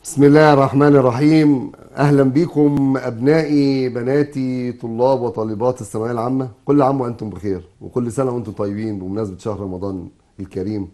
بسم الله الرحمن الرحيم اهلا بكم ابنائي بناتي طلاب وطالبات الثانويه العامه كل عام وانتم بخير وكل سنه وانتم طيبين بمناسبه شهر رمضان الكريم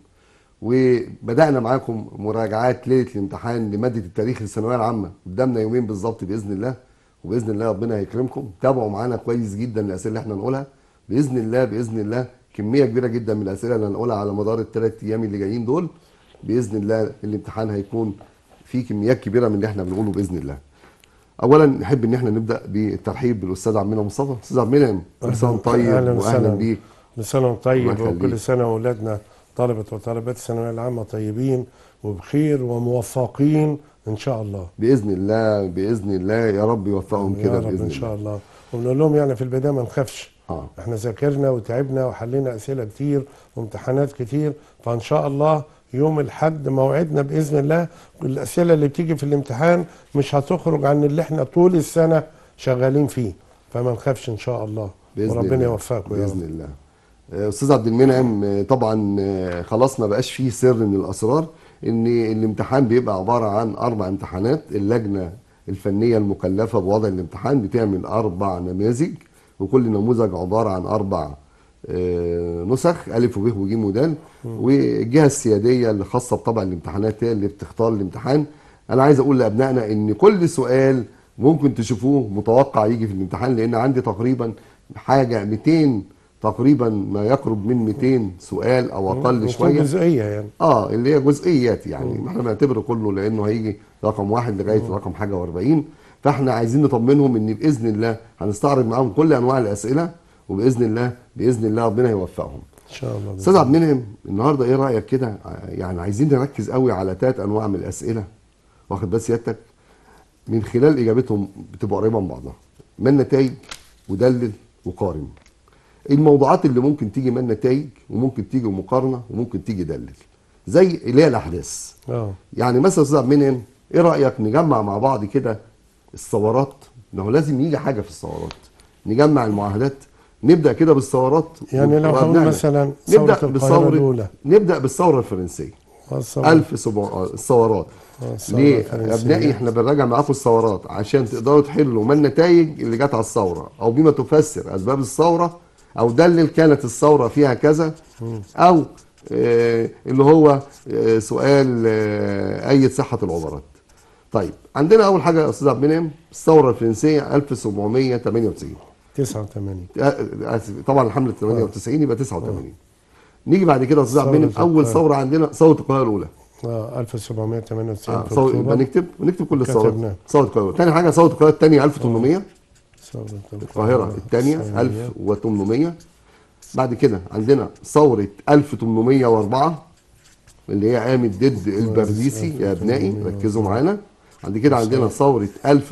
وبدانا معاكم مراجعات ليله الامتحان لماده التاريخ للثانويه العامه قدامنا يومين بالظبط باذن الله وباذن الله ربنا هيكرمكم تابعوا معانا كويس جدا الاسئله اللي احنا هنقولها باذن الله باذن الله كميه كبيره جدا من الاسئله اللي هنقولها على مدار الثلاث ايام اللي جايين دول باذن الله الامتحان هيكون في كميات كبيره من اللي احنا بنقوله باذن الله. اولا نحب ان احنا نبدا بالترحيب بالاستاذ عمنا مصطفى، استاذ عمنا كل سنه وأنت طيب أهلاً واهلا وسهلاً. بيك كل سنة وانت طيب الله يخليك. وكل سنة وأولادنا طلبة وطالبات الثانوية العامة طيبين وبخير وموفقين إن شاء الله باذن الله باذن الله يا رب يوفقهم يا كده رب باذن إن شاء الله. الله وبنقول لهم يعني في البداية ما نخافش اه احنا ذاكرنا وتعبنا وحلينا أسئلة كتير وامتحانات كتير فإن شاء الله يوم الحد موعدنا بإذن الله الأسئلة اللي بتيجي في الامتحان مش هتخرج عن اللي احنا طول السنة شغالين فيه فما نخافش إن شاء الله باذن وربنا الله. يوفقكم يا باذن رب الله. آه، استاذ عبد المنعم آه، طبعا آه، خلاص ما بقاش فيه سر من الاسرار ان الامتحان بيبقى عباره عن اربع امتحانات اللجنه الفنيه المكلفه بوضع الامتحان بتعمل اربع نماذج وكل نموذج عباره عن اربع آه، نسخ الف وب وج ودال والجهه السياديه اللي خاصه بطبع الامتحانات هي اللي بتختار الامتحان انا عايز اقول لابنائنا ان كل سؤال ممكن تشوفوه متوقع يجي في الامتحان لان عندي تقريبا حاجه 200 تقريبا ما يقرب من 200 سؤال او اقل وفي شويه جزئية يعني اه اللي هي جزئيات يعني احنا بنعتبره كله لانه هيجي رقم واحد لغايه رقم حاجه و40 فاحنا عايزين نطمنهم ان باذن الله هنستعرض معاهم كل انواع الاسئله وباذن الله باذن الله ربنا يوفقهم. إن شاء الله استاذ عبد المنعم النهارده ايه رايك كده آه، يعني عايزين نركز قوي على ثلاث انواع من الاسئله واخد بال سيادتك من خلال اجابتهم بتبقى قريبه من بعضها ما النتائج ودلل وقارن الموضوعات اللي ممكن تيجي من نتائج وممكن تيجي مقارنه وممكن تيجي دلل زي اللي هي الاحداث اه يعني مثلا استاذ عبد المنعم ايه رايك نجمع مع بعض كده الثورات ما هو لازم يجي حاجه في الثورات نجمع المعاهدات نبدا كده بالثورات يعني لو هقول وأبنائنا. مثلا ثورة نبدا القاهرة بالثوره الأولى نبدا بالثوره الفرنسيه والثورة- 1700 الثورات آه، الثورة ليه يا الفرنسية. ابنائي احنا بنراجع معاكم الثورات عشان تقدروا تحلوا ما النتائج اللي جت على الثوره او بما تفسر اسباب الثوره او دلل كانت الثوره فيها كذا او آه اللي هو آه سؤال آه اي صحه العبارات طيب عندنا اول حاجه يا استاذ عبد المنعم الثوره الفرنسيه 1798 89 آه، آسف، طبعا الحمله 98 يبقى 89 نيجي بعد كده يا استاذ عبد المنعم ثورة اول القاهرة. ثوره عندنا ثوره القاهره الاولى اه 1798 آه، في ثورة- يبقى اكتوبر نكتب ونكتب كل الثورات كتبناه. ثورة القاهرة تاني حاجة ثورة القاهرة الثانية 1800 ثورة القاهرة الثانية الثانية. 1800 بعد كده عندنا ثورة 1804 اللي هي قامت ضد البرديسي يا ابنائي ركزوا معانا بعد كده عندنا ثورة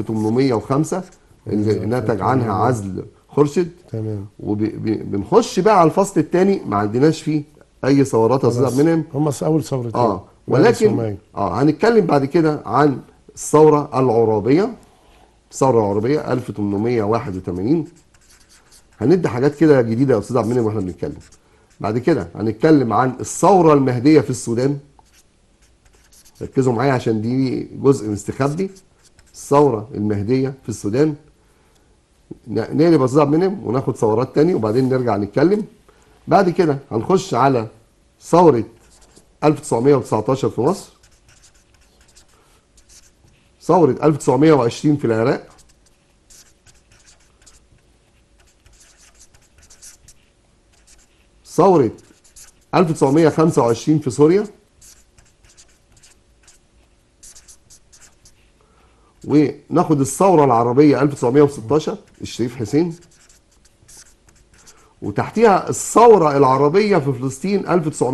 1805 اللي نتج عنها عزل خورشيد تمام وبنخش بقى على الفصل الثاني ما عندناش فيه اي ثورات يا استاذ عبد المنعم هم اول ثورتين اه بعد ولكن السومية. اه هنتكلم بعد كده عن الثوره العرابيه الثوره العرابيه 1881 هندي حاجات كده جديده يا استاذ عبد المنعم واحنا بنتكلم بعد كده هنتكلم عن الثوره المهديه في السودان ركزوا معايا عشان دي جزء مستخبي الثوره المهديه في السودان ن- نقلب يا استاذ عبد المنعم وناخد ثورات تاني وبعدين نرجع نتكلم بعد كده هنخش على ثوره 1919 في مصر ثورة 1920 في العراق ثورة 1925 في سوريا وناخد الثورة العربية 1916 الشريف حسين وتحتيها الثورة العربية في فلسطين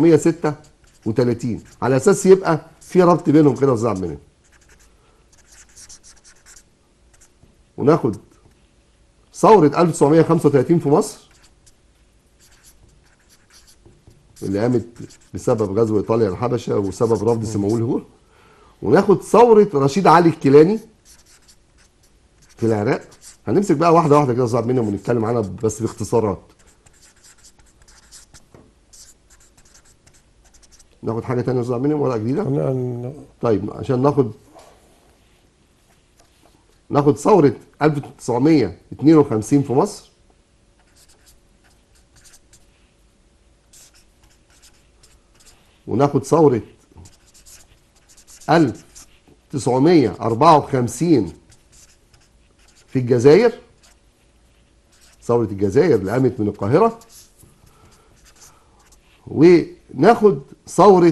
1936 على أساس يبقى في ربط بينهم كده وزع بينهم وناخد ثورة 1935 في مصر اللي قامت بسبب غزو إيطاليا الحبشة وسبب رفض سماويل هور وناخد ثورة رشيد علي الكيلاني في العراق هنمسك بقى واحدة واحدة كده صعب منهم ونتكلم عنها بس باختصارات ناخد حاجة تانية صعب منهم ورقة جديدة أنا- طيب عشان ناخد ناخد ثورة 1952 في مصر وناخد ثورة 1954 في الجزائر ثورة الجزائر اللي قامت من القاهرة وناخد ثورة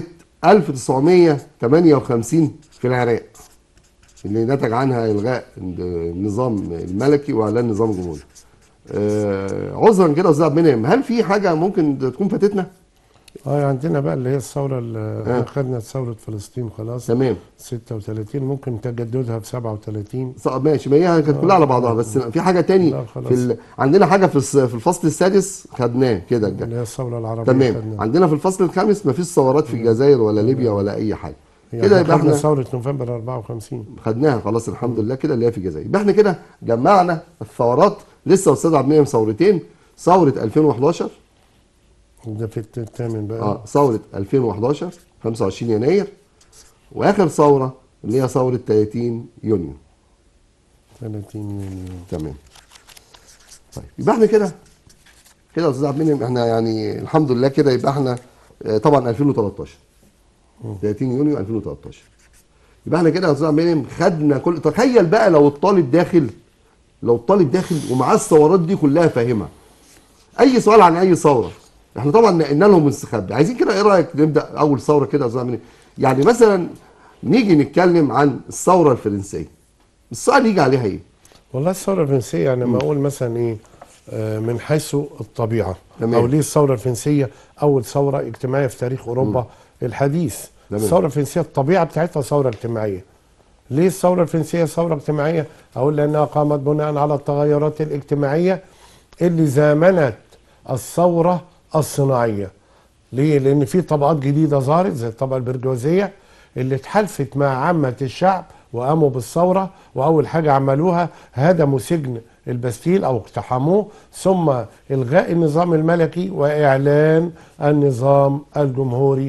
1958 في العراق اللي نتج عنها إلغاء النظام الملكي وإعلان نظام جمهوري. آه عذرا كده يا أستاذ عبد المنعم هل في حاجة ممكن تكون فاتتنا؟ اه عندنا بقى اللي هي الثوره اللي خدنا ثوره فلسطين خلاص تمام 36 ممكن تجددها في 37 ص- ماشي ما هي كانت كلها على بعضها بس في حاجة تاني لا، خلاص. في ال... عندنا حاجة في الس- في الفصل السادس خدناه كده اللي هي الثوره العربيه تمام خدنا. عندنا في الفصل الخامس مفيش ثورات في الجزائر ولا ليبيا ولا اي حاجه يعني كده يبقى خدنا احنا ثوره نوفمبر 54 خدناها خلاص الحمد لله كده اللي هي في الجزائر يبقى احنا كده جمعنا الثورات لسه استاذ عبد المنعم ثورتين ثوره 2011 ده في الثامن بقى اه ثوره 2011 25 يناير واخر ثوره اللي هي ثوره 30 يونيو 30 يونيو تمام طيب يبقى احنا كده كده يا استاذ عبد المنعم احنا يعني الحمد لله كده يبقى احنا آه، طبعا 2013 30 يونيو 2013 يبقى احنا كده يا استاذ عبد المنعم خدنا كل تخيل بقى لو الطالب داخل لو الطالب داخل ومعاه الثورات دي كلها فاهمها اي سؤال عن اي ثوره احنا طبعا نقلنا لهم مستخبي عايزين كده ايه رايك نبدا اول ثوره كده يا استاذ عبد المنعم يعني مثلا نيجي نتكلم عن الثوره الفرنسيه السؤال يجي عليها ايه والله الثوره الفرنسيه يعني لما اقول مثلا ايه آه، من حيث الطبيعه تمام. او ليه الثوره الفرنسيه اول ثوره اجتماعيه في تاريخ اوروبا الحديث تمام. الثوره الفرنسيه الطبيعه بتاعتها ثوره اجتماعيه ليه الثوره الفرنسيه ثوره اجتماعيه اقول لانها قامت بناء على التغيرات الاجتماعيه اللي زامنت الثوره الصناعيه ليه؟ لأن في طبقات جديدة ظهرت زي الطبقة البرجوازية اللي اتحالفت مع عامة الشعب وقاموا بالثورة وأول حاجة عملوها هدموا سجن البستيل أو اقتحموه ثم إلغاء النظام الملكي وإعلان النظام الجمهوري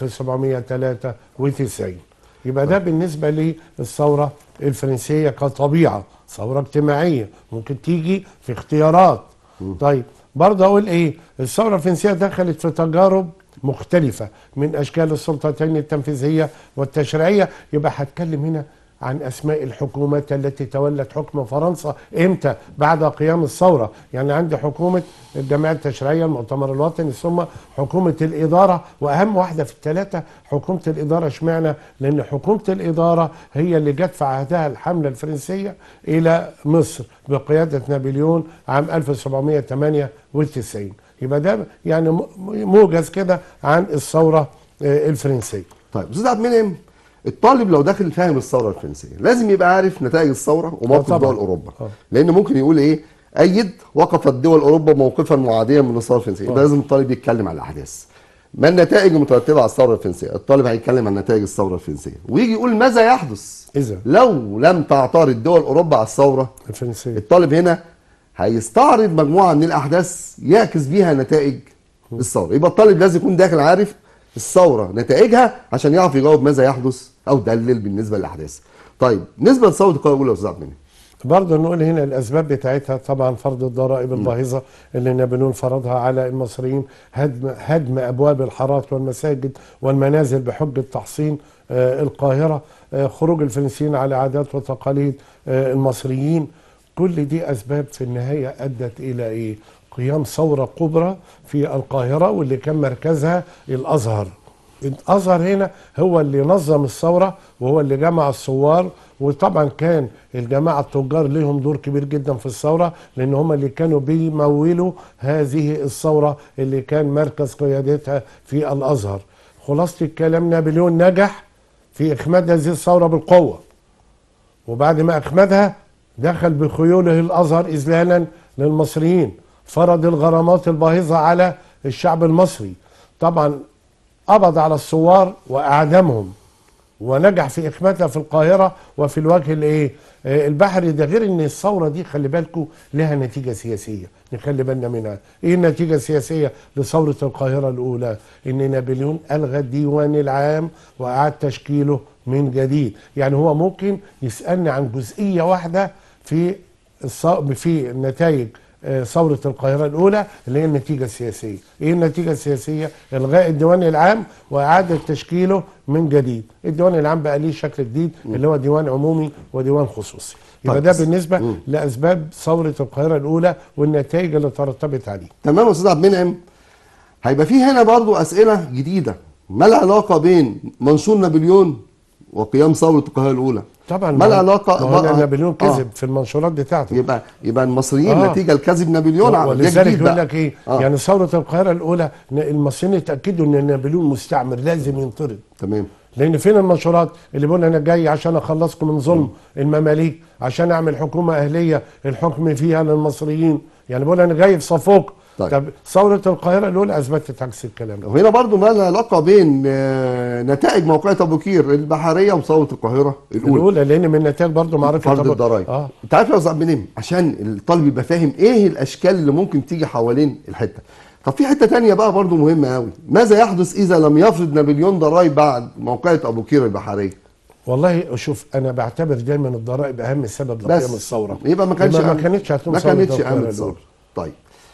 1793 يبقى ده بالنسبة للثورة الفرنسية كطبيعة ثورة اجتماعية ممكن تيجي في اختيارات طيب برضه اقول ايه الثوره الفرنسيه دخلت في تجارب مختلفه من اشكال السلطتين التنفيذيه والتشريعيه يبقى هتكلم هنا عن اسماء الحكومات التي تولت حكم فرنسا امتى بعد قيام الثوره يعني عندي حكومه الجمعيه التشريعيه المؤتمر الوطني ثم حكومه الاداره واهم واحده في الثلاثه حكومه الاداره اشمعنى لان حكومه الاداره هي اللي جت في عهدها الحمله الفرنسيه الى مصر بقياده نابليون عام 1798 يبقى ده يعني م- موجز كده عن الثوره آه، الفرنسيه طيب استاذ عبد المنعم الطالب لو داخل فاهم الثوره الفرنسيه لازم يبقى عارف نتائج الثوره وموقف طبعاً. دول اوروبا آه. لان ممكن يقول ايه ايد وقفت دول اوروبا موقفا معاديا من الثوره الفرنسيه يبقى آه. لازم الطالب يتكلم على الاحداث ما النتائج المترتبه على الثوره الفرنسيه الطالب هيتكلم عن نتائج الثوره الفرنسيه ويجي يقول ماذا يحدث إذا. لو لم تعترض دول اوروبا على الثوره الفرنسيه الطالب هنا هيستعرض مجموعه من الاحداث يعكس بيها نتائج الثوره يبقى الطالب لازم يكون داخل عارف الثوره نتائجها عشان يعرف يجاوب ماذا يحدث او دلل بالنسبه للاحداث طيب بالنسبه لثوره القاهره الاولى يا استاذ عبد المنعم برضه نقول هنا الاسباب بتاعتها طبعا فرض الضرائب الباهظه اللي نابليون فرضها على المصريين هدم هدم ابواب الحارات والمساجد والمنازل بحجه تحصين آه، القاهره آه، خروج الفرنسيين على عادات وتقاليد آه، المصريين كل دي اسباب في النهايه ادت الى ايه؟ قيام ثوره كبرى في القاهره واللي كان مركزها الازهر الازهر هنا هو اللي نظم الثوره وهو اللي جمع الثوار وطبعا كان الجماعه التجار ليهم دور كبير جدا في الثوره لان هم اللي كانوا بيمولوا هذه الثوره اللي كان مركز قيادتها في الازهر خلاصه الكلام نابليون نجح في اخماد هذه الثوره بالقوه وبعد ما اخمدها دخل بخيوله الازهر اذلالا للمصريين فرض الغرامات الباهظه على الشعب المصري طبعا قبض على الثوار واعدمهم ونجح في اخمادها في القاهره وفي الوجه الايه آه، البحري ده غير ان الثوره دي خلي بالكم لها نتيجه سياسيه نخلي بالنا منها ايه النتيجه السياسيه لثوره القاهره الاولى ان نابليون الغى الديوان العام واعاد تشكيله من جديد يعني هو ممكن يسالني عن جزئيه واحده في الص- في نتائج آه، ثورة القاهرة الأولى اللي هي النتيجة السياسية إيه النتيجة السياسية؟ إلغاء الديوان العام وإعادة تشكيله من جديد الديوان العام بقى ليه شكل جديد اللي هو ديوان عمومي وديوان خصوصي يبقى طيب. ده بالنسبة مم. لأسباب ثورة القاهرة الأولى والنتائج اللي ترتبط عليه تمام يا استاذ عبد المنعم هيبقى في هنا برضو اسئله جديده ما العلاقه بين منشور نابليون وقيام ثوره القاهره الاولى طبعا ما العلاقه ما هو بقى- نابليون آه. كذب في المنشورات بتاعته يبقى يبقى المصريين آه. نتيجه لكذب نابليون عمل ده ولذلك جديد يقول بقى. لك ايه آه. يعني ثوره القاهره الاولى ن- المصريين اتاكدوا ان نابليون مستعمر لازم ينطرد تمام لان فين المنشورات اللي بيقول انا جاي عشان اخلصكم من ظلم المماليك عشان اعمل حكومه اهليه الحكم فيها للمصريين يعني بيقول انا جاي في صفوك طيب. طب ثوره القاهره الاولى اثبتت عكس الكلام ده وهنا برضو ما العلاقه بين آه، نتائج موقعة ابو قير البحريه وثوره القاهره الاولى الاولى لان من النتائج برضه معرفه فرض طب- الضرائب اه انت عارف يا استاذ عبد المنعم عشان الطالب يبقى فاهم ايه الاشكال اللي ممكن تيجي حوالين الحته طب في حته تانية بقى برضو مهمه قوي ماذا يحدث اذا لم يفرض نابليون ضرائب بعد موقعة ابو قير البحريه والله شوف انا بعتبر دايما الضرائب اهم سبب لقيام بس الثوره يبقى ما كانش يبقى ما أهم- كانتش هتقوم ما ثورة كانتش القاهرة قامت الأولى. ثوره طيب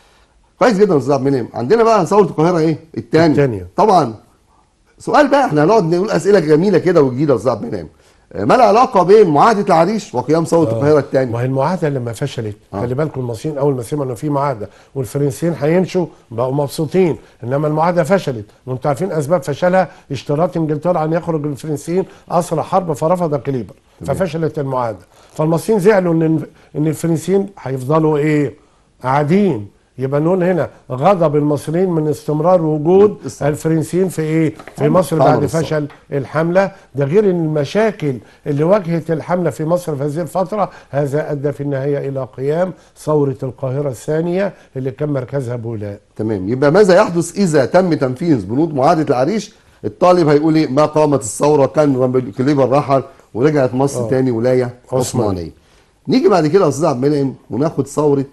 كويس جدا يا استاذ عبد المنعم عندنا بقى ثوره القاهره ايه الثانيه التانية. طبعا سؤال بقى احنا هنقعد نقول اسئله جميله كده وجديده يا استاذ عبد المنعم آه، ما العلاقه بين معاهده العريش وقيام ثوره القاهره ما الثانيه هي المعاهده لما فشلت آه. خلي بالكم المصريين اول ما سمعوا انه في معاهده والفرنسيين هيمشوا بقوا مبسوطين انما المعاهده فشلت وانتم عارفين اسباب فشلها اشتراط انجلترا ان يخرج الفرنسيين اسرى حرب فرفض كليبر ففشلت المعاهده فالمصريين زعلوا ان ان الفرنسيين هيفضلوا ايه قاعدين يبقى نقول هنا غضب المصريين من استمرار وجود الصح. الفرنسيين في ايه في عمر- مصر عمر بعد الصح. فشل الحمله ده غير ان المشاكل اللي واجهت الحمله في مصر في هذه الفتره هذا ادى في النهايه الى قيام ثوره القاهره الثانيه اللي كان مركزها بولاق تمام يبقى ماذا يحدث اذا تم تنفيذ بنود معاهده العريش الطالب هيقول ايه ما قامت الثوره كان رامبل- كليبر رحل ورجعت مصر آه. تاني ولايه عثمانية. عثمانيه نيجي بعد كده يا استاذ عبد المنعم وناخد ثوره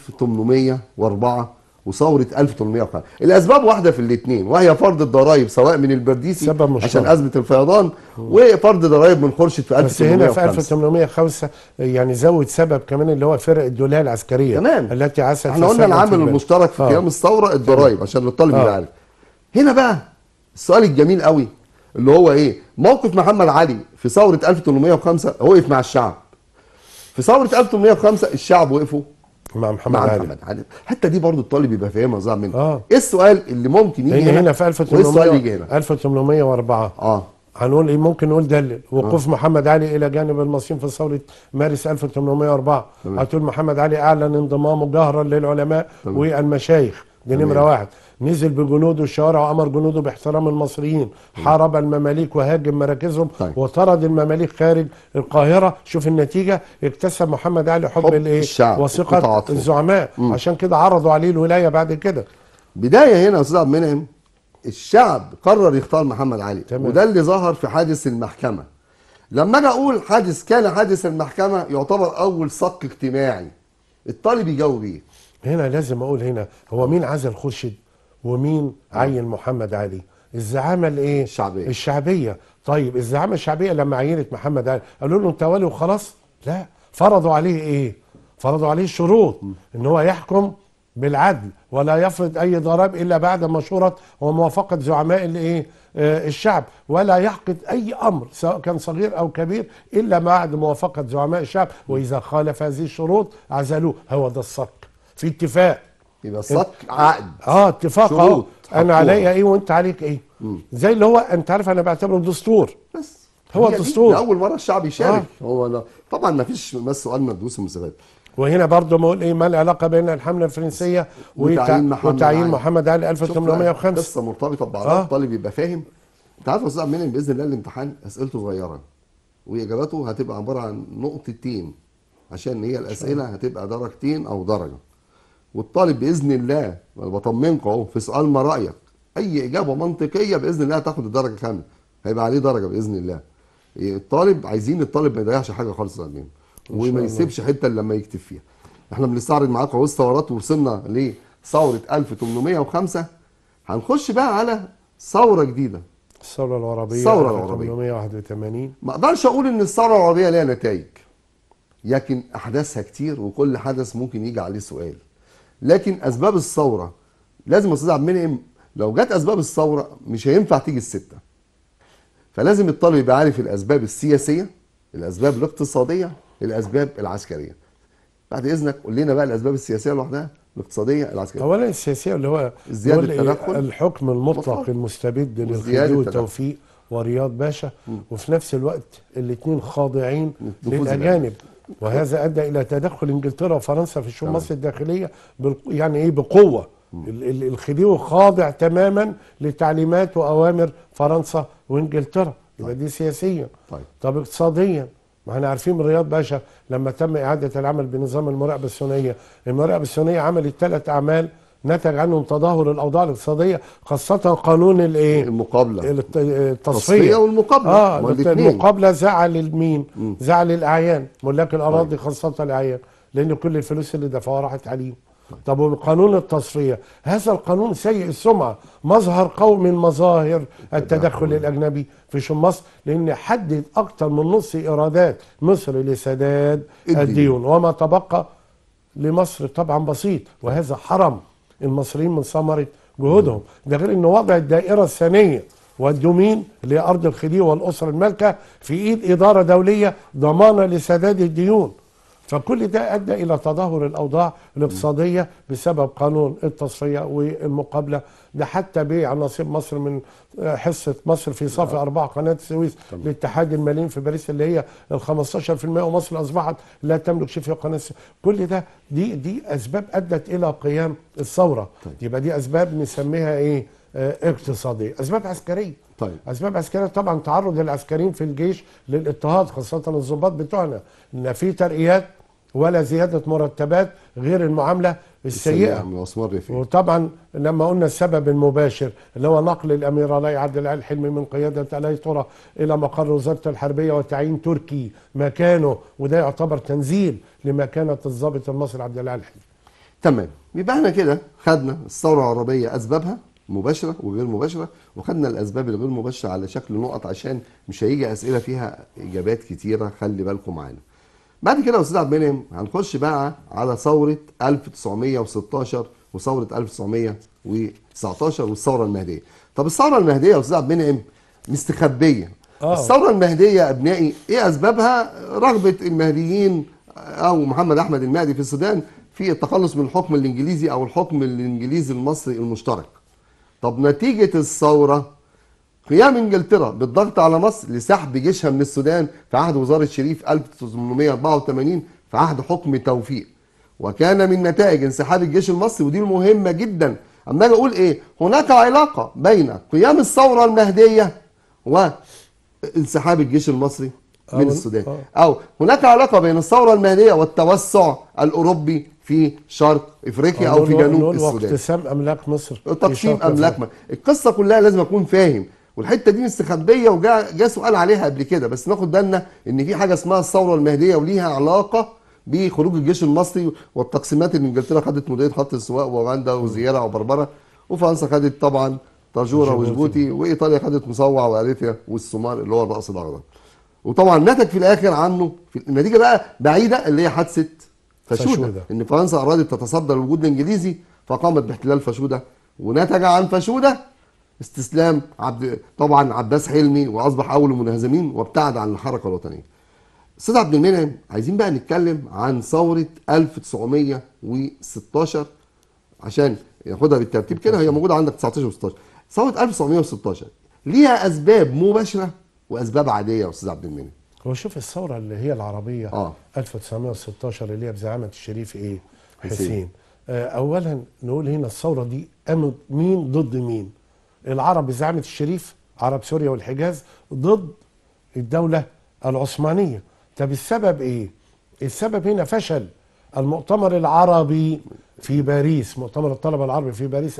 1804 وثوره 1805 الاسباب واحده في الاثنين وهي فرض الضرائب سواء من البرديسي سبب مشترك. عشان ازمه الفيضان وفرض ضرائب من خورشيد في بس هنا في 1805 1805 يعني زود سبب كمان اللي هو فرق الدوليه العسكريه تمام. التي عاشت احنا في قلنا سنة العامل البلد. المشترك في آه. قيام الثوره الضرائب عشان الطالب آه. يبقى عارف هنا بقى السؤال الجميل قوي اللي هو ايه موقف محمد علي في ثوره 1805 هو وقف مع الشعب في ثوره 1805 الشعب وقفوا مع محمد مع علي محمد علي الحته دي برضو الطالب يبقى فاهمها زي منه آه. ايه السؤال اللي ممكن يجي لان هنا في وايه السؤال اللي 1800 يجي هنا 1804 اه هنقول ايه ممكن نقول دلل وقوف محمد علي الى جانب المصريين في ثوره مارس 1804 تمام. هتقول محمد علي اعلن انضمامه جهرا للعلماء تمام. والمشايخ دي تمام. نمره واحد نزل بجنوده الشوارع وامر جنوده باحترام المصريين حارب المماليك وهاجم مراكزهم طيب. وطرد المماليك خارج القاهره شوف النتيجه اكتسب محمد علي حب, حب الايه الشعب وثقه وتعاطفه. الزعماء عشان كده عرضوا عليه الولايه بعد كده بدايه هنا يا استاذ عبد المنعم الشعب قرر يختار محمد علي تمام. وده اللي ظهر في حادث المحكمه لما اجي اقول حادث كان حادث المحكمه يعتبر اول صك اجتماعي الطالب يجاوب ايه هنا لازم اقول هنا هو مين عزل خورشيد ومين عين محمد علي الزعامه الايه الشعبية. الشعبيه طيب الزعامه الشعبيه لما عينت محمد علي قالوا له انت ولي وخلاص لا فرضوا عليه ايه فرضوا عليه شروط ان هو يحكم بالعدل ولا يفرض اي ضرائب الا بعد مشوره وموافقه زعماء الايه آه الشعب ولا يحقد اي امر سواء كان صغير او كبير الا بعد موافقه زعماء الشعب واذا خالف هذه الشروط عزلوه هو ده الصك في اتفاق يبقى الصك عقد اه اتفاق شروط اه حطوها. انا عليا ايه وانت عليك ايه زي اللي هو انت عارف انا بعتبره دستور بس هو هي دي- الدستور. دي اول مره الشعب يشارك آه. هو لا. طبعا ما فيش بس سؤال مدروس المسابقات وهنا برضه بقول ايه ما العلاقه بين الحمله الفرنسيه وتعيين وتع- محمد وتعيين علي. محمد علي شوف بقى، 1805 قصه مرتبطه ببعضها آه. الطالب يبقى فاهم انت عارف يا استاذ عبد المنعم باذن الله الامتحان اسئلته صغيره واجاباته هتبقى عباره عن نقطتين عشان هي الاسئله هتبقى درجتين او درجه والطالب باذن الله انا بطمنكم اهو في سؤال ما رايك اي اجابه منطقيه باذن الله هتاخد الدرجه كامله هيبقى عليه درجه باذن الله الطالب عايزين الطالب ما يضيعش حاجه خالص قدامه شاء وما الله. يسيبش حته الا لما يكتب فيها احنا بنستعرض معاكم اهو الثورات وصلنا لثوره 1805 هنخش بقى على ثوره جديده الثورة العربية الثورة العربية. 1881 ما اقدرش اقول ان الثوره العربيه ليها نتائج لكن احداثها كتير وكل حدث ممكن يجي عليه سؤال لكن اسباب الثوره لازم يا استاذ عبد المنعم لو جت اسباب الثوره مش هينفع تيجي السته فلازم الطالب يبقى عارف الاسباب السياسيه الاسباب الاقتصاديه الاسباب العسكريه بعد اذنك قول لنا بقى الاسباب السياسيه لوحدها الاقتصاديه العسكريه اولا السياسيه اللي هو زيادة اللي هو التدخل. الحكم المطلق مطلق. المستبد وزيادة للخديوي التدخل. والتوفيق ورياض باشا وفي نفس الوقت الاثنين خاضعين نفوذ للاجانب وهذا ادى الى تدخل انجلترا وفرنسا في شؤون تمام. مصر الداخليه بال- يعني ايه بقوه ال- ال- الخديوي خاضع تماما لتعليمات واوامر فرنسا وانجلترا يبقى دي سياسيا طيب طب اقتصاديا ما احنا عارفين من رياض باشا لما تم اعاده العمل بنظام المراقبه الثنائيه، المراقبه الثنائيه عملت ثلاث اعمال نتج عنهم تدهور الاوضاع الاقتصاديه خاصه قانون الايه؟ المقابله الت- التصفيه التصفيه والمقابله اه هما الاتنين. المقابله زعل المين؟ زعل الاعيان ملاك الاراضي خاصه الاعيان لان كل الفلوس اللي دفعوها راحت عليهم طب وقانون التصفيه هذا القانون سيء السمعه مظهر قوي من مظاهر التدخل الاجنبي في شؤون مصر لان حدد اكثر من نص ايرادات مصر لسداد الديون. الديون وما تبقى لمصر طبعا بسيط وهذا حرم المصريين من ثمره جهودهم ده غير ان وضع الدائره الثانيه والدومين اللي هي ارض الخديوي والاسره المالكه في ايد اداره دوليه ضمانه لسداد الديون فكل ده ادى الى تدهور الاوضاع الاقتصاديه بسبب قانون التصفيه والمقابله ده حتى بيع نصيب مصر من آه، حصه مصر في صافي ارباح قناه السويس لاتحاد الماليين في باريس اللي هي ال 15% ومصر اصبحت لا تملك شيء في قناه السويس كل ده دي دي اسباب ادت الى قيام الثوره يبقى دي اسباب نسميها ايه آه، اقتصاديه اسباب عسكريه طيب اسباب عسكريه طبعا تعرض العسكريين في الجيش للاضطهاد خاصه الضباط بتوعنا ان في ترقيات ولا زياده مرتبات غير المعامله السيئه من عثمان رفيق وطبعا لما قلنا السبب المباشر اللي هو نقل الامير علي عبد العال الحلمي من قياده الاي طرة الى مقر وزاره الحربيه وتعيين تركي مكانه وده يعتبر تنزيل لمكانه الضابط المصري عبد العال الحلمي تمام يبقى احنا كده خدنا الثوره العربيه اسبابها مباشره وغير مباشره وخدنا الاسباب الغير مباشره على شكل نقط عشان مش هيجي اسئله فيها اجابات كتيره خلي بالكم معانا بعد كده يا استاذ عبد المنعم هنخش بقى على ثوره 1916 وثوره 1919 والثوره المهديه طب الثوره المهديه يا استاذ عبد المنعم مستخبيه آه. الثوره المهديه يا ابنائي ايه اسبابها رغبه المهديين او محمد احمد المهدي في السودان في التخلص من الحكم الانجليزي او الحكم الانجليزي المصري المشترك طب نتيجه الثوره قيام انجلترا بالضغط على مصر لسحب جيشها من السودان في عهد وزاره شريف 1884 في عهد حكم توفيق وكان من نتائج انسحاب الجيش المصري ودي المهمه جدا اما اجي اقول ايه هناك علاقه بين قيام الثوره المهديه وانسحاب الجيش المصري من أو- السودان آه. او هناك علاقه بين الثوره المهديه والتوسع الاوروبي في شرق افريقيا او في نقول- جنوب نقول السودان واقتسام املاك مصر في تقسيم شرق املاك أفريقيا. ما. القصه كلها لازم اكون فاهم والحته دي مستخبيه وجا جا سؤال عليها قبل كده بس ناخد بالنا ان في حاجه اسمها الثوره المهديه وليها علاقه بخروج الجيش المصري والتقسيمات اللي انجلترا خدت مديريه خط السواق واوغندا وزياره وبربره وفرنسا خدت طبعا طاجوره جيبوتي. وجيبوتي وايطاليا خدت مصوع واريتريا والصومال اللي هو الراس الاخضر وطبعا نتج في الاخر عنه في النتيجه بقى بعيده اللي هي حادثه فاشوده, فاشودة. ان فرنسا ارادت تتصدى للوجود الانجليزي فقامت باحتلال فاشوده ونتج عن فاشوده استسلام عبد طبعا عباس حلمي واصبح اول المنهزمين وابتعد عن الحركه الوطنيه. استاذ عبد المنعم عايزين بقى نتكلم عن ثوره 1916 عشان ياخدها بالترتيب كده هي موجوده عندك 19 و16 ثوره 1916 ليها اسباب مباشره واسباب عاديه يا استاذ عبد المنعم. هو شوف الثوره اللي هي العربيه آه. 1916 اللي هي بزعامه الشريف ايه حسين. حسين آه اولا نقول هنا الثوره دي قامت مين ضد مين العرب بزعامه الشريف عرب سوريا والحجاز ضد الدوله العثمانيه طب السبب ايه السبب هنا فشل المؤتمر العربي في باريس مؤتمر الطلبة العربي في باريس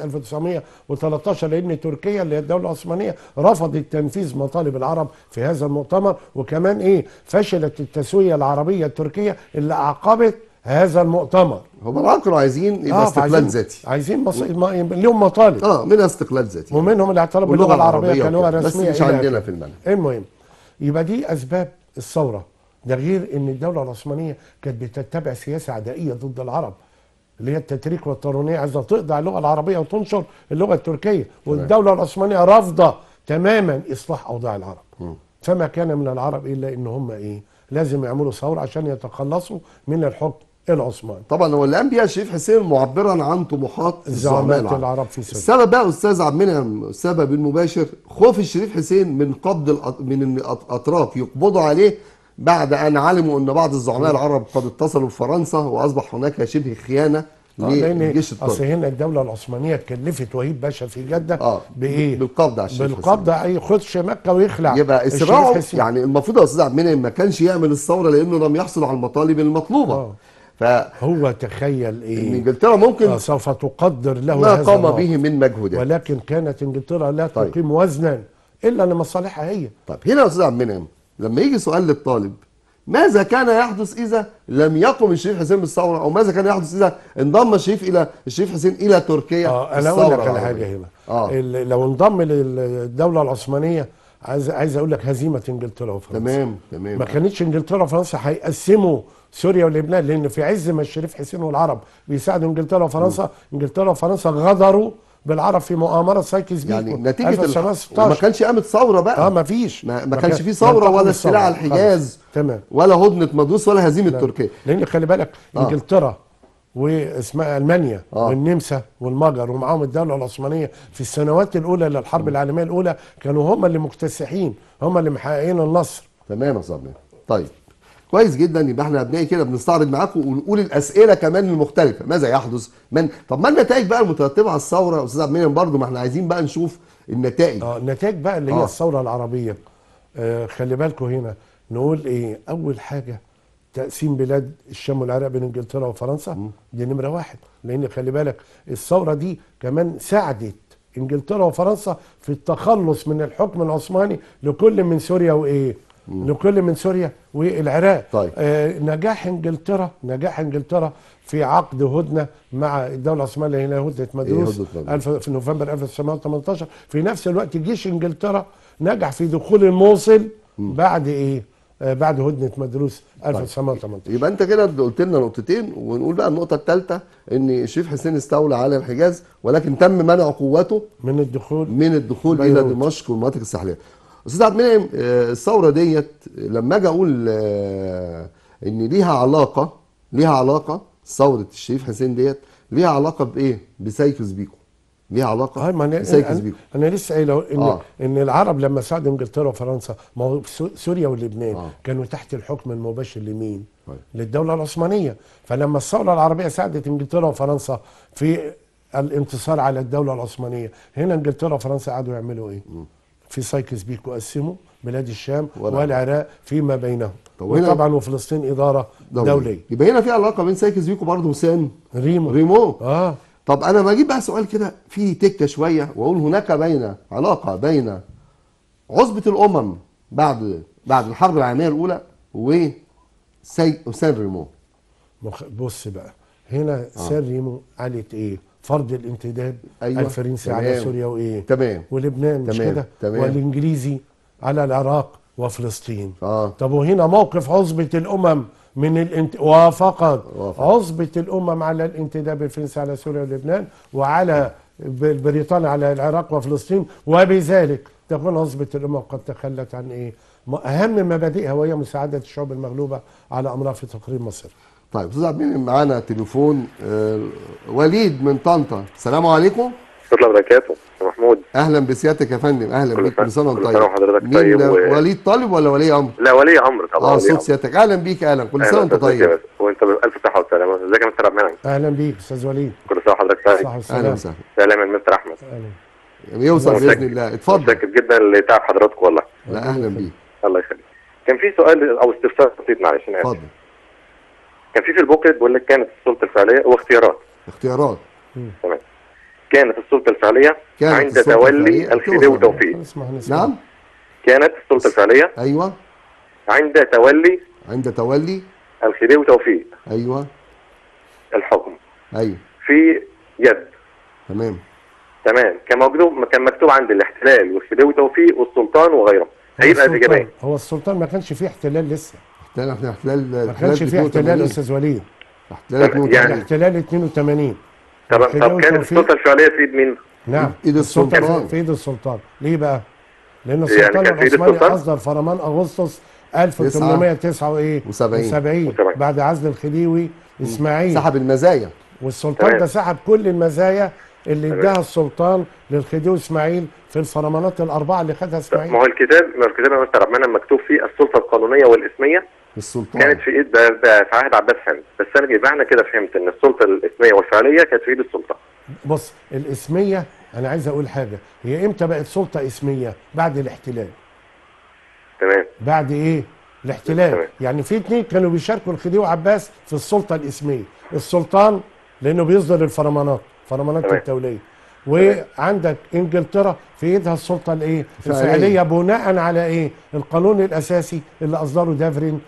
1913 لأن تركيا اللي هي الدولة العثمانية رفضت تنفيذ مطالب العرب في هذا المؤتمر وكمان إيه فشلت التسوية العربية التركية اللي أعقبت هذا المؤتمر هم العرب كانوا عايزين يبقى آه، استقلال فعايزين- ذاتي عايزين مص... ما... لهم مطالب اه منها استقلال ذاتي ومنهم اللي اعترفوا واللغة باللغه العربيه العربية كلغه وكده. بس رسميه مش إلى عندنا آخره. في المنهج. المهم يبقى دي اسباب الثوره ده غير ان الدوله العثمانيه كانت بتتبع سياسه عدائيه ضد العرب اللي هي التتريك والطارونيه عايزه تقضي على اللغه العربيه وتنشر اللغه التركيه والدوله العثمانيه رافضه تماما اصلاح اوضاع العرب فما كان من العرب الا ان هم ايه لازم يعملوا ثوره عشان يتخلصوا من الحكم العثماني طبعا هو اللي قام بيها الشريف حسين معبرا عن طموحات الزعماء الزعماء العرب في سوريا السبب بقى استاذ عبد المنعم السبب المباشر خوف الشريف حسين من قبض الأط... من ان الأط- اطراف يقبضوا عليه بعد ان علموا ان بعض الزعماء العرب قد اتصلوا بفرنسا واصبح هناك شبه خيانه آه، لان للجيش اصل التركي هنا الدوله العثمانيه كلفت وهيب باشا في جده اه بايه؟ بالقبض على الشريف بالقبض اي يخش مكه ويخلع يبقى الشريف اسراعه حسين. يعني المفروض يا استاذ عبد المنعم ما كانش يعمل الثوره لانه لم يحصل على المطالب المطلوبه آه. فان هو تخيل ايه؟ انجلترا ممكن آه سوف تقدر له ما هذا قام الموقف. به من مجهودات ولكن كانت انجلترا لا طيب. تقيم وزنا الا لمصالحها هي طيب هنا يا استاذ عبد المنعم لما يجي سؤال للطالب ماذا كان يحدث اذا لم يقم الشريف حسين بالثوره او ماذا كان يحدث اذا انضم الشريف الى الشريف حسين الى تركيا اه في انا اقول الثورة لك على العربية؟ حاجه هنا اه ال- لو انضم للدوله العثمانيه عايز عايز اقول لك هزيمه انجلترا وفرنسا تمام تمام ما كانتش انجلترا وفرنسا هيقسموا سوريا ولبنان لان في عز ما الشريف حسين والعرب بيساعدوا انجلترا وفرنسا انجلترا وفرنسا غدروا بالعرب في مؤامره سايكس بيكو يعني نتيجه الح... 1916 ما كانش قامت ثوره بقى اه ما فيش ما, ما كانش في ثوره ولا استيلاء على الحجاز تمام ولا هدنه مدروس ولا هزيمه تركيا لان خلي بالك آه. انجلترا واسمها المانيا آه. والنمسا والمجر ومعاهم الدوله العثمانيه في السنوات الاولى للحرب العالميه الاولى كانوا هم اللي مكتسحين هم اللي محققين النصر تمام يا استاذ عبد المنعم. طيب كويس جدا يبقى احنا ابنائي كده بنستعرض معاكم ونقول الاسئله كمان المختلفه ماذا يحدث من طب ما النتائج بقى المترتبه على الثوره يا استاذ عبد المنعم برضه ما احنا عايزين بقى نشوف النتائج اه النتائج بقى اللي هي آه. الثوره العربيه آه خلي بالكم هنا نقول ايه اول حاجه تقسيم بلاد الشام والعراق بين انجلترا وفرنسا دي نمره واحد لان خلي بالك الثوره دي كمان ساعدت انجلترا وفرنسا في التخلص من الحكم العثماني لكل من سوريا وايه لكل من سوريا والعراق طيب. آه نجاح انجلترا نجاح انجلترا في عقد هدنه مع الدوله العثمانيه هنا هدنه مدروس هدنة مدروس؟ الف في نوفمبر 1918 في نفس الوقت جيش انجلترا نجح في دخول الموصل بعد ايه؟ آه بعد هدنه مدروس 1918 يبقى انت كده قلت لنا نقطتين ونقول بقى النقطه الثالثه ان الشريف حسين استولى على الحجاز ولكن تم منع قوته من الدخول من الدخول الى بيروت. دمشق والمناطق الساحليه استاذ عبد المنعم آه، الثوره ديت لما اجي اقول آه، ان ليها علاقه ليها علاقه ثوره الشريف حسين ديت ليها علاقه بايه بسايكس بيكو ليها علاقه اه ما انا بسايكس انا, بيكو أنا لسه قايل أهو ان آه. آه. ان العرب لما ساعدوا انجلترا وفرنسا ما هو سو- سوريا ولبنان آه. آه. كانوا تحت الحكم المباشر لمين؟ طيب. للدوله العثمانيه فلما الثوره العربيه ساعدت انجلترا وفرنسا في الانتصار على الدوله العثمانيه هنا انجلترا وفرنسا قعدوا يعملوا ايه؟ في سايكس بيكو قسموا بلاد الشام ولا- والعراق فيما بينهم طب هنا- وطبعا وفلسطين اداره دولية. دوليه يبقى هنا في علاقه بين سايكس بيكو برضه وسان ريمو ريمو اه طب انا بجيب بقى سؤال كده فيه تكه شويه واقول هناك بين علاقه بين عصبه الامم بعد بعد الحرب العالميه الاولى و سي وسان ريمو مخ... بص بقى هنا سان ريمو قالت ايه فرض الامتداد أيوة. أيوة. الفرنسي على تمام. سوريا وايه تمام ولبنان مش تمام. كده تمام. والانجليزي على العراق وفلسطين اه طب وهنا موقف عصبة الأمم من الانت... وافقت وافق. عصبة الأمم على الانتداب الفرنسي على سوريا ولبنان وعلى ب- بريطانيا على العراق وفلسطين وبذلك تكون عصبة الأمم قد تخلت عن إيه؟ م- أهم مبادئها وهي مساعدة الشعوب المغلوبة على أمرها في تقرير مصر طيب استاذ عبد المنعم معانا تليفون آه وليد من طنطا السلام عليكم ورحمة الله وبركاته يا محمود اهلا بسيادتك يا فندم اهلا كل بيك سنة- كل سنه وانت كل طيب سنة وحضرتك مين طيب ده؟ و- وليد طالب ولا ولي امر لا ولي امر طبعا اه ولي صوت أمر. سيادتك اهلا بيك اهلا كل أهلا سنه وانت وسهلا طيب بك. وانت بالف صحه وسلامه ازيك يا مستر عبد المنعم أهلا بيك أستاذ وليد كل سنه وحضرتك طيب صح اهلا والسلام وسهلا سلام يا مستر احمد أهلا. يوصل متشكر. باذن الله اتفضل متشكر جدا لتعب حضرتك والله لا اهلا بيك الله يخليك كان في سؤال او استفسار بسيط معلش انا اسف اتفضل كان في في البوكلت بيقول لك كانت السلطه الفعليه واختيارات اختيارات تمام كانت السلطه الفعليه كانت عند السلطة تولي الفعلية- الخديوي توفيق اسمع نسمع نعم كانت السلطه الفعليه ايوه عند تولي عند تولي الخديوي توفيق ايوه الحكم ايوه في يد تمام تمام كان مكتوب كان مكتوب عند الاحتلال والخديوي توفيق والسلطان وغيرهم هو هيبقى السلطان- الاجابات هو السلطان ما كانش فيه احتلال لسه احتلال احنا احتلال ما كانش فيه احتلال يا استاذ وليد احتلال يعني- 82 الاحتلال 82 طب الخديوي طب كانت توفيق- السلطه الفعليه في ايد مين؟ نعم إيد السلطة السلطان. في- في ايد السلطان ليه بقى؟ لأن يعني السلطان كان في إيد العثماني السلطان؟ أصدر فرمان أغسطس 1809 وإيه؟ وسبعين. وسبعين. وسبعين. بعد عزل الخديوي إسماعيل سحب المزايا والسلطان تمام. ده سحب كل المزايا اللي اداها السلطان للخديوي إسماعيل في الفرمانات الأربعة اللي خدها ما إسماعيل هو الكتاب ما هو الكتاب يا مستر عبد المنعم مكتوب فيه السلطه القانونيه والاسميه السلطان كانت في ايد ده, ده في عهد عباس حامد بس انا يبقى احنا كده فهمت ان السلطه الاسميه والفعليه كانت في ايد السلطه بص الإسمية أنا عايز أقول حاجة هي إمتى بقت سلطة إسمية؟ بعد الاحتلال تمام بعد ايه الاحتلال تمام. يعني في اتنين كانوا بيشاركوا الخديوي عباس في السلطه الاسميه السلطان لانه بيصدر الفرمانات فرمانات تمام. التوليه وعندك انجلترا في ايدها السلطه الايه الفعلية. الفعليه بناء على ايه القانون الاساسي اللي اصدره دافرين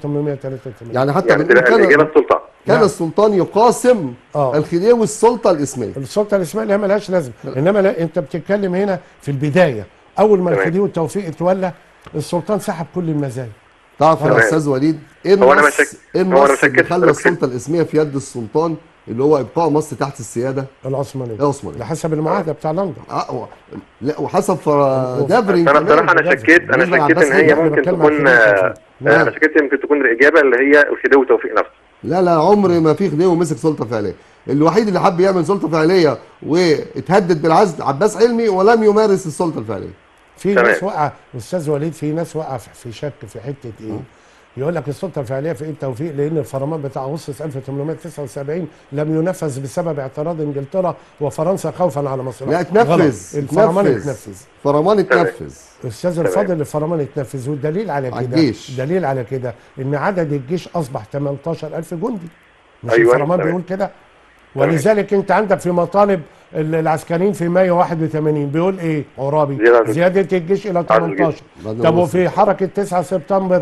1883 يعني حتى يعني بنقول تبقى الاجابه كان السلطه كان نعم. السلطان يقاسم آه. الخديوي السلطه الاسميه السلطه الاسميه اللي هي ملهاش لازمه انما لا انت بتتكلم هنا في البدايه اول ما تمام. الخديوي التوفيق اتولى السلطان سحب كل المزايا تعرف يا تمام. استاذ وليد ايه هو أنا النص مشك- ايه هو أنا النص اللي مشككش خلى في السلطه الاسميه في يد السلطان اللي هو ابقاء مصر تحت السياده العثمانيه العثمانية. ده حسب المعاهده بتاع لندن آه، و- لا وحسب فر- دافرين انا كمان بصراحه انا بالجزم. شكيت انا بالنسبة شكيت لعباس ان هي حامد، أنا ممكن بتكلم عن تكون الخديوي آه، التوفيق. نعم. انا شكيت يمكن تكون الاجابه اللي هي الخديوي توفيق نفسه لا لا عمر ما في خديوي مسك سلطه فعليه الوحيد اللي حب يعمل سلطه فعليه واتهدد بالعزل عباس حلمي ولم يمارس السلطه الفعليه في تمام. ناس واقعه استاذ وليد في ناس واقعه في في شك في حته ايه يقول لك السلطه الفعليه في ايد توفيق لان الفرمان بتاع اغسطس 1879 لم ينفذ بسبب اعتراض انجلترا وفرنسا خوفا على مصر لا غلط. اتنفذ الفرمان اتنفذ اتنفذ فرمان تمام. اتنفذ استاذ الفاضل الفرمان اتنفذ والدليل على على كده الجيش. دليل على كده ان عدد الجيش اصبح 18000 جندي مش أيوة، الفرمان تمام. بيقول كده ولذلك انت عندك في مطالب ال- العسكريين في مايو 81 بيقول ايه عرابي زيادة- زياده الجيش الى عدد الجيش. 18 بعد طب ما وفي حركه 9 سبتمبر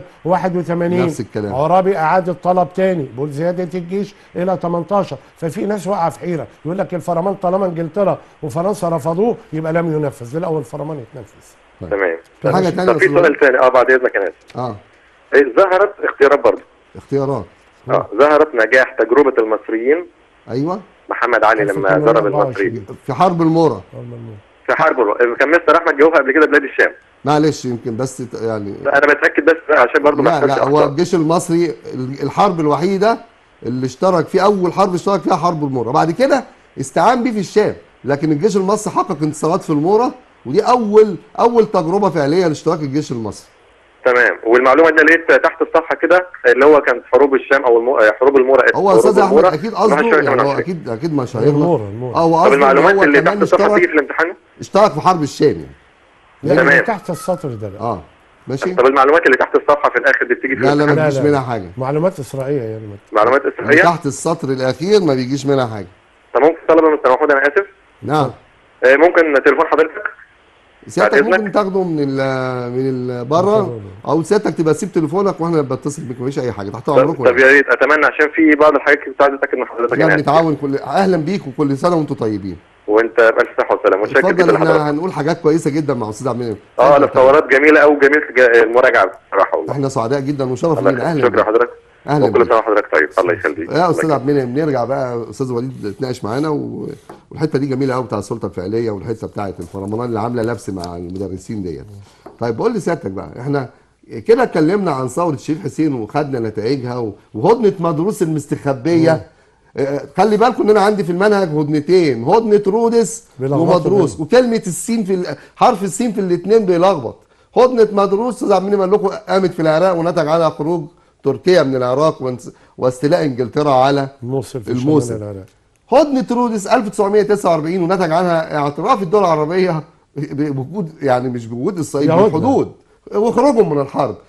81 نفس الكلام. عرابي اعاد الطلب تاني بيقول زياده الجيش الى 18 ففي ناس واقعه في حيره يقول لك الفرمان طالما انجلترا وفرنسا رفضوه يبقى لم ينفذ لا هو الفرمان اتنفذ تمام في حاجه ثانيه طب في سؤال ثاني اه بعد اذنك يا ناس اه إيه، ظهرت اختيارات برضه اختيارات اه ظهرت نجاح تجربه المصريين ايوه محمد علي لما ضرب 1824. المصريين في حرب المورا في حرب الو- كان مستر احمد جاوبها قبل كده بلاد الشام معلش يمكن بس ت- يعني لا انا بتاكد بس عشان برضه ما لا يحصلش لا هو اخطاء الجيش المصري ال- الحرب الوحيده اللي اشترك في اول حرب اشترك فيها حرب المورا بعد كده استعان بيه في الشام لكن الجيش المصري حقق انتصارات في المورا ودي اول اول تجربه فعليه لاشتراك الجيش المصري تمام والمعلومه دي لقيت تحت الصفحه كده اللي هو كان حروب الشام او المو... حروب المورا هو حروب استاذ احمد المورا اكيد راح قصده الشام يعني هو 28. اكيد اكيد مش هيغلط المورا المورا اه هو طب قصده إن المعلومات هو اللي كمان تحت الصفحه اشترك تيجي في الامتحان اشترك في حرب الشام يعني لا تمام. اللي تحت السطر ده لا اه ماشي طب المعلومات اللي تحت الصفحه في الاخر دي بتيجي في لا لا الامتحان ما لا، تجيش لا. منها حاجه معلومات اسرائيليه يعني ما- معلومات يعني اسرائيليه تحت السطر الاخير ما بيجيش منها حاجه طب ممكن طلبه مستر محمود انا اسف نعم آه، ممكن تليفون حضرتك سيادتك بعد إذنك؟ ممكن تاخده من ال من ال بره او سيادتك تبقى تسيب تليفونك واحنا بتصل بيك مفيش اي حاجه تحت طب, امركم طب يا ريت اتمنى عشان في بعض الحاجات كنت عايز اتاكد من حضرتك احنا أنا آسف. بنتعاون كل اهلا بيك وكل سنه وانتم طيبين وانت بالف صحه وسلامه متشكر اتفضل جدا احنا لحضرتك هنقول حاجات كويسه جدا مع استاذ عبد المنعم اه اتفضل الاختبارات جميله او جميله الج- المراجعه بصراحه والله احنا سعداء جدا وشرف الله لينا يخليك. اهلا شكرا بيك حضرتك اهلا وكل بيك سنه وحضرتك طيب الله يخليك يا الله استاذ يخليك. عبد المنعم نرجع بقى استاذ وليد اتناقش معانا و... والحته دي جميله قوي بتاع السلطه الفعليه والحته بتاعه الفرمانات اللي عامله لبس مع المدرسين ديت طيب قول لي سيادتك بقى احنا كده اتكلمنا عن ثوره الشريف حسين وخدنا نتائجها و- وهدنه مدروس المستخبيه اه، خلي بالكم ان انا عندي في المنهج هدنتين هدنه رودس بيلخبطوا ومدروس بينهم. وكلمه السين في ال- حرف السين في الاثنين بيلخبط هدنه مدروس استاذ عبد المنعم قال لكم قامت في العراق ونتج عنها خروج تركيا من العراق وانس- واستيلاء انجلترا على الموصل في الموصل. شمال العراق هدنة رودس 1949 ونتج عنها اعتراف الدول العربية بوجود يعني مش بوجود إسرائيل يهودنا. بالحدود وخروجهم من الحرب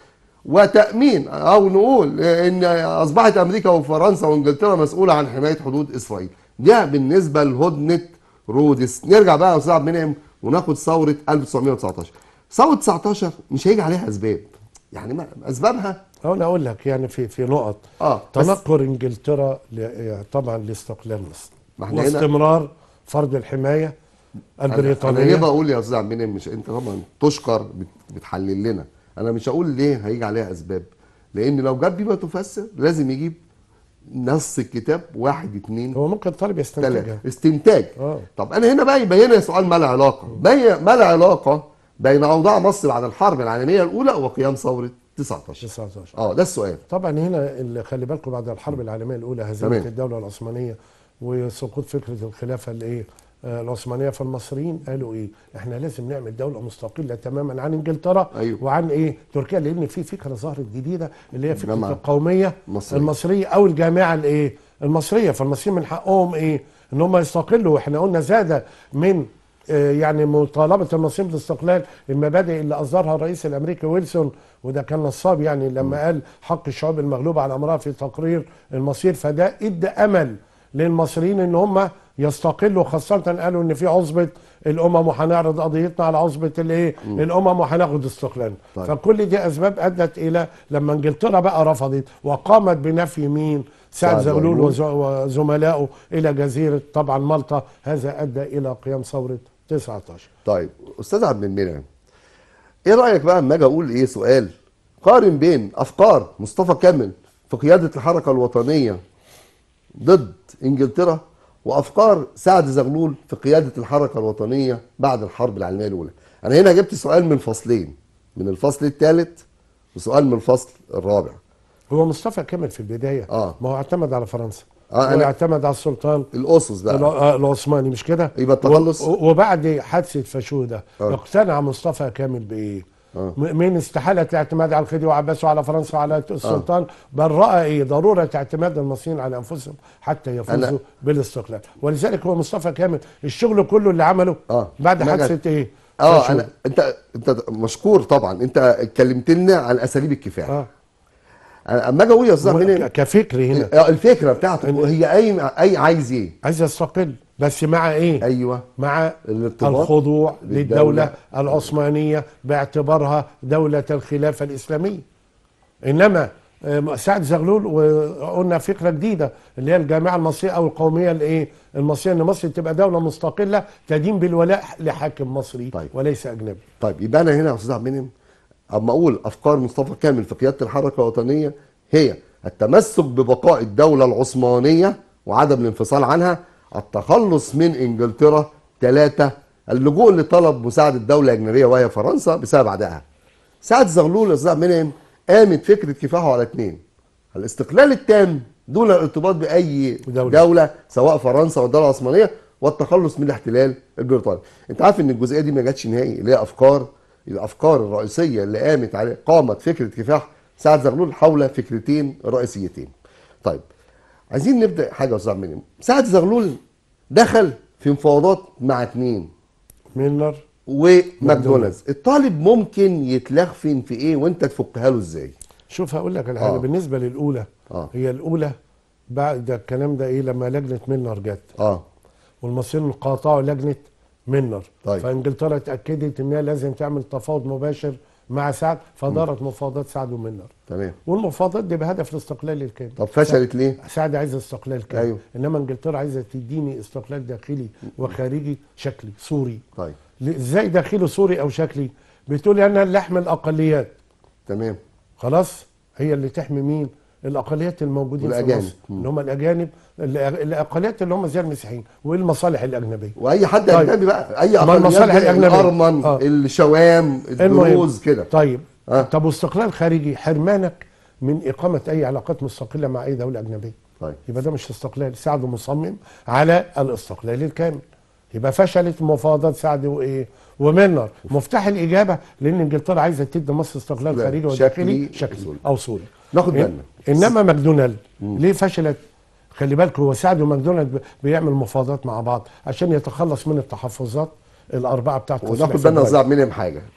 وتامين او نقول ان اصبحت امريكا وفرنسا وانجلترا مسؤوله عن حمايه حدود اسرائيل ده بالنسبه لهدنه رودس نرجع بقى يا استاذ عبد المنعم وناخد ثوره 1919 ثوره 19 مش هيجي عليها اسباب يعني ما اسبابها انا اقول لك يعني في في نقط اه بس تنكر انجلترا ل- طبعا لاستقلال مصر ما احنا هنا واستمرار فرض الحمايه انا ليه البريطانيه بقول يا استاذ عبد المنعم مش انت طبعا تشكر بت- بتحلل لنا انا مش هقول ليه هيجي عليها اسباب لان لو جاب بما تفسر لازم يجيب نص الكتاب واحد اتنين هو ممكن الطالب يستنتجها ثلاثة استنتاج اه طب انا هنا بقى يبقى هنا سؤال ما له علاقه بي- ما له علاقه بين اوضاع مصر بعد الحرب العالميه الاولى وقيام ثوره 19 19 اه ده السؤال طبعا هنا اللي خلي بالكم بعد الحرب العالميه الاولى هزيمه تمام. الدوله العثمانيه وسقوط فكره الخلافه الايه آه، العثمانيه فالمصريين قالوا ايه احنا لازم نعمل دوله مستقله تماما عن انجلترا أيوه. وعن ايه تركيا لان في فكره ظهرت جديده اللي هي فكره جماعة. القوميه مصرية. المصريه او الجامعه الايه المصريه فالمصريين من حقهم ايه ان هم يستقلوا احنا قلنا زاد من آه، يعني مطالبه المصريين بالاستقلال المبادئ اللي اصدرها الرئيس الامريكي ويلسون وده كان نصاب يعني لما قال حق الشعوب المغلوبه على امرها في تقرير المصير فده ادى امل للمصريين ان هم يستقلوا خاصه قالوا ان في عصبه الامم وهنعرض قضيتنا على عصبه الايه الامم وهناخد استقلال طيب. فكل دي اسباب ادت الى لما انجلترا بقى رفضت وقامت بنفي مين سعد سعد زغلول زغلول. وز- وزملائه الى جزيره طبعا مالطا هذا ادى الى قيام ثوره 19 طيب استاذ عبد المنعم ايه رايك بقى اما اجي اقول ايه سؤال قارن بين افكار مصطفى كامل في قياده الحركه الوطنيه ضد انجلترا وافكار سعد زغلول في قياده الحركه الوطنيه بعد الحرب العالميه الاولى انا هنا جبت سؤال من فصلين من الفصل الثالث وسؤال من الفصل الرابع هو مصطفى كامل في البدايه آه. ما هو اعتمد على فرنسا آه، هو أنا- اعتمد على السلطان الاسس بقى الع- العثماني مش كده يبقى التخلص- و- و- وبعد حادثه فاشوده آه. اقتنع مصطفى كامل بايه آه. م- من استحاله الاعتماد على الخديوي وعباس وعلى فرنسا وعلى السلطان بل راى ايه ضروره اعتماد المصريين على انفسهم حتى يفوزوا أنا- بالاستقلال ولذلك هو مصطفى كامل الشغل كله اللي عمله آه. بعد ما جت- حادثه ايه اه فاشودة. انا انت انت مشكور طبعا انت اتكلمت لنا عن اساليب الكفاح اه أنا اما اجي اقول يا استاذ عبد هو المنعم ك- كفكر هنا آه، الفكره بتاعته هي اي اي عايز ايه عايز يستقل بس مع ايه ايوه مع الارتباط الخضوع بالدولة. للدولة العثمانية باعتبارها دولة الخلافة الإسلامية إنما آه، سعد زغلول وقلنا فكرة جديدة اللي هي الجامعة المصرية أو القومية الإيه المصرية إن مصر تبقى دولة مستقلة تدين بالولاء لحاكم مصري طيب. وليس أجنبي طيب يبقى انا هنا يا استاذ عبد المنعم اما اقول افكار مصطفى كامل في قياده الحركه الوطنيه هي التمسك ببقاء الدوله العثمانيه وعدم الانفصال عنها التخلص من انجلترا ثلاثه اللجوء لطلب مساعده دوله اجنبيه وهي فرنسا بسبب عدائها سعد زغلول يا استاذ عبد المنعم قامت فكره كفاحه على اثنين الاستقلال التام دون الارتباط باي دولة. دولة, دولة سواء فرنسا والدوله العثمانيه والتخلص من الاحتلال البريطاني انت عارف ان الجزئيه دي ما جاتش نهائي اللي هي افكار الافكار الرئيسيه اللي قامت عليه قامت فكره كفاح سعد زغلول حول فكرتين رئيسيتين طيب عايزين نبدا حاجه يا استاذ عبد المنعم سعد زغلول دخل في مفاوضات مع اثنين ميلنر وماكدونالدز الطالب ممكن يتلخفن في ايه وانت تفكها له ازاي شوف هقول لك على حاجة آه. بالنسبة للأولى آه. هي الأولى بعد الكلام ده إيه لما لجنة ميلنر جت اه والمصريين قاطعوا لجنه منر طيب. فانجلترا اتاكدت انها لازم تعمل تفاوض مباشر مع سعد فدارت مفاوضات سعد ومنر تمام والمفاوضات دي بهدف الاستقلال الكامل طب فشلت ليه سعد عايز استقلال كامل أيوه. انما انجلترا عايزه تديني استقلال داخلي وخارجي شكلي سوري طيب ل- ازاي داخلي سوري او شكلي بتقول انا اللي احمي الاقليات تمام خلاص هي اللي تحمي مين الاقليات الموجودين في والأجانب. مصر مم. اللي هم الاجانب الأ- الاقليات اللي هم زي المسيحيين والمصالح الاجنبيه واي حد طيب. اجنبي بقى اي ما اقليات المصالح زي الأجنبية. الارمن آه. الشوام الدروز كده طيب آه. طب واستقلال خارجي حرمانك من اقامه اي علاقات مستقله مع اي دوله اجنبيه طيب يبقى ده مش استقلال سعد مصمم على الاستقلال الكامل يبقى فشلت مفاوضات سعد وايه ومنر مفتاح الاجابه لان انجلترا عايزه تدي مصر استقلال استقلال خارجي شكلي وداخلي شكلي وسوري. او سوري ناخد إن- بالنا انما ماكدونالد ليه فشلت خلي بالك هو سعد وماكدونالد ب- بيعمل مفاوضات مع بعض عشان يتخلص من التحفظات الاربعه بتاعت تصنيع وناخد بالنا يا فبراير. استاذ عبد المنعم حاجه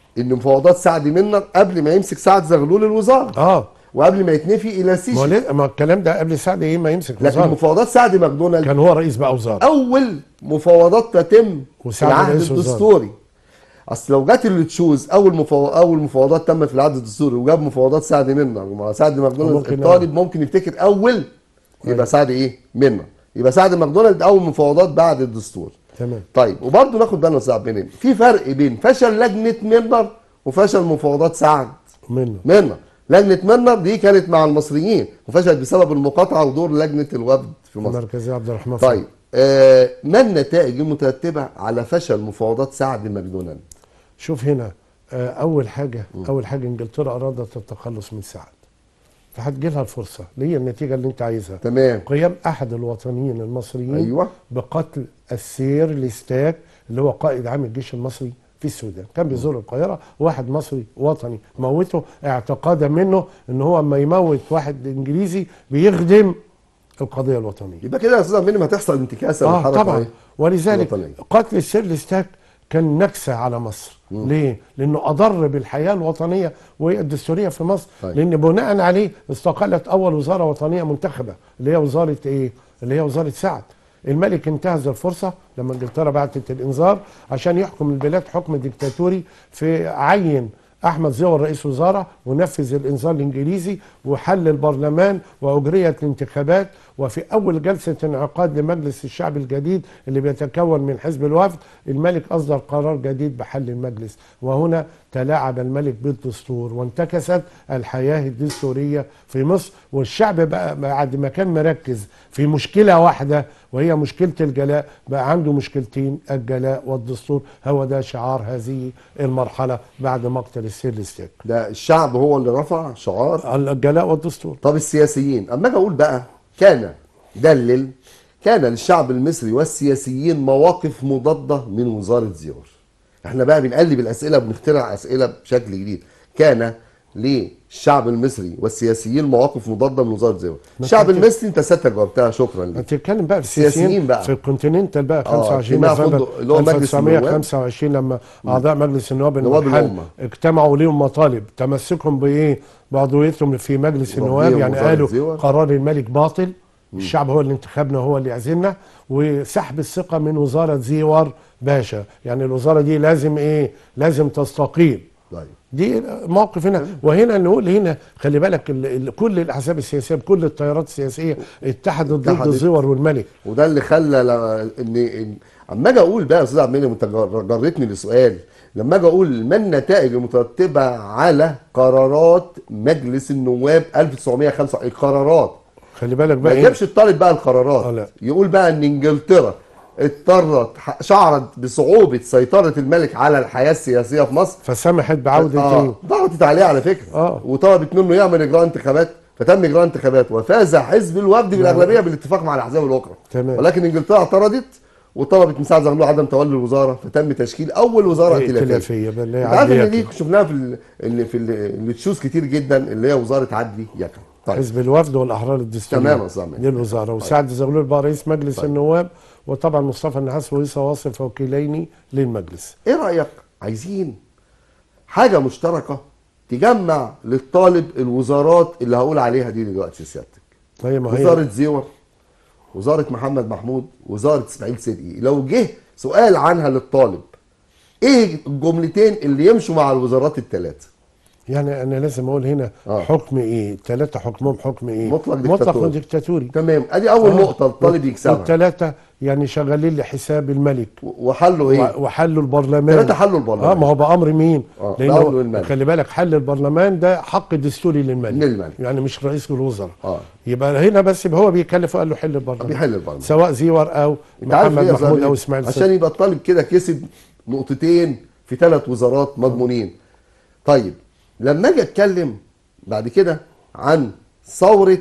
ان مفاوضات سعد منر قبل ما يمسك سعد زغلول الوزاره اه وقبل ما يتنفي الى ما, هو سيسي ليه- ما الكلام ده قبل سعد ايه ما يمسك لكن وزارة. مفاوضات سعد ماكدونالد كان هو رئيس بقى وزاره اول مفاوضات تتم في وسعد العهد رئيس وزراء. الدستوري اصل لو جت اللي تشوز اول مفاو... اول مفاوضات تمت في العهد الدستوري وجاب مفاوضات سعد منر ومع سعد ماكدونالد ممكن الطالب ممكن يفتكر اول يبقى سعد ايه منر يبقى سعد ماكدونالد اول مفاوضات بعد الدستور تمام طيب وبرضه ناخد بالنا يا استاذ عبد المنعم في فرق بين فشل لجنه منر وفشل مفاوضات سعد منه منر لجنه منر دي كانت مع المصريين وفشلت بسبب المقاطعه ودور لجنه الوفد في مصر مركزي عبد الرحمن طيب آه ما النتائج المترتبه على فشل مفاوضات سعد ماكدونالد شوف هنا آه، اول حاجه اول حاجه انجلترا ارادت التخلص من سعد فهتجي لها الفرصه اللي هي النتيجه اللي انت عايزها تمام قيام احد الوطنيين المصريين ايوه بقتل السير ليستاك اللي هو قائد عام الجيش المصري في السودان كان بيزور القاهره واحد مصري وطني موته اعتقادا منه ان هو اما يموت واحد انجليزي بيخدم القضيه الوطنيه يبقى كده يا استاذ عبد المنعم هتحصل انتكاسه اه للحركه طبعا إيه؟ ولذلك الوطنية. قتل السير ليستاك كان نكسه على مصر ليه؟ لانه اضر بالحياه الوطنيه والدستوريه في مصر طيب. لان بناء عليه استقالت اول وزاره وطنيه منتخبه اللي هي وزاره ايه؟ اللي هي وزاره سعد الملك انتهز الفرصه لما انجلترا بعتت الانذار عشان يحكم البلاد حكم ديكتاتوري في عين احمد زويل رئيس وزراء ونفذ الانذار الانجليزي وحل البرلمان واجريت الانتخابات وفي اول جلسه انعقاد لمجلس الشعب الجديد اللي بيتكون من حزب الوفد الملك اصدر قرار جديد بحل المجلس وهنا تلاعب الملك بالدستور وانتكست الحياه الدستوريه في مصر والشعب بقى بعد ما كان مركز في مشكله واحده وهي مشكله الجلاء بقى عنده مشكلتين الجلاء والدستور هو ده شعار هذه المرحله بعد مقتل السير ليستيك ده الشعب هو اللي رفع شعار الجلاء والدستور طب السياسيين اما اجي اقول بقى كان دلل كان للشعب المصري والسياسيين مواقف مضاده من وزاره زيور احنا بقى بنقلب الاسئله بنخترع اسئله بشكل جديد كان للشعب المصري والسياسيين مواقف مضاده من وزاره زيور الشعب كنت- المصري انت سيادتك جاوبتها شكرا لك هتتكلم بقى في السياسيين السياسيين بقى. في الكونتيننتال بقى آه، 25 اجتماع نوفمبر فندق اللي هو مجلس النواب. 1925 لما اعضاء مجلس النواب نواب المحل الأمة. اجتمعوا ليهم مطالب تمسكهم بايه بعضويتهم في مجلس النواب وفيهم يعني وزارة قالوا زيور. قرار الملك باطل الشعب هو اللي انتخبنا هو اللي يعزلنا وسحب الثقه من وزاره زيور باشا يعني الوزاره دي لازم ايه لازم تستقيل طيب دي موقف هنا وهنا نقول هنا خلي بالك ال ال كل الاحزاب السياسيه بكل التيارات السياسيه اتحدت ضد اتحدت. الزور والملك وده اللي خلى ل- ان إن- اما اجي اقول بقى يا استاذ عبد المنعم انت جر- جرتني لسؤال لما اجي اقول ما النتائج المترتبه على قرارات مجلس النواب 1905 القرارات خلي بالك ما بقى ايه يجيبش الطالب بقى آه، القرارات لا. يقول بقى ان انجلترا اضطرت ح- شعرت بصعوبه سيطره الملك على الحياه السياسيه في مصر فسمحت بعوده آه ايه ضغطت عليه على فكره آه. وطلبت منه يعمل اجراء انتخابات فتم اجراء انتخابات وفاز حزب الوفد بالاغلبيه بالاتفاق مع الاحزاب الاخرى تمام. ولكن انجلترا اعترضت وطلبت من سعد زغلول عدم تولي الوزاره فتم تشكيل اول وزاره إيه ائتلافيه ائتلافية، بل هي انت عارف ان عدلية دي شفناها في ال- اللي في ال- اللي تشوز كتير جدا اللي هي وزاره عدلي يكن طيب حزب الوفد والاحرار الدستوريه تمام يا أستاذ عماد. دي الوزاره وسعد زغلول بقى رئيس مجلس طيب. النواب وطبعا مصطفى النحاس وعيسى واصف وكيلين للمجلس ايه رايك عايزين حاجه مشتركه تجمع للطالب الوزارات اللي هقول عليها دي دلوقتي سيادتك طيب ما هي وزاره زيور وزاره محمد محمود وزاره اسماعيل صدقي لو جه سؤال عنها للطالب ايه الجملتين اللي يمشوا مع الوزارات الثلاثه يعني انا لازم اقول هنا آه. حكم ايه ثلاثه حكمهم حكم ايه مطلق مطلق ديكتاتوري. ديكتاتوري تمام ادي اول آه. نقطه الطالب يكسبها والثلاثه يعني شغالين لحساب الملك وحلوا ايه و- وحلوا البرلمان ثلاثة حلوا البرلمان. اه ما هو بامر مين؟ آه، لانه بأمر الملك. خلي بالك حل البرلمان ده حق دستوري للملك للملك. يعني مش رئيس الوزراء آه. يبقى هنا بس هو بيكلف وقال له حل البرلمان بيحل البرلمان. سواء زيور او انت عارف محمد ليه يا أستاذ محمود عبد او الحليم؟ اسماعيل عشان صدقي. يبقى الطالب كده كسب نقطتين في ثلاث وزارات مضمونين طيب لما اجي اتكلم بعد كده عن ثوره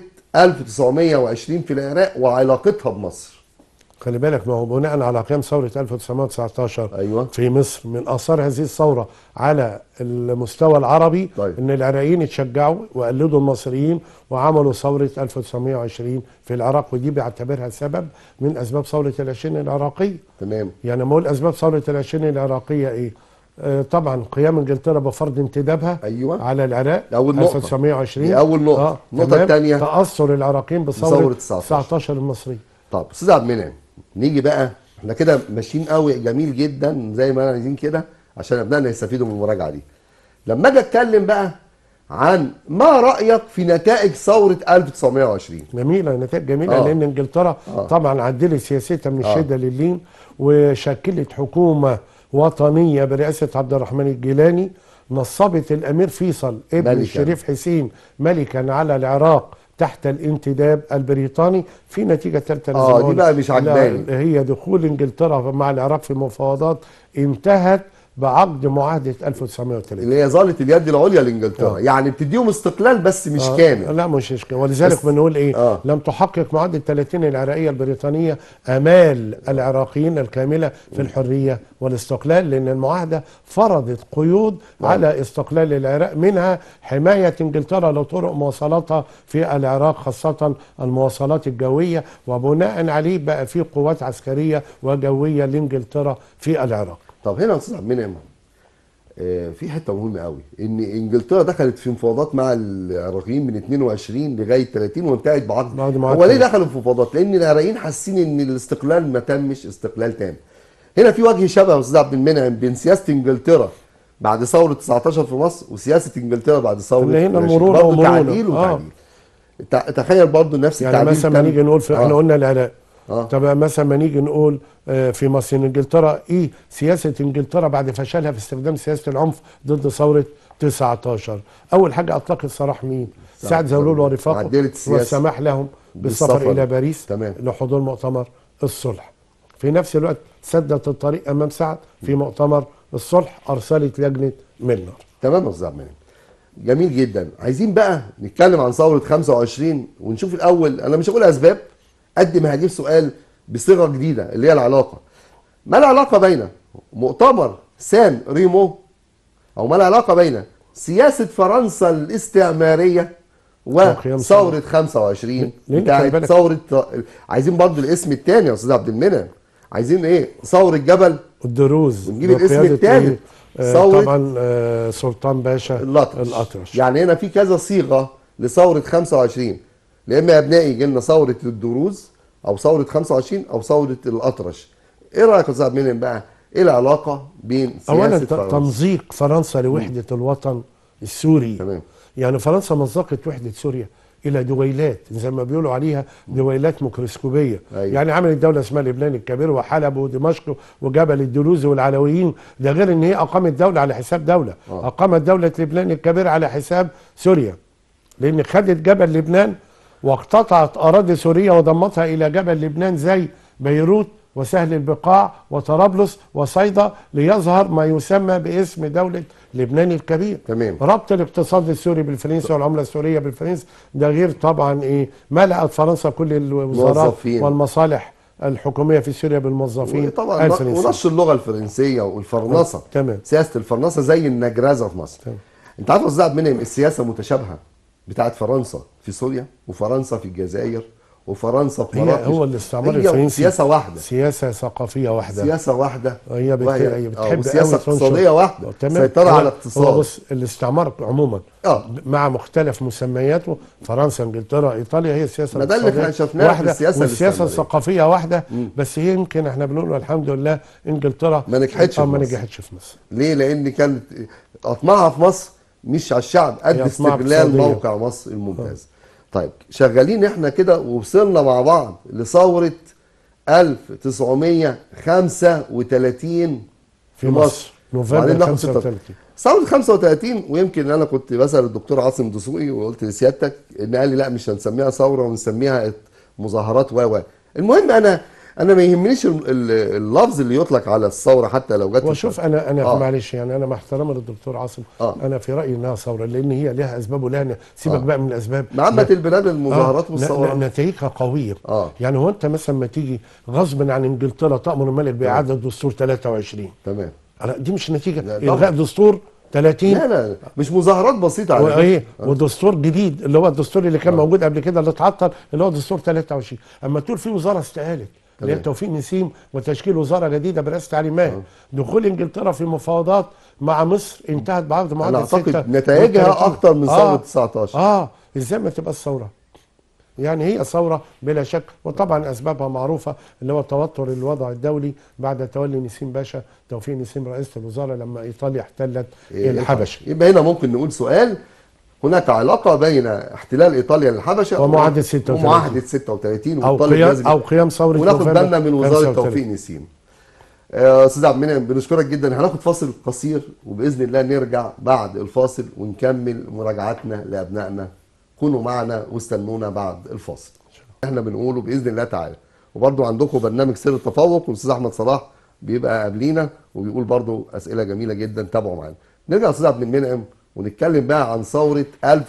1920 في العراق وعلاقتها بمصر خلي بالك ما هو بناء على قيام ثوره 1919 أيوة. في مصر من اثار هذه الثوره على المستوى العربي طيب. ان العراقيين اتشجعوا وقلدوا المصريين وعملوا ثوره 1920 في العراق ودي بيعتبرها سبب من اسباب ثوره العشرين العراقيه تمام يعني ما اقول اسباب ثوره العشرين العراقيه ايه آه، طبعا قيام انجلترا بفرض انتدابها أيوة. على العراق دي أول نقطة. 1920 دي أول نقطة. النقطة تمام. التانية. تاثر العراقيين بثورة بثوره 19. 19 المصري طب استاذ عبد المنعم نيجي بقى احنا كده ماشيين قوي جميل جدا زي ما انا عايزين كده عشان ابنائنا يستفيدوا من المراجعه دي لما اجي اتكلم بقى عن ما رايك في نتائج ثوره 1920 جميله نتائج جميله آه. آه. لان انجلترا آه. آه. طبعا عدلت سياستها من آه. الشده للين وشكلت حكومه وطنيه برئاسه عبد الرحمن الجيلاني نصبت الامير فيصل ابن ملكاً. الشريف حسين ملكا على العراق تحت الانتداب البريطاني في نتيجه ثالثه آه، لازم دي أقول. بقى مش عجباني. لا، هي دخول انجلترا مع العراق في مفاوضات انتهت بعقد معاهده 1930 اللي هي ظلت اليد العليا لانجلترا آه. يعني بتديهم استقلال بس مش آه، كامل لا مش مش كامل ولذلك بس- بنقول ايه آه. آه. لم تحقق معاهده 30 العراقيه البريطانيه امال العراقيين الكامله في الحريه والاستقلال لان المعاهده فرضت قيود آه. على استقلال العراق منها حمايه انجلترا لطرق مواصلاتها في العراق خاصه المواصلات الجويه وبناء عليه بقى في قوات عسكريه وجويه لانجلترا في العراق طب هنا يا استاذ عبد المنعم آه، في حته مهمه قوي ان انجلترا دخلت في مفاوضات مع العراقيين من 22 لغايه 30 وانتهت بعقد بعد معاهدة هو ليه ثلاثين. دخلوا في مفاوضات؟ لان العراقيين حاسين ان الاستقلال ما تمش استقلال تام. هنا في وجه شبه يا استاذ عبد المنعم بين سياسه انجلترا بعد ثوره 19 في مصر وسياسه انجلترا بعد ثوره اللي هنا 20. المرونة برضه ومرونة. تعديل آه. وتعديل. تع- تخيل برضه نفس يعني التعديل مثلا ما تم. نيجي نقول في احنا آه. قلنا العراق آه. طب مثلا ما نيجي نقول آه، في مصر إن انجلترا ايه سياسه انجلترا بعد فشلها في استخدام سياسه العنف ضد ثوره 19 اول حاجه اطلقت سراح مين سعد زغلول ورفاقه عدلت السياسة. والسماح لهم بالسفر بالسفر. الى باريس تمام. لحضور مؤتمر الصلح في نفس الوقت سدت الطريق امام سعد في مؤتمر الصلح ارسلت لجنه ميلنر تمام يا استاذ عبد المنعم جميل جدا عايزين بقى نتكلم عن ثوره 25 ونشوف الاول انا مش هقول اسباب قد ما هجيب سؤال بصيغه جديده اللي هي العلاقه ما العلاقه بين مؤتمر سان ريمو او ما العلاقه بين سياسه فرنسا الاستعماريه وقيام وثوره 25 لأن خلي بتاعت بالك- ثوره عايزين برضو الاسم الثاني يا استاذ عبد المنعم عايزين ايه ثوره جبل الدروز ونجيب الاسم بقيادة التالت. إيه؟ آه، ثورة طبعا آه، سلطان باشا الأطرش. الأطرش يعني هنا في كذا صيغه لثوره 25 يا اما يا ابنائي يجي لنا ثوره الدروز او ثوره 25 او ثوره الاطرش ايه رايك يا استاذ عبد المنعم بقى ايه العلاقه بين سياسه اولا ت- فرنسا تمزيق فرنسا لوحده الوطن السوري تمام. يعني فرنسا مزقت وحده سوريا الى دويلات زي ما بيقولوا عليها دويلات ميكروسكوبيه أيوة. يعني عملت دوله اسمها لبنان الكبير وحلب ودمشق وجبل الدروز والعلويين ده غير ان هي اقامت دوله على حساب دوله آه. اقامت دوله لبنان الكبير على حساب سوريا لان خدت جبل لبنان واقتطعت اراضي سوريا وضمتها الى جبل لبنان زي بيروت وسهل البقاع وطرابلس وصيدا ليظهر ما يسمى باسم دوله لبنان الكبير تمام. ربط الاقتصاد السوري بالفرنسي والعمله السوريه بالفرنسي ده غير طبعا ايه ملأت فرنسا كل الوزارات موظفين. والمصالح الحكوميه في سوريا بالموظفين طبعا الفرنسيين. ونشر اللغه الفرنسيه والفرنسه تمام. سياسه الفرنسه زي النجرزه في مصر تمام. انت عارف يا استاذ عبد المنعم السياسه متشابهه بتاعت فرنسا في سوريا وفرنسا في الجزائر وفرنسا في هي مراكش هو الاستعمار هي الفرنسي سياسه واحده سياسه ثقافيه واحده سياسه واحده هي بت... وهي- هي آه، بتحب وسياسه قوي تنشر. اقتصاديه واحده تمام سيطره هو- على هو الاقتصاد بص الاستعمار عموما اه مع مختلف مسمياته فرنسا انجلترا ايطاليا هي السياسه ما ده اللي الاقتصادية احنا شفناه في واحده السياسة والسياسه الاستعمارية. الثقافيه واحده بس هي يمكن احنا بنقول الحمد لله انجلترا ما نجحتش آه، في ما مصر. نجحتش في مصر ليه لان كانت اطماعها في مصر مش على الشعب قد هي أطماع استغلال اقتصادية. موقع مصر الممتاز طيب شغالين احنا كده ووصلنا مع بعض لثوره 1935 في مصر نوفمبر وبعدين ناخد 35 ثوره 35 ويمكن انا كنت بسال الدكتور عاصم دسوقي وقلت لسيادتك ان قال لي لا مش هنسميها ثوره ونسميها مظاهرات و و المهم انا انا ما يهمنيش ال- ال- اللفظ اللي يطلق على الثوره حتى لو جت في وشوف انا انا آه. آه. معلش يعني انا مع احترامي للدكتور عاصم آه. آه. انا في رايي انها ثوره لان هي لها اسباب ولها سيبك آه. آه. بقى من الاسباب معامة لا- البلاد المظاهرات آه، والثورات ن- ن- نتائجها قويه آه. يعني هو انت مثلا ما تيجي غصب عن انجلترا تامر الملك باعاده دستور 23 تمام أنا- دي مش نتيجه لا، طبعا. الغاء دستور 30 لا لا مش مظاهرات بسيطه على وايه فكرة. ودستور جديد اللي هو الدستور اللي كان موجود قبل كده اللي اتعطل اللي هو دستور 23 اما تقول في وزاره استقالت اللي هي تمام. توفيق نسيم وتشكيل وزاره جديده برئاسه علي ماهر دخول انجلترا في مفاوضات مع مصر انتهت بعقد انا معاهده اعتقد 6 نتائجها اكتر من ثوره آه 19 اه ازاي ما تبقى الثوره يعني هي ثوره بلا شك وطبعا اسبابها معروفه اللي هو توتر الوضع الدولي بعد تولي نسيم باشا توفيق نسيم رئيسه الوزراء لما ايطاليا احتلت إيه الحبشه يبقى هنا ممكن نقول سؤال هناك علاقة بين احتلال إيطاليا للحبشة ومعاهدة 36. ومعاهدة 36 او والطالب قيام لازم او قيام ثوره وناخد نوفمبر بالنا من وزارة 35. توفيق نسيم آه، أستاذ عبد المنعم بنشكرك جدا هناخد فاصل قصير وبإذن الله نرجع بعد الفاصل ونكمل مراجعتنا لأبنائنا كونوا معنا واستنونا بعد الفاصل احنا بنقوله بإذن الله تعالى وبرضو عندكم برنامج سر التفوق والأستاذ أحمد صلاح بيبقى قبلينا وبيقول برضو أسئلة جميلة جدا تابعوا معانا نرجع يا أستاذ عبد المنعم ونتكلم بقى عن ثورة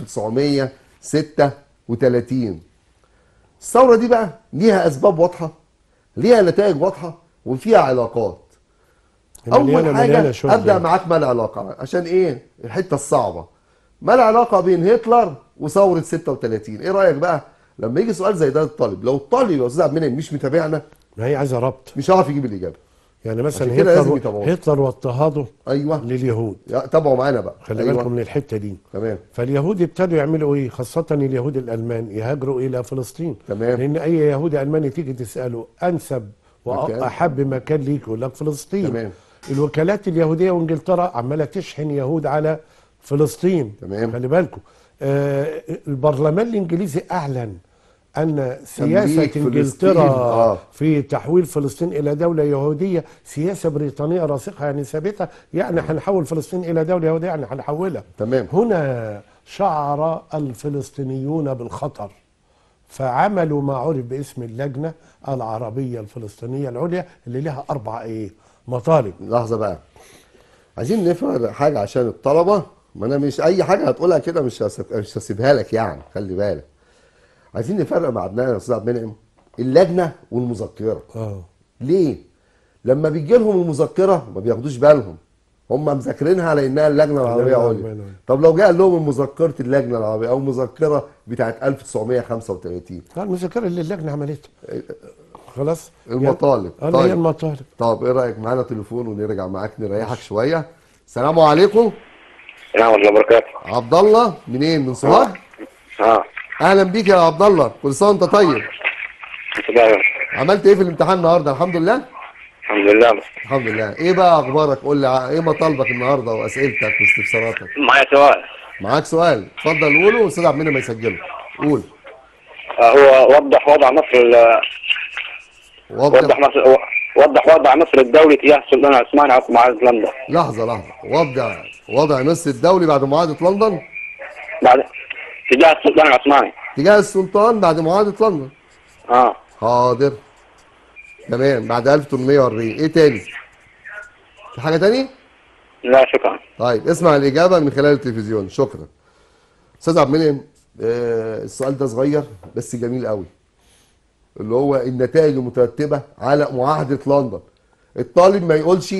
1936 الثورة دي بقى ليها أسباب واضحة ليها نتائج واضحة وفيها علاقات مليانة- أول حاجة مليانة شغل أبدأ يعني. معاك ما العلاقة عشان إيه الحتة الصعبة ما العلاقة بين هتلر وثورة 36 إيه رأيك بقى لما يجي سؤال زي ده للطالب لو الطالب يا أستاذ عبد المنعم مش متابعنا ما هي عايزه ربط مش هيعرف يجيب الإجابة يعني مثلا عشان كده لازم هتلر يتابعوه. هتلر واضطهاده أيوه لليهود يا- تابعوا معانا بقى خلي أيوة. بالكم من الحته دي تمام فاليهود ابتدوا يعملوا ايه خاصة اليهود الألمان يهاجروا إلى فلسطين تمام. لأن أي يهودي ألماني تيجي تسأله أنسب مكان. وأحب مكان ليك يقول لك فلسطين تمام. الوكالات اليهودية وإنجلترا عمالة تشحن يهود على فلسطين تمام. خلي بالكم آه البرلمان الإنجليزي أعلن أن سياسة تمليك فلسطين. إنجلترا آه. في تحويل فلسطين إلى دولة يهودية سياسة بريطانية راسخة يعني ثابتة يعني هنحول فلسطين إلى دولة يهودية يعني هنحولها تمام هنا شعر الفلسطينيون بالخطر فعملوا ما عرف باسم اللجنة العربية الفلسطينية العليا اللي لها أربع إيه مطالب لحظة بقى عايزين نفرق حاجة عشان الطلبة ما انا مش اي حاجة هتقولها كده مش هسيب- مش هسيبها لك يعني خلي بالك عايزين نفرق مع ابنائنا يا استاذ عبد المنعم اللجنة والمذكرة اه ليه؟ لما بيجي لهم المذكرة ما بياخدوش بالهم هم مذاكرينها على انها اللجنة العربية اللجنة عليا العربية العليا. طب لو جاء لهم مذكرة اللجنة العربية او مذكرة بتاعت 1935 المذكرة اللي اللجنة عملتها خلاص المطالب يعني- اه هي المطالب طب ايه رايك معانا تليفون ونرجع معاك نريحك شويه السلام عليكم السلام ورحمة الله وبركاته عبد الله منين من سوهاج اه اهلا بيك يا عبد الله كل سنه وانت طيب تمام عملت ايه في الامتحان النهارده الحمد لله الحمد لله الحمد لله ايه بقى اخبارك قول لي ع- ايه مطالبك النهارده واسئلتك واستفساراتك معايا سؤال معاك سؤال اتفضل قوله والاستاذ عبد المنعم يسجله قول آه، هو وضح وضع مصر ال- وضح وضح مصر وضح وضع مصر الدولي تجاه السلطان العثماني عقب معاهدة لندن لحظه لحظه وضع وضع مصر الدولي بعد معاهده لندن بعد تجاه السلطان العثماني تجاه السلطان بعد معاهده لندن اه حاضر تمام بعد 1840 ايه تاني في حاجه تاني لا شكرا طيب اسمع الإجابة من خلال التلفزيون شكرا أستاذ عبد المنعم آه، السؤال ده صغير بس جميل قوي اللي هو النتائج المترتبة على معاهدة لندن الطالب ما يقولش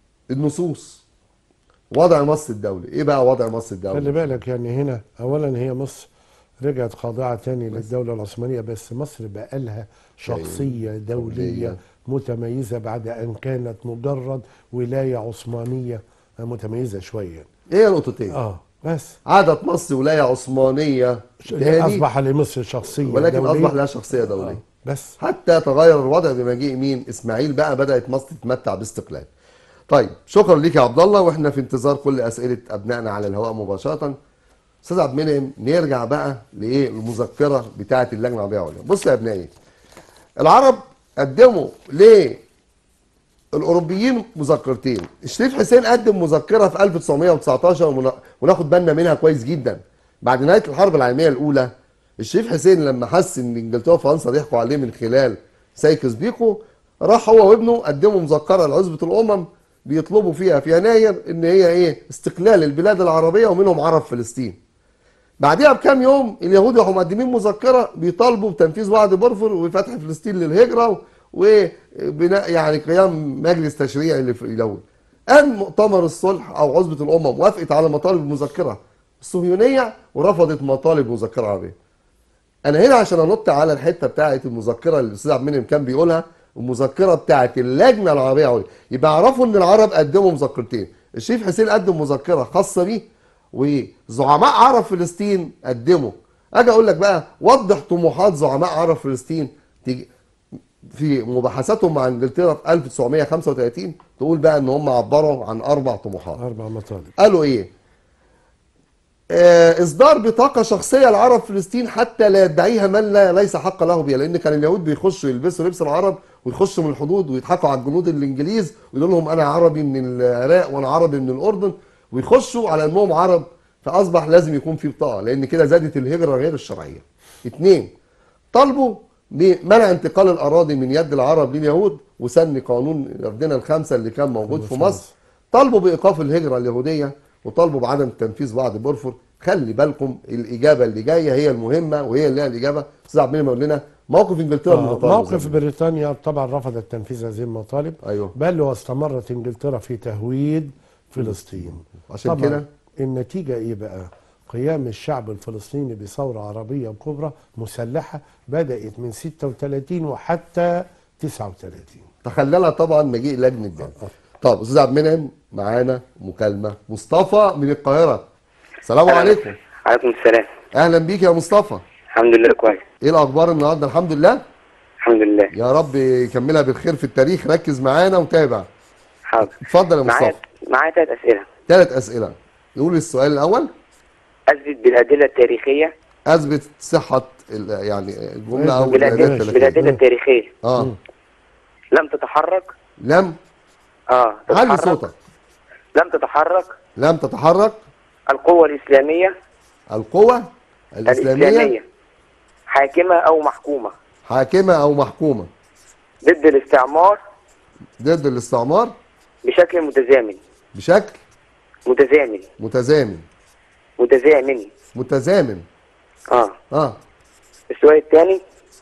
النصوص وضع مصر الدولي ايه بقى وضع مصر خلي الدولي بالك يعني هنا اولا هي مصر رجعت خاضعه تاني للدوله العثمانيه بس مصر بقى لها شخصيه دولية. دوليه متميزه بعد ان كانت مجرد ولايه عثمانيه متميزه شويه ايه النقطتين اه بس عادت مصر ولاية عثمانية تاني اصبح لمصر شخصيه ولكن دولية. اصبح لها شخصية دولية آه. بس حتى تغير الوضع بمجيء مين اسماعيل بقى بدات مصر تتمتع باستقلال طيب شكرا ليك يا عبد الله واحنا في انتظار كل اسئله ابنائنا على الهواء مباشره استاذ عبد المنعم نرجع بقى لايه المذكره بتاعه اللجنه العربيه العليا بص يا ابنائي العرب قدموا ليه الاوروبيين مذكرتين الشريف حسين قدم مذكره في 1919 ومنا- وناخد بالنا منها كويس جدا بعد نهايه الحرب العالميه الاولى الشريف حسين لما حس ان انجلترا وفرنسا ضحكوا عليه من خلال سايكس بيكو راح هو وابنه قدموا مذكره لعزبه الامم بيطلبوا فيها في يناير ان هي ايه استقلال البلاد العربيه ومنهم عرب فلسطين بعدها بكام يوم اليهود راحوا مقدمين مذكره بيطالبوا بتنفيذ وعد بلفور وفتح فلسطين للهجره وبناء يعني قيام مجلس تشريعي اللي في الاول. قام مؤتمر الصلح او عزبه الامم وافقت على مطالب المذكره الصهيونيه ورفضت مطالب مذكره عربيه. انا هنا عشان انط على الحته بتاعه المذكره اللي الاستاذ عبد المنعم كان بيقولها المذكره بتاعت اللجنه العربيه العليا يبقى اعرفوا ان العرب قدموا مذكرتين الشريف حسين قدم مذكره خاصه بيه وزعماء عرب فلسطين قدموا اجي اقول لك بقى وضح طموحات زعماء عرب فلسطين تيجي في مباحثاتهم مع انجلترا في 1935 تقول بقى ان هم عبروا عن اربع طموحات اربع مطالب قالوا ايه آه اصدار بطاقه شخصيه لعرب فلسطين حتى لا يدعيها من لا ليس حق له بها لان كان اليهود بيخشوا يلبسوا لبس العرب ويخشوا من الحدود ويضحكوا على الجنود الانجليز ويقولوا لهم انا عربي من العراق وانا عربي من الاردن ويخشوا على انهم عرب فاصبح لازم يكون في بطاقه لان كده زادت الهجره غير الشرعيه. اثنين طالبوا بمنع انتقال الاراضي من يد العرب لليهود وسن قانون الاردنه الخمسه اللي كان موجود في مصر طالبوا بايقاف الهجره اليهوديه وطالبوا بعدم تنفيذ وعد بورفور خلي بالكم الاجابه اللي جايه هي المهمه وهي اللي هي الاجابه استاذ عبد المنعم يقول لنا موقف انجلترا من آه، المطالب موقف زي ما- بريطانيا طبعا رفضت تنفيذ هذه المطالب ايوه بل واستمرت انجلترا في تهويد فلسطين عشان طبعا كده النتيجة ايه بقى قيام الشعب الفلسطيني بثورة عربية كبرى مسلحة بدأت من 36 وحتى 39 تخللها طبعا مجيء لجنه دان طب استاذ عبد المنعم معانا مكالمه مصطفى من القاهره السلام عليكم عليكم السلام اهلا بيك يا مصطفى الحمد لله كويس ايه الاخبار النهارده الحمد لله الحمد لله يا رب يكملها بالخير في التاريخ ركز معانا وتابع حاضر اتفضل يا معايا مصطفى معايا ثلاث اسئله ثلاث اسئله نقول السؤال الاول اثبت بالادله التاريخيه اثبت صحه ال- يعني الجمله او بالأدلة. الاداه بالادله التاريخيه بالادله التاريخيه اه لم تتحرك لم اه علي تتحرك صوتك لم تتحرك لم تتحرك القوه الاسلاميه القوة الإسلامية الاسلاميه حاكمه او محكومه حاكمة أو محكومة ضد الاستعمار ضد الاستعمار بشكل متزامن بشكل متزامن متزامن متزامن متزامن اه اه السؤال الثاني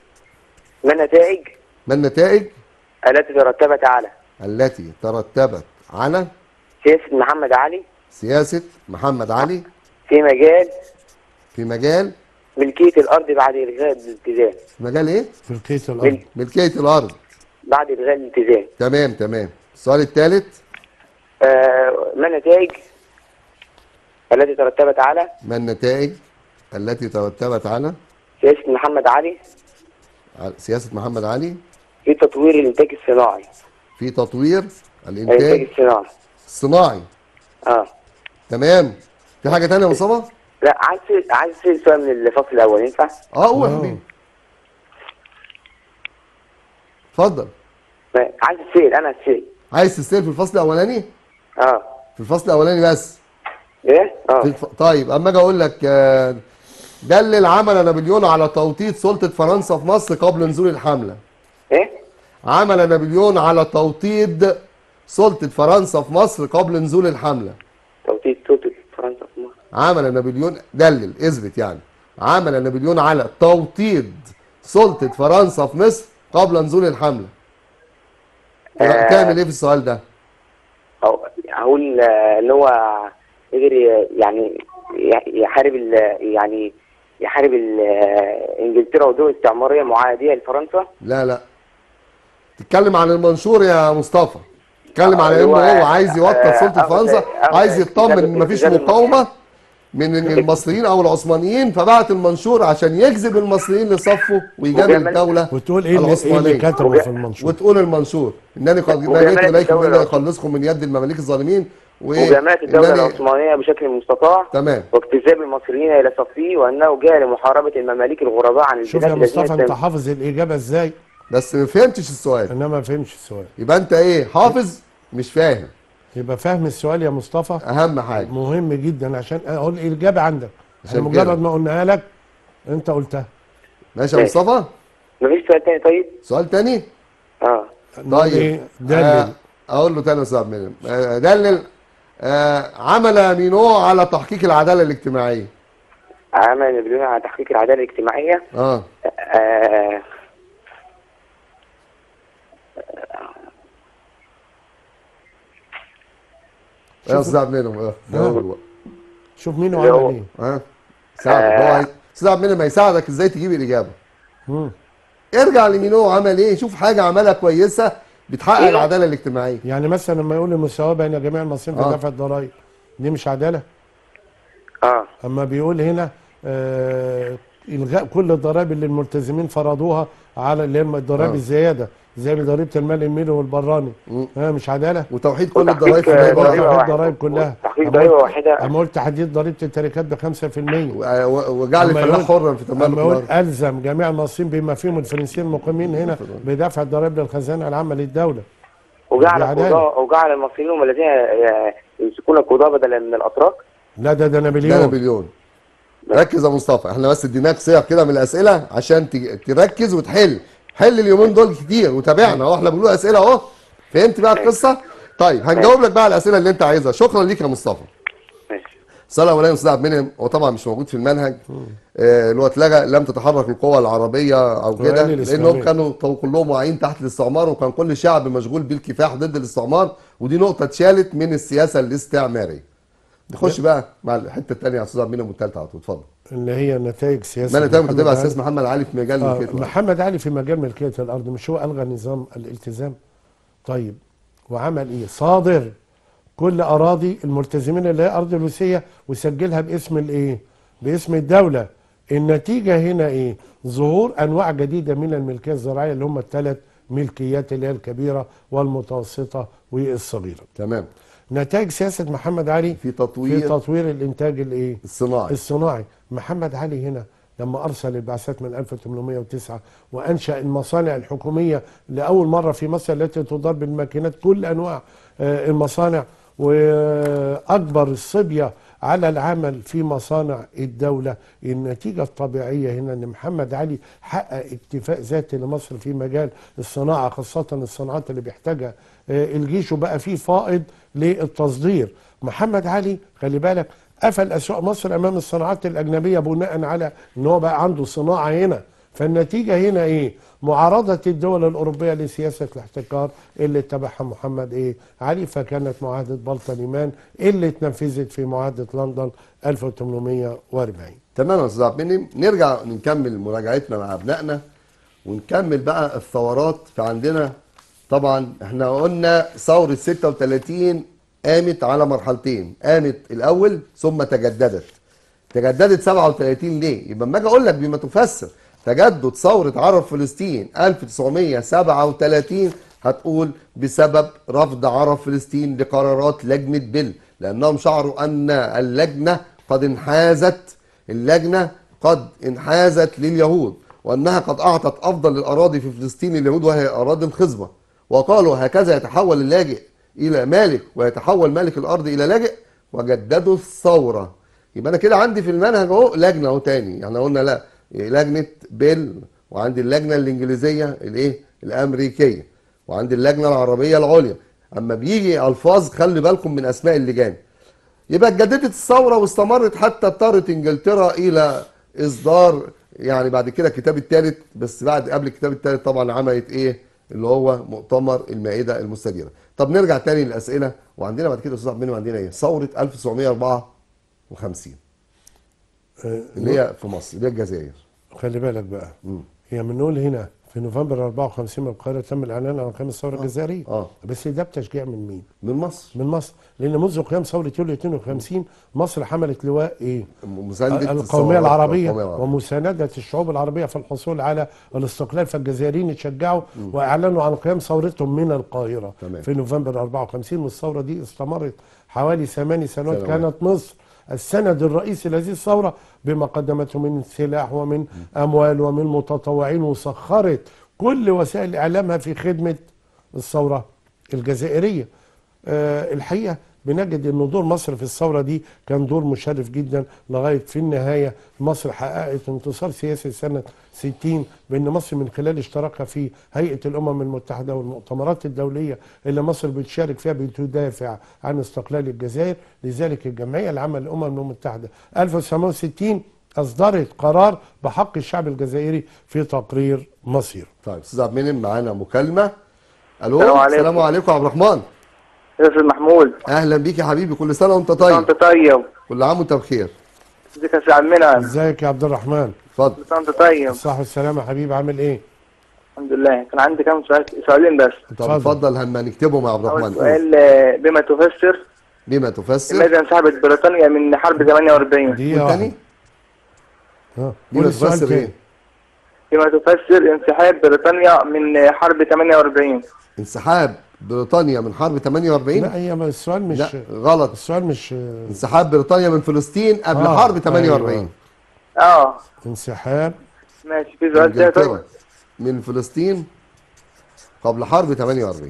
ما النتائج ما النتائج التي ترتبت على التي ترتبت على سياسه محمد علي سياسة محمد علي في مجال في مجال ملكيه الارض بعد الغاء الالتزام في مجال ايه؟ في القيس الأرض ملكية الأرض بعد الغاء الالتزام تمام تمام السؤال الثالث آه، ما النتائج التي ترتبت على ما النتائج التي ترتبت على سياسة محمد علي على سياسة محمد علي في تطوير الإنتاج الصناعي في تطوير الإنتاج الإنتاج الصناعي الصناعي اه تمام في حاجة تانية يا مصطفى؟ لا عايز أسأل- عايز أسأل سؤال من الفصل الأول ينفع؟ اه قول يا آه. حبيبي اتفضل ما- عايز أسأل أنا أسأل عايز تستلم في الفصل الاولاني اه في الفصل الاولاني بس إيه؟ اه في الف... طيب اما اجي اقول لك آه، دلل عمل نابليون على توطيد سلطه فرنسا في مصر قبل نزول الحمله إيه؟ عمل نابليون على توطيد سلطه فرنسا في مصر قبل نزول الحمله توطيد توتل فرنسا في مصر عمل نابليون دلل اثبت يعني عمل نابليون على توطيد سلطه فرنسا في مصر قبل نزول الحمله آه. تعمل ايه في السؤال ده أو هقول آه، اللي هو قدر ي- يعني ي- يحارب ال- يعني يحارب ال- آه، انجلترا ودول استعماريه معاديه لفرنسا لا لا تتكلم عن المنشور يا مصطفى تتكلم آه، على اللي انه هو- هو عايز يوطد آه، سلطه أخذ- فرنسا أخذ عايز يطمن ان التزام- مفيش التزام مقاومه من المصريين او العثمانيين فبعت المنشور عشان يجذب المصريين لصفه ويجامل وجمال- الدوله وتقول ايه اللي, إيه اللي العثمانيه كتبه وجا- في المنشور وتقول المنشور انني قد ما وجمال جئت اليكم الدولة الا العثمانية. اخلصكم من يد المماليك الظالمين و- وجامعة الدولة إنني- العثمانية بشكل مستطاع تمام واجتذاب المصريين إلى صفه وأنه جاء لمحاربة المماليك الغرباء عن شوف يا البلاد التي مصطفى انت تم- حافظ الاجابه ازاي بس ما فهمتش السؤال انا ما فهمش السؤال يبقى انت ايه حافظ مش فاهم يبقى فهم السؤال يا مصطفى اهم حاجه مهم جدا عشان اقول الاجابه عندك عشان احنا كده. مجرد ما قلناها لك انت قلتها ماشي يا ماشي. مصطفى مفيش سؤال تاني طيب؟ سؤال تاني اه نقول ايه دلل آه اقول له تاني يا استاذ عبد المنعم آه دلل آه عمل مينو على تحقيق العداله الاجتماعيه عمل نابليون على تحقيق العدالة الاجتماعية اه آه يا استاذ عبد المنعم اه جاوب بقى. شوف مين اللي وعمل هو- ايه اه ساعدك هو هي- استاذ عبد المنعم هيساعدك ازاي تجيب الاجابه مم. ارجع لمينو عمل ايه شوف حاجه عملها كويسه بتحقق إيه؟ العداله الاجتماعيه يعني مثلا لما يقول المساواه بين جميع المصريين في آه. دفع الضرائب دي مش عداله اه اما بيقول هنا آه الغاء كل الضرائب اللي الملتزمين فرضوها على اللي هم الضرائب آه. الزياده زي ضريبه المال الميلي والبراني مم. ها مش عداله وتوحيد كل وتحقيق الضرائب في آه، الهيئة ضريبة الواحدة. تحديد واحدة. الضرائب كلها تحقيق أما ضريبة قلت- واحدة. اما قلت تحديد ضريبه التركات ب 5% و- و- وجعل أما الفلاح يقول- حرا في تملك اما يقول الارض الزم جميع المصريين بما فيهم الفرنسيين المقيمين هنا بدفع الضرائب للخزانه العامه للدوله وجعل دي عدالة. القضاء وجعل المصريين هم الذين آه، يمسكون القضاء بدلا من الاتراك لا ده ده ده نابليون نابليون ركز يا مصطفى احنا بس اديناك صيغ كده من الاسئله عشان تج- تركز وتحل حل اليومين دول كتير وتابعنا اهو احنا بنقول اسئله اهو فهمت بقى القصه طيب هنجاوب لك بقى على الاسئله اللي انت عايزها شكرا ليك يا مصطفى ماشي السؤال الاولاني استاذ عبد المنعم هو طبعا مش موجود في المنهج آه، اللي هو اتلغى لم تتحرك القوى العربيه او كده وقال الإسلامية. لانهم كانوا تو- كلهم واعيين تحت الاستعمار وكان كل شعب مشغول بالكفاح ضد الاستعمار ودي نقطه اتشالت من السياسه الاستعماريه نخش بقى مع الحته الثانيه يا استاذ عبد المنعم والثالثه على طول اتفضل اللي هي نتائج سياسه ما انا تابع محمد كاتبها علي. استاذ محمد علي في مجال آه ملكية الأرض. محمد علي في مجال ملكيه الارض مش هو الغى نظام الالتزام طيب وعمل ايه صادر كل اراضي الملتزمين اللي هي ارض الوسيه وسجلها باسم الايه باسم الدوله النتيجه هنا ايه ظهور انواع جديده من الملكيه الزراعيه اللي هم الثلاث ملكيات اللي هي الكبيره والمتوسطه والصغيره تمام نتائج سياسه محمد علي في في تطوير تطوير الانتاج الايه الصناعي الصناعي محمد علي هنا لما ارسل البعثات من 1809 وانشا المصانع الحكوميه لاول مره في مصر التي تدار بالماكينات كل انواع آه، المصانع واكبر الصبيه على العمل في مصانع الدوله النتيجه الطبيعيه هنا ان محمد علي حقق اكتفاء ذاتي لمصر في مجال الصناعه خاصه الصناعات اللي بيحتاجها آه، الجيش وبقى فيه فائض للتصدير محمد علي خلي بالك قفل اسواق مصر امام الصناعات الاجنبيه بناء على ان هو بقى عنده صناعه هنا فالنتيجه هنا ايه معارضه الدول الاوروبيه لسياسه الاحتكار اللي اتبعها محمد ايه علي فكانت معاهده بلطنيمان اللي اتنفذت في معاهده لندن 1840 تمام يا استاذ عبد المنعم نرجع نكمل مراجعتنا مع ابنائنا ونكمل بقى الثورات فعندنا طبعا احنا قلنا ثوره 36 قامت على مرحلتين قامت الاول ثم تجددت تجددت 37 ليه يبقى اما اجي اقول لك بما تفسر تجدد ثوره عرب فلسطين 1937 هتقول بسبب رفض عرب فلسطين لقرارات لجنه بيل لانهم شعروا ان اللجنه قد انحازت اللجنه قد انحازت لليهود وانها قد اعطت افضل الاراضي في فلسطين لليهود وهي اراضي الخصبه وقالوا هكذا يتحول اللاجئ الى مالك ويتحول مالك الارض الى لاجئ وجددوا الثوره يبقى انا كده عندي في المنهج اهو لجنه اهو تاني يعني قلنا لا لجنه بيل وعندي اللجنه الانجليزيه الايه الامريكيه وعندي اللجنه العربيه العليا اما بيجي الفاظ خلي بالكم من اسماء اللجان يبقى اتجددت الثوره واستمرت حتى اضطرت انجلترا الى اصدار يعني بعد كده الكتاب الثالث بس بعد قبل الكتاب الثالث طبعا عملت ايه اللي هو مؤتمر المائده المستديره طب نرجع تاني للاسئله وعندنا بعد كده استاذ عبد المنعم عندنا ايه ثوره 1954 آه، اللي هي في مصر اللي هي الجزائر خلي بالك بقى مم. هي بنقول هنا في نوفمبر 54 من القاهره تم الاعلان عن قيام الثوره الجزائريه اه بس ده بتشجيع من مين؟ من مصر من مصر لان منذ قيام ثوره يوليو 52 مصر حملت لواء ايه؟ مسانده القوميه الثورات العربيه القومية العربية. ومسانده الشعوب العربيه في الحصول على الاستقلال فالجزائريين اتشجعوا واعلنوا عن قيام ثورتهم من القاهره تمام. في نوفمبر 54 والثوره دي استمرت حوالي ثماني سنوات سنوات. كانت مصر السند الرئيسي لهذه الثوره بما قدمته من سلاح ومن اموال ومن متطوعين وسخرت كل وسائل اعلامها في خدمه الثوره الجزائريه آه، الحقيقه بنجد ان دور مصر في الثوره دي كان دور مشرف جدا لغايه في النهايه مصر حققت انتصار سياسي سنه 60 بان مصر من خلال اشتراكها في هيئه الامم المتحده والمؤتمرات الدوليه اللي مصر بتشارك فيها بتدافع عن استقلال الجزائر لذلك الجمعيه العامه للامم المتحده 1960 اصدرت قرار بحق الشعب الجزائري في تقرير مصير طيب استاذ عبد المنعم معانا مكالمه الو السلام عليكم. السلام عليكم يا عبد الرحمن يا استاذ محمود اهلا بيك يا حبيبي كل سنه وانت انت طيب طيب كل عام وانت بخير ازيك يا استاذ عمنا ازيك يا عبد الرحمن اتفضل انت طيب صح السلامه يا حبيبي عامل ايه الحمد لله كان عندي كام سؤال سؤالين بس طب اتفضل. اتفضل هما نكتبهم يا عبد اول الرحمن قول. سؤال آه، بما تفسر بما تفسر لماذا انسحبت بريطانيا من حرب 48 دقيقة والتاني واحدة اه قول بما السؤال تفسر تاني ايه بما تفسر انسحاب بريطانيا من حرب 48 انسحاب بريطانيا من حرب 48 لا هي ما السؤال مش لا غلط السؤال مش انسحاب بريطانيا من فلسطين قبل آه، حرب 48 أيوة. اه انسحاب ماشي في سؤال تاني انجلترا طيب من فلسطين قبل حرب 48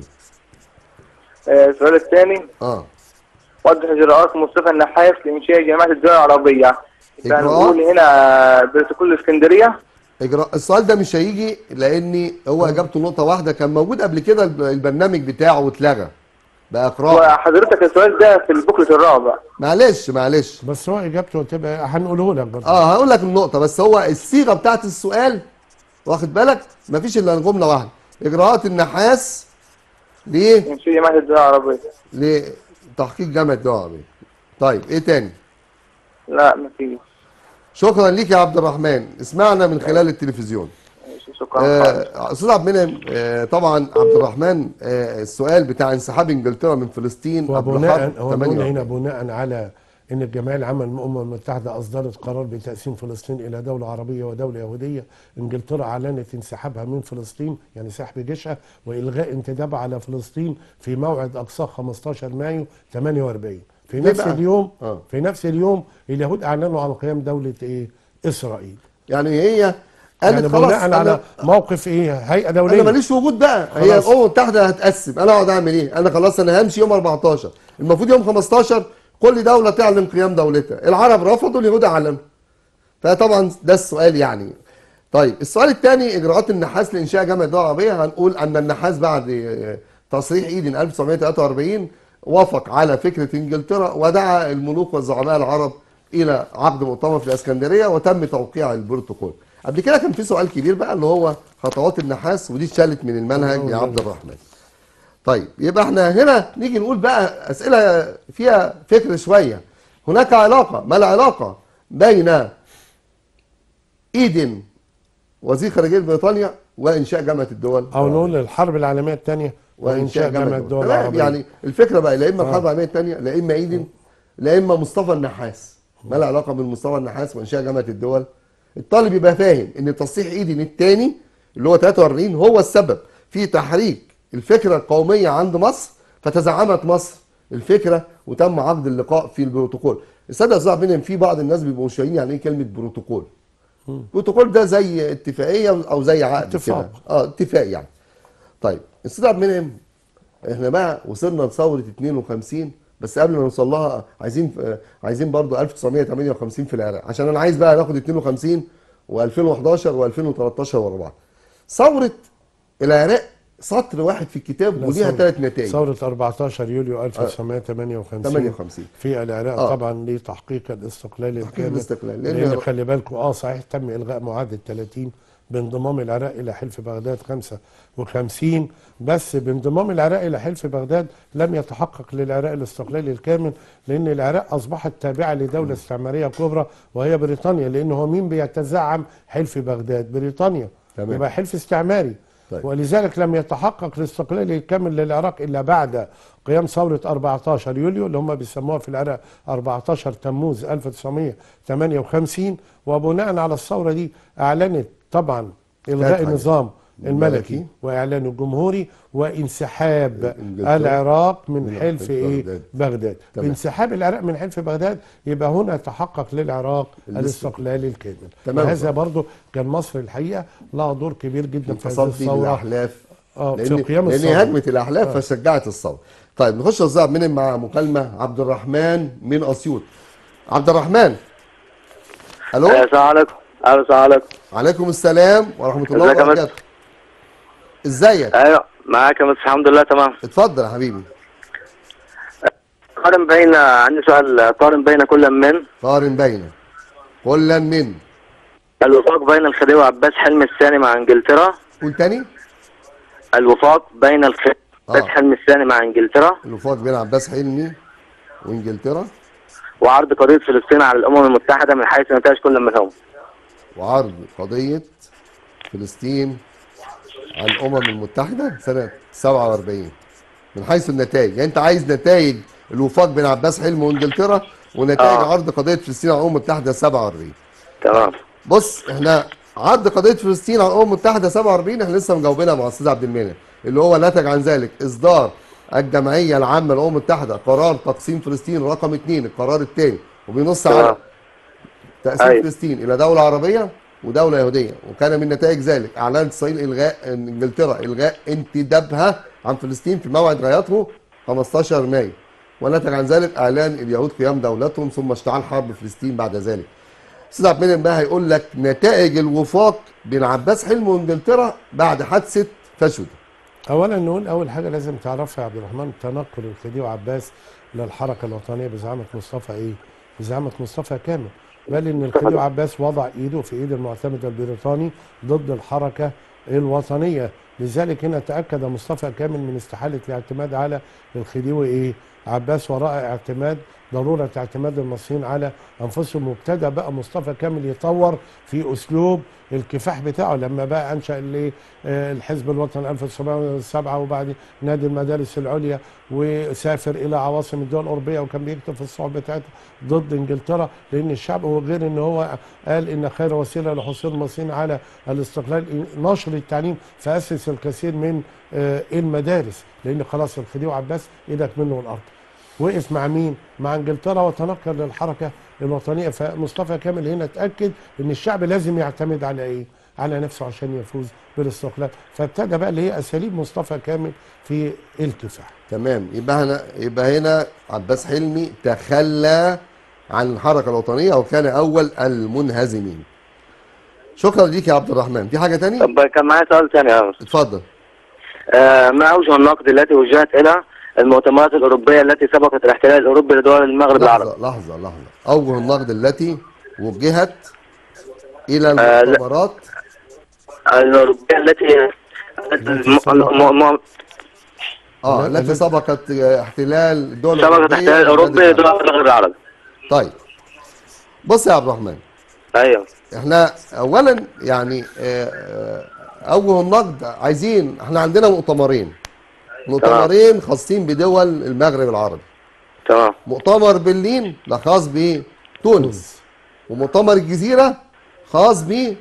آه، السؤال الثاني اه وضح اجراءات مصطفى النحاس لانشاء جامعه الدول العربيه يبقى إجراءات؟ هنقول هنا بروتوكول الاسكندريه اجراء السؤال ده مش هيجي لان هو اجابته نقطه واحده كان موجود قبل كده الب- البرنامج بتاعه واتلغى بقى قراءه وحضرتك السؤال ده في البوكلت الرابع معلش معلش بس هو اجابته تبقى هنقوله لك برضه اه هقول لك النقطه بس هو الصيغه بتاعت السؤال واخد بالك مفيش الا جمله واحده اجراءات النحاس ليه انشاء جامعه الدول العربيه لتحقيق جامعه الدول العربيه طيب ايه تاني لا مفيش شكرا ليك يا عبد الرحمن اسمعنا من خلال التلفزيون ماشي، شكرا آه، استاذ عبد المنعم آه، طبعا عبد الرحمن آه، السؤال بتاع انسحاب انجلترا من فلسطين قبل وبناء حرب هو بنقول 48 هنا بناء على ان الجمعيه العامه للامم المتحده اصدرت قرار بتقسيم فلسطين الى دوله عربيه ودوله يهوديه انجلترا اعلنت انسحابها من فلسطين يعني سحب جيشها والغاء انتدابها على فلسطين في موعد اقصاه 15 مايو 48 في ليه نفس بقى؟ اليوم آه. في نفس اليوم اليهود اعلنوا عن قيام دوله ايه اسرائيل يعني هي قالت يعني خلاص بناء على أنا- موقف ايه هيئه انا دوليه ماليش وجود بقى هي خلاص. الامم المتحده هتقسم انا اقعد اعمل ايه انا خلاص انا همشي يوم 14 المفروض يوم 15 كل دوله تعلن قيام دولتها العرب رفضوا اليهود اعلنوا فطبعا ده السؤال يعني طيب السؤال الثاني اجراءات النحاس لانشاء جامعه الدول العربيه هنقول ان النحاس بعد آه، تصريح ايدن 1943 وافق على فكره انجلترا ودعا الملوك والزعماء العرب الى عقد مؤتمر في الاسكندريه وتم توقيع البروتوكول قبل كده كان في سؤال كبير بقى اللي هو خطوات النحاس ودي اتشالت من المنهج يا عبد الرحمن طيب يبقى احنا هنا نيجي نقول بقى اسئله فيها فكر شويه هناك علاقه ما العلاقه بين ايدن وزير خارجيه بريطانيا وانشاء جامعه الدول او نقول الحرب العالميه الثانيه وانشاء جامعه الدول تمام، العربيه يعني الفكره بقى لا اما الحرب العالميه الثانيه لا اما ايدن لا اما مصطفى النحاس ما العلاقه بين مصطفى النحاس وانشاء جامعه الدول الطالب يبقى فاهم ان تصحيح ايدن الثاني اللي هو 43 هو السبب في تحريك الفكره القوميه عند مصر فتزعمت مصر الفكره وتم عقد اللقاء في البروتوكول الساده استاذ عبد المنعم، في بعض الناس بيبقوا مش فاهمين يعني ايه كلمه بروتوكول بروتوكول ده زي اتفاقيه او زي عقد اتفاق. كده اه اتفاق يعني طيب استاذ عبد المنعم احنا بقى وصلنا لثوره 52 بس قبل ما نوصل لها عايزين آه، عايزين برضو 1958 في العراق عشان انا عايز بقى ناخد 52 و2011 و2013 ورا بعض ثوره العراق سطر واحد في الكتاب لا، وليها ثورة- ثلاث نتائج ثورة 14 يوليو 1958 58 في العراق آه. طبعا لتحقيق الاستقلال تحقيق الاستقلال، لأن- لان خلي بالكم اه صحيح تم الغاء معاهده 30 بانضمام العراق الى حلف بغداد 55 بس بانضمام العراق الى حلف بغداد لم يتحقق للعراق الاستقلال الكامل لان العراق اصبحت تابعه لدوله استعماريه كبرى وهي بريطانيا لان هو مين بيتزعم حلف بغداد بريطانيا تمام. يبقى حلف استعماري طيب. ولذلك لم يتحقق الاستقلال الكامل للعراق الا بعد قيام ثوره 14 يوليو اللي هم بيسموها في العراق 14 تموز 1958 وبناء على الثوره دي اعلنت طبعا الغاء فتح النظام الملكي. الملكي واعلانه الجمهوري وانسحاب إنجلترا العراق من من حلف حلف ايه بغداد. بغداد تمام. بانسحاب العراق من حلف بغداد يبقى هنا تحقق للعراق الاستقلال. الاستقلال الكامل تمام. وهذا برضو كان مصر الحقيقه لها دور كبير جدا في هذه انتصرت فيه الثوره بالاحلاف اه في لان قيام لان الثوره هجمت الاحلاف فشجعت الثوره طيب نخش يا استاذ عبد المنعم مع مكالمه عبد الرحمن من اسيوط عبد الرحمن الو السلام عليكم الو السلام عليكم عليكم السلام ورحمه الله ازيك يا وبركاته ازيك ايوه معاك يا مس الحمد لله تمام اتفضل يا حبيبي قارن بين عندي سؤال قارن بين كل من قارن بين كلا من الوفاق بين الخديوي عباس حلمي الثاني مع انجلترا قول تاني الوفاق بين الخديوي عباس آه. حلمي الثاني مع انجلترا الوفاق بين عباس حلمي وانجلترا وعرض قضيه فلسطين على الامم المتحده من حيث نتائج كل منهم وعرض قضيه فلسطين على الامم المتحده سنه 47 من حيث النتائج يعني انت عايز نتائج الوفاق بين عباس حلمي وانجلترا ونتائج آه. عرض قضيه فلسطين على الامم المتحده 47 تمام بص احنا عرض قضيه فلسطين على الامم المتحده 47 احنا لسه مجاوبينها مع الاستاذ عبد المنعم اللي هو نتج عن ذلك اصدار الجمعيه العامه للامم المتحده قرار تقسيم فلسطين رقم 2 القرار الثاني وبينص على تمام تقسيم أيوة. فلسطين الى دوله عربيه ودوله يهوديه وكان من نتائج ذلك اعلان اسرائيل الغاء انجلترا الغاء انتدابها عن فلسطين في موعد غايته 15 مايو ونتج عن ذلك اعلان اليهود قيام دولتهم ثم اشتعال حرب فلسطين بعد ذلك استاذ عبد المنعم بقى هيقول لك نتائج الوفاق بين عباس حلمي وانجلترا بعد حادثه فشود اولا نقول اول حاجه لازم تعرفها يا عبد الرحمن تنقل الخديوي عباس للحركه الوطنيه بزعامه مصطفى ايه؟ بزعامه مصطفى كامل بل ان الخديوي عباس وضع ايده في ايد المعتمد البريطاني ضد الحركه الوطنيه لذلك هنا تاكد مصطفى كامل من استحاله الاعتماد على الخديوي ايه؟ عباس وراء اعتماد ضروره اعتماد المصريين على انفسهم وابتدى بقى مصطفى كامل يطور في اسلوب الكفاح بتاعه لما بقى انشا اللي آه، الحزب الوطني 1907 وبعد نادي المدارس العليا وسافر الى عواصم الدول الاوروبيه وكان بيكتب في الصحف بتاعته ضد انجلترا لان الشعب وغير ان هو قال ان خير وسيله لحصول المصريين على الاستقلال نشر التعليم فاسس الكثير من آه، المدارس لان خلاص الخديوي عباس ايدك منه الارض وقف مع مين؟ مع انجلترا وتنقل للحركه الوطنيه فمصطفى كامل هنا اتاكد ان الشعب لازم يعتمد على ايه؟ على نفسه عشان يفوز بالاستقلال فابتدى بقى اللي هي اساليب مصطفى كامل في الكفاح تمام يبقى هنا يبقى هنا عباس حلمي تخلى عن الحركه الوطنيه وكان اول المنهزمين شكرا ليك يا عبد الرحمن في حاجه تاني طب كان معايا سؤال ثاني يا أستاذ. اتفضل آه ما اوجه النقد التي وجهت الى المؤتمرات الاوروبيه التي سبقت الاحتلال الاوروبي لدول المغرب العربي لحظه لحظه لحظه اوجه النقد التي وجهت الى آه، لا. المؤتمرات الاوروبيه التي الم- الم- الم- اه لا، التي لا. سبقت احتلال الدول سبقت الأوروبية الاحتلال الاوروبي والبلاد لدول المغرب العربي طيب بص يا عبد الرحمن ايوه احنا اولا يعني آه، آه، اوجه النقد عايزين احنا عندنا مؤتمرين مؤتمرين خاصين بدول المغرب العربي تمام مؤتمر برلين ده خاص بتونس ومؤتمر الجزيره خاص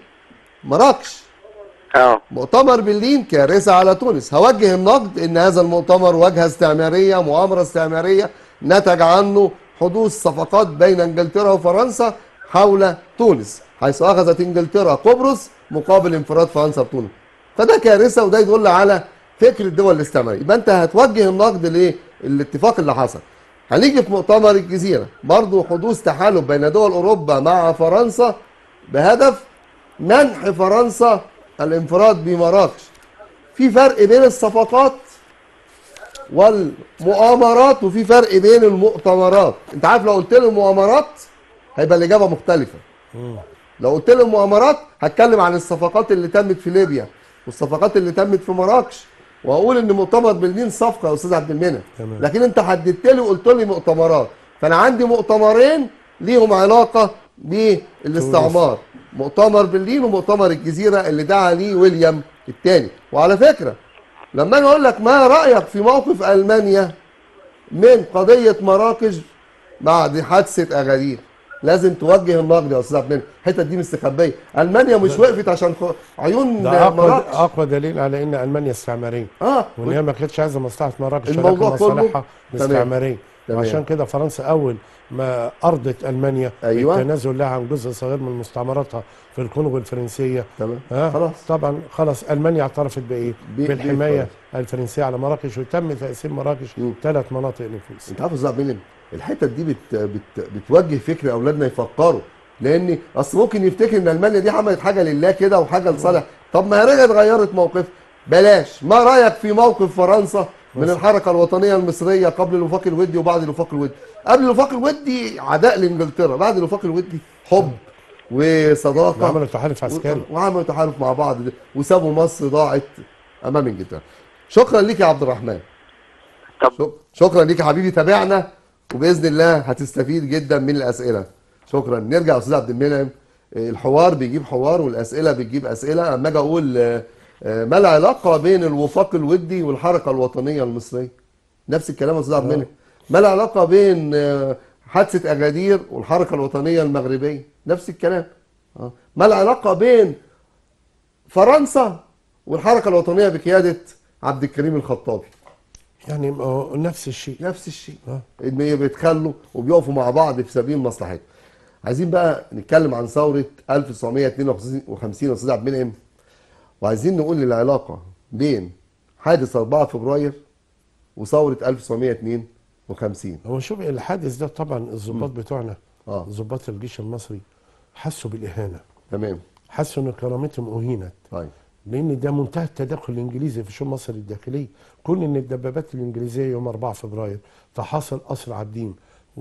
بمراكش اه مؤتمر برلين كارثه على تونس هوجه النقد ان هذا المؤتمر واجهه استعماريه مؤامره استعماريه نتج عنه حدوث صفقات بين انجلترا وفرنسا حول تونس حيث اخذت انجلترا قبرص مقابل انفراد فرنسا بتونس فده كارثه وده يدل على فكر الدول الاستعماريه يبقى انت هتوجه النقد لايه الاتفاق اللي حصل هنيجي في مؤتمر الجزيره برضو حدوث تحالف بين دول اوروبا مع فرنسا بهدف منح فرنسا الانفراد بمراكش في فرق بين الصفقات والمؤامرات وفي فرق بين المؤتمرات انت عارف لو قلت لي المؤامرات هيبقى الاجابه مختلفه لو قلت لي المؤامرات هتكلم عن الصفقات اللي تمت في ليبيا والصفقات اللي تمت في مراكش واقول ان مؤتمر برلين صفقه يا استاذ عبد المنعم تمام. لكن انت حددت لي وقلت لي مؤتمرات فانا عندي مؤتمرين ليهم علاقه بالاستعمار مؤتمر برلين ومؤتمر الجزيره اللي دعا ليه ويليام الثاني وعلى فكره لما انا اقول لك ما رايك في موقف المانيا من قضيه مراكش بعد حادثه اغادير لازم توجه النقد يا استاذ عبد المنعم الحته دي مستخبيه المانيا مش وقفت عشان خ- عيون ده اقوى مراكش اقوى دليل على ان المانيا استعماريه اه وان هي ما كانتش عايزه مصلحه مراكش الموضوع ولكن كله مصالحها تمام. استعماريه تمام. وعشان كده فرنسا اول ما ارضت المانيا أيوة. بالتنازل لها عن جزء صغير من مستعمراتها في الكونغو الفرنسيه تمام ها خلاص طبعا خلاص المانيا اعترفت بايه؟ ب- بالحمايه بفرنسا. الفرنسيه على مراكش وتم تقسيم مراكش مم. ثلاث مناطق نفوذ انت عارف يا استاذ عبد المنعم الحته دي بت... بت... بتوجه فكر اولادنا يفكروا لان اصل ممكن يفتكر ان المانيا دي عملت حاجه لله كده وحاجه لصالح طب ما هي رجعت غيرت موقف بلاش ما رايك في موقف فرنسا من الحركه الوطنيه المصريه قبل الوفاق الودي وبعد الوفاق الودي قبل الوفاق الودي عداء لانجلترا بعد الوفاق الودي حب وصداقه عملوا تحالف عسكري و- وعملوا تحالف مع بعض وسابوا مصر ضاعت امام انجلترا شكرا ليك يا عبد الرحمن طب شك- شكرا ليك يا حبيبي تابعنا وباذن الله هتستفيد جدا من الاسئله شكرا نرجع يا استاذ عبد المنعم آه، الحوار بيجيب حوار والاسئله بتجيب اسئله اما اجي اقول آه، آه، ما العلاقه بين الوفاق الودي والحركه الوطنيه المصريه نفس الكلام يا استاذ عبد المنعم ما العلاقه بين آه، حادثه اجادير والحركه الوطنيه المغربيه نفس الكلام آه. ما العلاقه بين فرنسا والحركه الوطنيه بقياده عبد الكريم الخطابي يعني ما هو نفس الشيء نفس الشيء آه. ان هي بيتخلوا وبيقفوا مع بعض في سبيل مصلحتهم عايزين بقى نتكلم عن ثوره 1952 يا استاذ عبد المنعم وعايزين نقول العلاقه بين حادث 4 فبراير وثوره 1952 هو شوف الحادث ده طبعا الضباط بتوعنا اه ضباط الجيش المصري حسوا بالاهانه تمام حسوا ان كرامتهم اهينت طيب لان ده منتهى التدخل الانجليزي في شؤون مصر الداخليه كون ان الدبابات الانجليزيه يوم 4 فبراير تحاصر قصر عابدين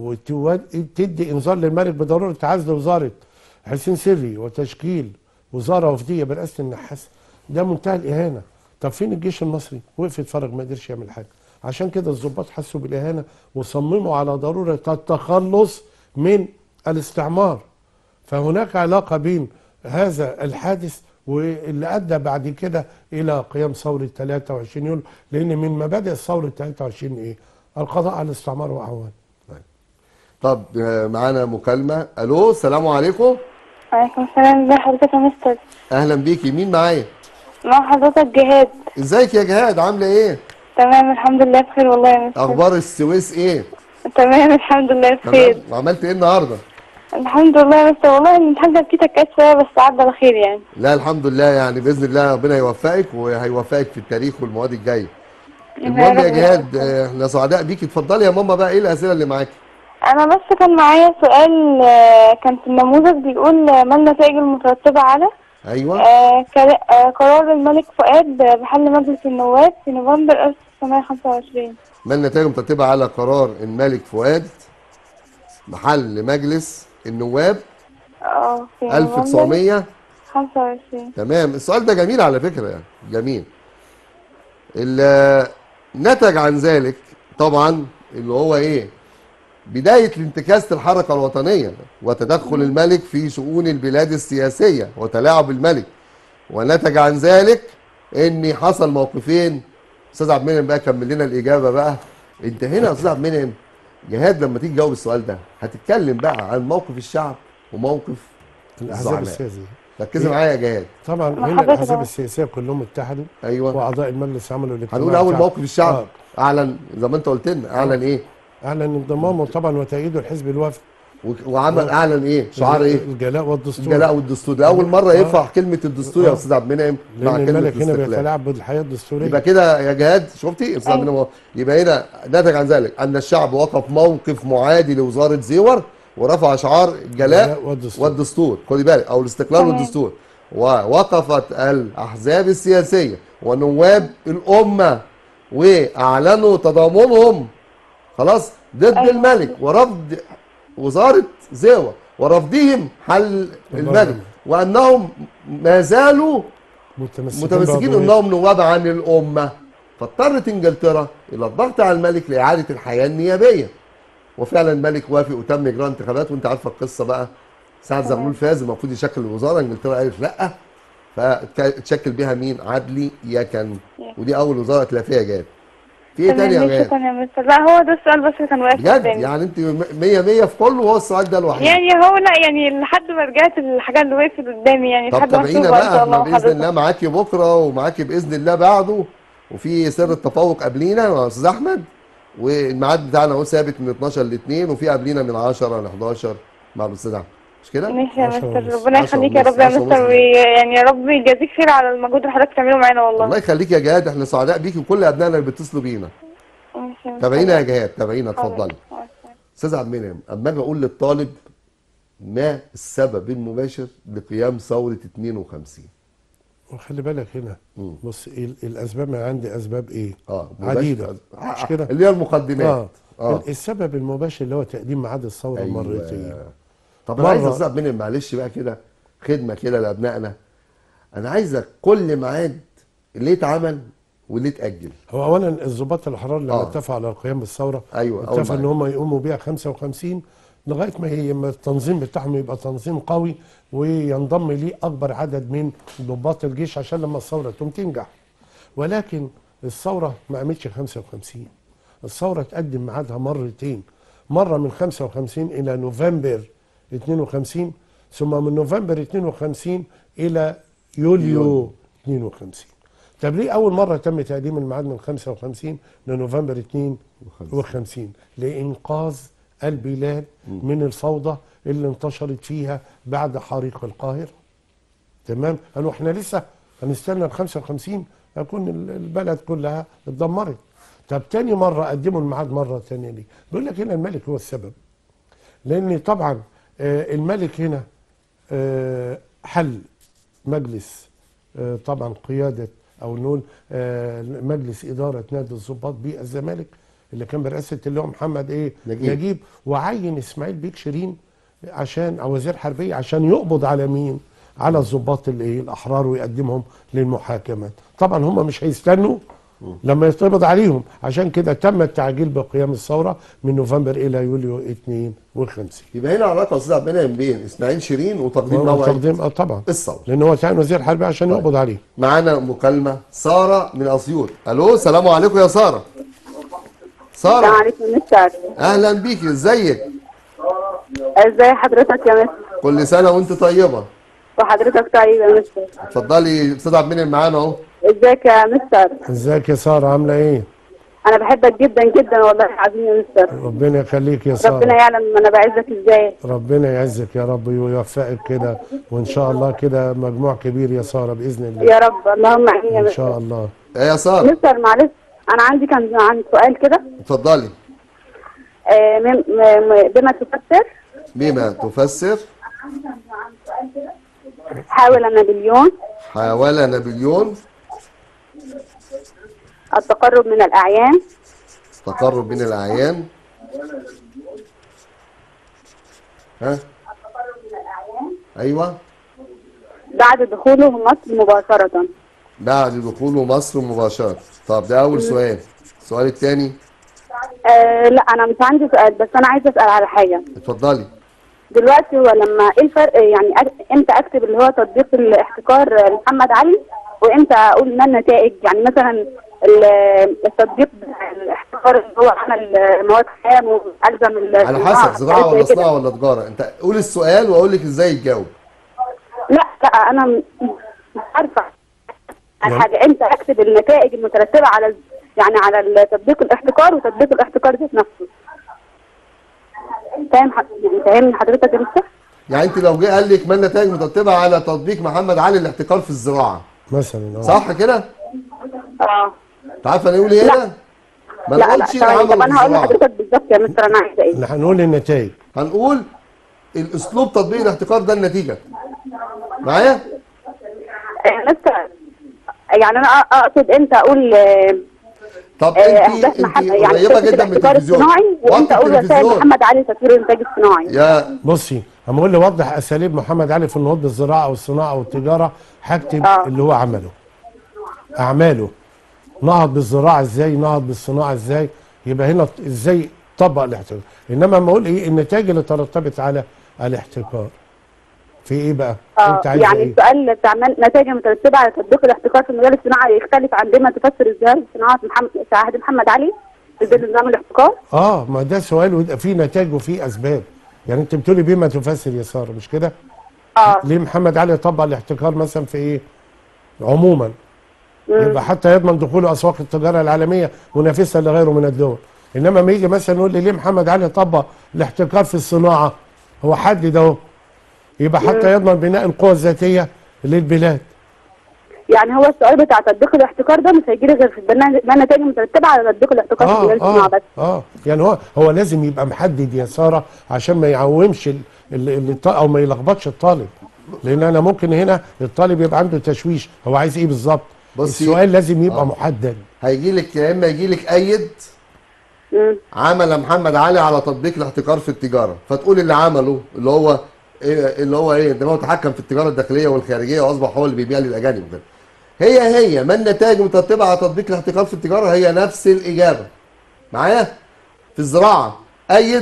وتدي انذار للملك بضروره عزل وزاره حسين سري وتشكيل وزاره وفديه برئاسه النحاس ده منتهى الاهانه طب فين الجيش المصري وقف يتفرج ما قدرش يعمل حاجه عشان كده الضباط حسوا بالاهانه وصمموا على ضروره التخلص من الاستعمار فهناك علاقة بين هذا الحادث واللي أدى بعد كده إلى قيام ثورة 23 يوليو لأن من مبادئ ثورة 23 إيه؟ القضاء على الاستعمار وأعوان طب آه، معانا مكالمه الو السلام عليكم وعليكم السلام ازي حضرتك يا مستر اهلا بيكي مين معايا مع حضرتك جهاد ازيك يا جهاد عامله ايه تمام الحمد لله بخير والله يا مستر اخبار السويس ايه تمام الحمد لله بخير تمام وعملت ايه النهارده الحمد لله يا مستر والله الامتحان تفكيتك كانت شويه بس عدى على خير يعني لا الحمد لله يعني باذن الله ربنا يوفقك وهيوفقك في التاريخ والمواد الجايه المهم يا رب جهاد آه، احنا سعداء بيكي اتفضلي يا ماما بقى ايه الاسئله اللي معاكي انا بس كان معايا سؤال آه، كان في النموذج بيقول آه، ما النتائج المترتبه على ايوه آه، كلا- آه، قرار الملك فؤاد بحل مجلس النواب في نوفمبر 1925 ما النتائج المترتبه على قرار الملك فؤاد محل مجلس النواب اه في نوفمبر 1900 25 تمام السؤال ده جميل على فكرة يعني جميل اللي نتج عن ذلك طبعا اللي هو ايه بداية الانتكاسة الحركة الوطنية وتدخل الملك في شؤون البلاد السياسية وتلاعب الملك ونتج عن ذلك ان حصل موقفين استاذ عبد المنعم بقى كمل لنا الاجابه بقى انت هنا يا استاذ عبد المنعم جهاد لما تيجي تجاوب السؤال ده هتتكلم بقى عن موقف الشعب وموقف الأحزاب الزعماء. السياسية ركزي معايا يا جهاد طبعا مع هنا حضرتك الأحزاب أهو. السياسية كلهم اتحدوا ايوه وأعضاء المجلس عملوا الاجتماع هنقول اول بتاع- موقف الشعب آه. اعلن زي ما انت قلت لنا اعلن ايه أعلن انضمامه طبعا وتأييده الحزب الوفد و- وعمل اعلن ايه شعار ايه الجلاء والدستور الجلاء والدستور ده اول مره آه. يرفع كلمه الدستور يا آه. استاذ عبد المنعم مع لأن كلمه الملك هنا الاستقلال بيتلاعب بالحياة الدستورية يبقى كده يا جهاد شفتي استاذ عبد المنعم أهو. يبقى هنا نتج عن ذلك ان الشعب وقف موقف معادي لوزاره زيور ورفع شعار الجلاء الجلاء والدستور. والدستور خدي بالك او الاستقلال تمام. والدستور ووقفت الاحزاب السياسيه ونواب الامه واعلنوا تضامنهم خلاص ضد أيوة. الملك ورفض وزاره زيور ورفضهم حل الملك وانهم ما زالوا متمسكين, متمسكين بعضوية. انهم نواب عن الامه فاضطرت انجلترا الى الضغط على الملك لاعاده الحياه النيابيه وفعلا الملك وافق وتم اجراء انتخابات وانت عارفه القصه بقى سعد زغلول فاز المفروض يشكل الوزاره انجلترا قالت لا فتشكل بها مين عدلي يكن ودي اول وزاره تلاقي فيها جاد في ايه تاني يا تمام جاد شكرا يا مستر لا هو ده السؤال بس اللي كان واقف بجد قدامي يعني انت 100 100 في كله وهو السؤال ده الوحيد يعني هو لا يعني لحد ما رجعت الحاجات اللي وقفت قدامي يعني طب لحد ما تابعينا اشوفها ان بقى شاء احنا الله باذن وحضرتك الله معاكي بكره ومعاكي باذن الله بعده وفي سر التفوق قبلينا مع استاذ احمد والميعاد بتاعنا اهو ثابت من 12 ل 2 وفي قبلينا من 10 ل 11 مع الاستاذ احمد مش كده؟ ماشي يا عشرة مستر ونص. ربنا عشرة يخليك يا ونص، رب يا عشرة ونص. مستر وي- يعني يا رب يجازيك خير على المجهود اللي حضرتك بتعمله معانا والله الله يخليك يا جهاد احنا سعداء بيكي وكل ابنائنا اللي بيتصلوا بينا ماشي يا مستر. تابعينا يا جهاد تابعينا اتفضلي حاضر. استاذ عبد المنعم اما اجي اقول للطالب ما السبب المباشر لقيام ثوره 52 وخلي بالك هنا مم. بص ال- الاسباب ما عندي اسباب ايه اه مباشر. عديده آه، مش كده اللي هي المقدمات اه اه ال- السبب المباشر اللي هو تقديم ميعاد الثوره أيوة. مرتين طب انا عايز مرة- استاذ منهم معلش بقى كده خدمه كده لابنائنا انا عايزك كل ميعاد اللي اتعمل واللي اتاجل هو اولا الضباط الاحرار لما آه. اتفقوا على القيام بالثوره ايوه اول اتفقوا ان ميعاد هم يقوموا بيها 55 لغايه ما هي ما التنظيم بتاعهم يبقى تنظيم قوي وينضم ليه اكبر عدد من ضباط الجيش عشان لما الثوره تقوم تنجح ولكن الثوره ما قامتش 55 الثوره تقدم ميعادها مرتين مره من 55 الى نوفمبر 52 ثم من نوفمبر 52 الى يوليو 52 طب ليه اول مره تم تقديم الميعاد من 55 لنوفمبر 52 لانقاذ البلاد من الفوضى اللي انتشرت فيها بعد حريق القاهره تمام قالوا احنا لسه هنستنى ال 55 هيكون ال- البلد كلها اتدمرت طب تاني مره قدموا الميعاد مره تانية ليه؟ بيقول لك هنا الملك هو السبب لان طبعا آه، الملك هنا آه، حل مجلس آه، طبعا قياده او نقول آه، مجلس اداره نادي الضباط بالزمالك اللي كان برئاسه اللي هو محمد ايه نجيب. نجيب وعين اسماعيل بيك شيرين عشان او وزير حربيه عشان يقبض على مين؟ على الضباط الايه الاحرار ويقدمهم للمحاكمات طبعا هم مش هيستنوا لما يتقبض عليهم عشان كده تم التعجيل بقيام الثوره من نوفمبر الى يوليو 52 يبقى هنا علاقه يا استاذ عبد المنعم بين اسماعيل شيرين وتقديم موعد تقديم اه طبعا الثوره لان هو تعين وزير حربيه عشان طيب. يقبض عليه معانا مكالمه ساره من اسيوط الو السلام عليكم يا ساره السلام ساره عليكم مستر اهلا بيكي ازيك ازاي حضرتك يا مستر كل سنه وانت طيبه وحضرتك طيب يا مستر اتفضلي استاذ عبد المنعم معانا اهو ازيك يا مستر ازيك يا ساره عامله ايه؟ انا بحبك جدا جدا والله العظيم يا مستر ربنا يخليك يا ربنا ساره يعلم انا بعزك ازاي ربنا يعزك يا رب ويوفقك كده وان شاء الله كده مجموع كبير يا ساره باذن الله يا رب اللهم امين يا ان مستر شاء الله ايه يا ساره مستر معلش انا عندي كان عندي سؤال كده اتفضلي آه، مم- م- بما تفسر بما تفسر حاول نابليون حاول نابليون التقرب من الاعيان تقرب من الاعيان ها ايوه بعد دخوله مصر مباشره بعد دخوله مصر مباشره طب ده اول سؤال السؤال الثاني آه لا انا مش عندي سؤال بس انا عايزه اسال على حاجه اتفضلي دلوقتي هو لما ايه الفرق يعني أك- امتى اكتب اللي هو تطبيق الاحتكار لمحمد علي وامتى اقول ما النتائج يعني مثلا ال- التطبيق بتاع الاحتكار اللي هو عمل مواد خام والزم ال- على حسب زراعه حاجات ولا زي كده. صناعه ولا تجاره انت قول السؤال واقول لك ازاي تجاوب لا لا انا م- مش عارفه يعني- الحاجه امتى اكتب النتائج المترتبه على يعني على تطبيق الاحتكار وتطبيق الاحتكار ذات نفسه فاهم ح- يعني فاهمني حضرتك يا مستر؟ يعني انت لو جه قال لك ما النتائج مترتبه على تطبيق محمد علي الاحتكار في الزراعه مثلا اه صح كده؟ اه انت عارفه انا اقول ايه لا. هنا؟ ما لا لا نقولش ثواني العمل طب انا هقول بالزراعه لحضرتك بالظبط يا مستر انا عايزه ايه احنا هنقول النتائج هنقول الاسلوب تطبيق الاحتكار ده النتيجه معايا؟ آه، مستر يعني انا أ- اقصد امتى اقول آه، طب آه، انت اهداف انت محمد يعني قريبه فكرة جدا من الاحتكار التلفزيون الصناعي وامتى وقت اقول وسائل التلفزيون محمد علي تطوير الانتاج الصناعي يا بصي اما اقول لي وضح اساليب محمد علي في النهوض بالزراعه والصناعه والتجاره هكتب آه. اللي هو عمله اعماله نهض بالزراعه ازاي نهض بالصناعه ازاي يبقى هنا ازاي طبق الاحتكار انما اما اقول ايه النتائج اللي ترتبت على الاحتكار في ايه بقى اه انت عايز يعني ايه السؤال بتاع من- نتائج مترتبه على تطبيق الاحتكار في المجال الصناعي يختلف عن بما تفسر ازدهار الصناعه في محمد في عهد محمد علي في ظل نظام الاحتكار اه ما ده سؤال ويبقى فيه نتائج وفيه اسباب يعني انت بتقولي بما تفسر يا ساره مش كده اه ليه محمد علي طبق الاحتكار مثلا في ايه عموما يبقى حتى يضمن دخول اسواق التجاره العالميه منافسه لغيره من الدول انما ما يجي مثلا يقول لي ليه محمد علي طبق الاحتكار في الصناعه هو حدد اهو يبقى حتى يضمن بناء القوى الذاتيه للبلاد يعني هو السؤال بتاع تطبيق الاحتكار ده مش هيجي لي غير في البرنامج ما النتائج مترتبه على تطبيق الاحتكار في اه المجال الصناعي اه بس اه يعني هو هو لازم يبقى محدد يا ساره عشان ما يعومش ال- ال- ال- الط- او ما يلخبطش الطالب لان انا ممكن هنا الطالب يبقى عنده تشويش هو عايز ايه بالظبط بصي- السؤال لازم يبقى آه. محدد هيجي لك يا اما يجي لك ايد مم. عمل محمد علي على تطبيق الاحتكار في التجاره فتقول اللي عمله اللي هو إيه اللي هو ايه ان هو تحكم في التجاره الداخليه والخارجيه واصبح هو اللي بيبيع للاجانب وكده هي هي ما النتائج المترتبه على تطبيق الاحتكار في التجاره هي نفس الاجابه معايا في الزراعه ايد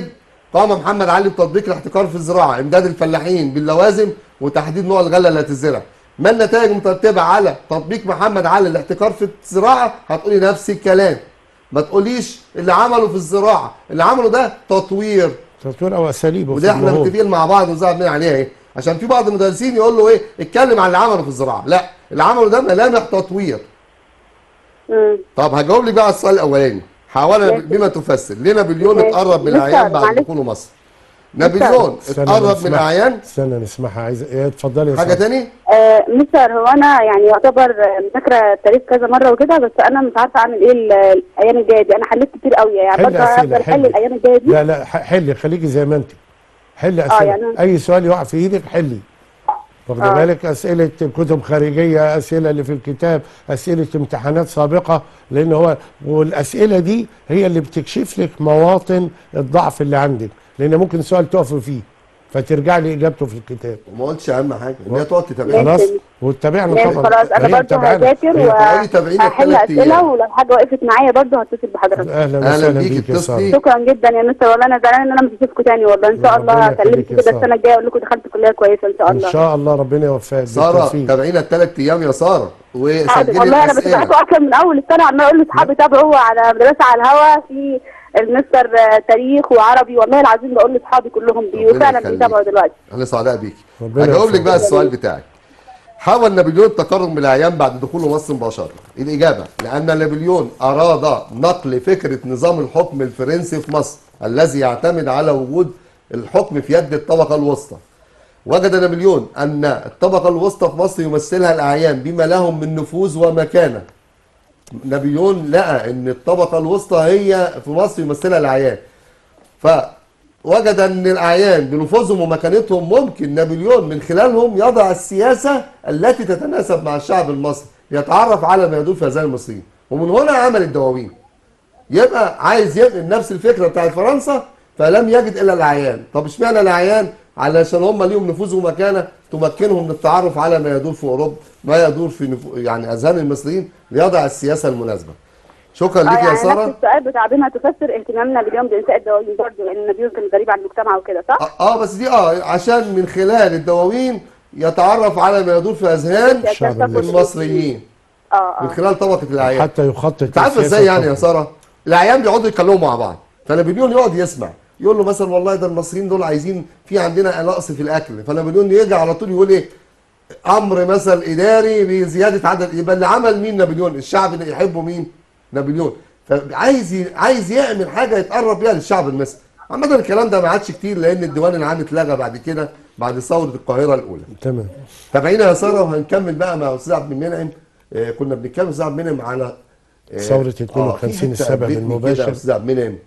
قام محمد علي بتطبيق الاحتكار في الزراعه امداد الفلاحين باللوازم وتحديد نوع الغله التي تزرع ما النتائج المترتبه على تطبيق محمد علي الاحتكار في الزراعه هتقولي نفس الكلام ما تقوليش اللي عمله في الزراعه اللي عمله ده تطوير تطوير او اساليب وده احنا وفي متفقين مع بعض ونزعل من عليها ايه عشان في بعض المدرسين يقول له ايه اتكلم عن اللي عمله في الزراعه لا اللي عمله ده ملامح تطوير مم. طب هجاوب لك بقى على السؤال الاولاني حاول ماشي. بما تفسر ليه نابليون ماشي. اتقرب من مستر، الاعيان بعد معلش. دخوله مصر نابليون استنى اتقرب من نسمعها. الاعيان استنى نسمعها عايز ايه اتفضلي يا حاجه سارة. تاني آه مستر هو انا يعني يعتبر آه، مذاكره التاريخ كذا مره وكده بس انا مش عارفه اعمل ايه ال- الايام الجايه دي انا حليت كتير قوي يعني حل برضه أسئلة، اقدر حل. احل الايام الجايه دي لا لا ح- حلي خليكي زي ما انت حلي اسئله يعني- اي سؤال يقع في ايدك حلي واخد آه. بالك اسئله كتب خارجيه اسئله اللي في الكتاب اسئله امتحانات سابقه لان هو والاسئله دي هي اللي بتكشف لك مواطن الضعف اللي عندك لان ممكن سؤال تقف فيه فترجع لي اجابته في الكتاب وما قلتش اهم حاجه ان هي تقعد تتابعها خلاص ماشي. وتتابعنا ماشي طبعا خلاص انا هي برضه متابعانا. هذاكر هي- تعالي تابعينا وهحل الثلاث اسئله أيام. ولو حاجه وقفت معايا برضه هتصل بحضرتك اهلا أهلا وسهلا بيكي، بيك يا اتصلي. ساره شكرا جدا يا مستر والله انا زعلانه ان انا مش هشوفكم تاني والله ان شاء الله ربنا هكلمكم يخليك يا كده سارة. السنه الجايه اقول لكم دخلت كليه كويسه ان شاء ان الله شاء الله ربنا يوفقك ساره بالتوفيق. تابعينا الثلاث ايام يا ساره حاضر. وسجلي والله انا الاسئله بتابعكم اصلا من اول السنه عمال اقول لاصحابي تابعوا على مدرسه على الهوا في المستر آه، تاريخ وعربي والله العظيم بقول لاصحابي كلهم بيه ربنا وفعلا يخليك. بيتابعوا دلوقتي انا سعداء بيكي ربنا هجاوب لك يوفقك. بقى السؤال بتاعك حاول نابليون التقرب من الاعيان بعد دخوله مصر مباشره الاجابه لان نابليون اراد نقل فكره نظام الحكم الفرنسي في مصر الذي يعتمد على وجود الحكم في يد الطبقه الوسطى وجد نابليون ان الطبقه الوسطى في مصر يمثلها الاعيان بما لهم من نفوذ ومكانه نابليون لقى ان الطبقه الوسطى هي في مصر يمثلها الاعيان فوجد ان الاعيان بنفوذهم ومكانتهم ممكن نابليون من خلالهم يضع السياسه التي تتناسب مع الشعب المصري يتعرف على ما يدور في اذهان المصريين ومن هنا عمل الدواوين يبقى عايز ينقل نفس الفكره بتاعت فرنسا فلم يجد الا الاعيان طب اشمعنى الاعيان علشان هم ليهم نفوذ ومكانه تمكنهم من التعرف على ما يدور في اوروبا ما يدور في نفو... يعني اذهان المصريين ليضع السياسه المناسبه شكرا لك اه يا يعني نفس ساره السؤال بتاع بما تفسر اهتمامنا باليوم بانساء الدواوين برضه لان نابليون كان غريب عن المجتمع وكده صح؟ اه آه، بس دي اه عشان من خلال الدواوين يتعرف على ما يدور في اذهان الشعب المصري. المصريين اه من اه خلال طبقه الاعيان حتى يخطط انت عارفه السياسة ازاي يعني يا الخطة. ساره الاعيان بيقعدوا يتكلموا مع بعض فنابليون يقعد يسمع يقول له مثلا والله ده المصريين دول عايزين في عندنا نقص في الاكل فنابليون يرجع على طول يقول ايه امر مثلا اداري بزياده عدد يبقى اللي عمل مين نابليون الشعب اللي يحبه مين نابليون فعايز ي- عايز يعمل حاجه يتقرب بيها للشعب المصري عامة الكلام ده ما عادش كتير لان الديوان العام اتلغى بعد كده بعد ثوره القاهره الاولى تمام تابعينا يا ساره وهنكمل بقى مع استاذ عبد المنعم آه، كنا بنتكلم استاذ عبد المنعم على آه، ثورة آه، 52 في حتة السبب قابلتني المباشر. كده يا استاذ عبد المنعم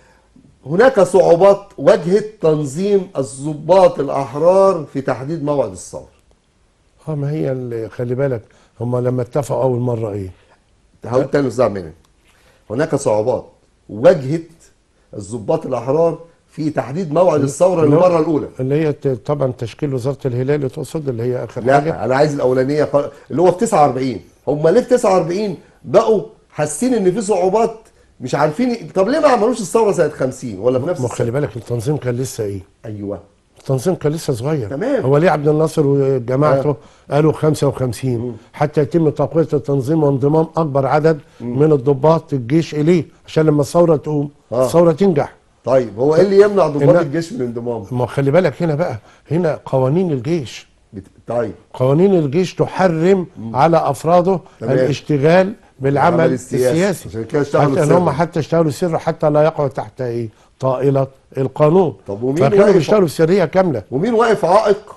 هناك صعوبات واجهت تنظيم الضباط الاحرار في تحديد موعد الثوره اه ما هي اللي خلي بالك هم لما اتفقوا اول مره ايه هقول تاني يا استاذ عبد المنعم هناك صعوبات واجهت الضباط الاحرار في تحديد موعد الثوره للمره الاولى اللي هي ت- طبعا تشكيل وزاره الهلال تقصد اللي هي اخر حاجه لا انا عايز الاولانيه خالص، اللي هو في 49 هم ليه في 49 بقوا حاسين ان في صعوبات مش عارفين طب ليه ما عملوش الثوره سنه 50 ولا في نفس ما خلي السنه بالك التنظيم كان لسه ايه ايوه التنظيم كان لسه صغير تمام. هو ليه عبد الناصر وجماعته آه. قالوا 55 حتى يتم تقويه التنظيم وانضمام اكبر عدد من الضباط الجيش اليه عشان لما الثوره تقوم آه. الثوره تنجح طيب هو ايه اللي يمنع ضباط إن- الجيش من الانضمام ما خلي بالك هنا بقى هنا قوانين الجيش بت- طيب قوانين الجيش تحرم على افراده تمام. الاشتغال بالعمل العمل السياسي. السياسي عشان كده اشتغلوا حتى ان سرا. هم حتى اشتغلوا سر حتى لا يقعوا تحت ايه طائله القانون طب ومين فكانوا واقف- بيشتغلوا سريه كامله ومين واقف عائق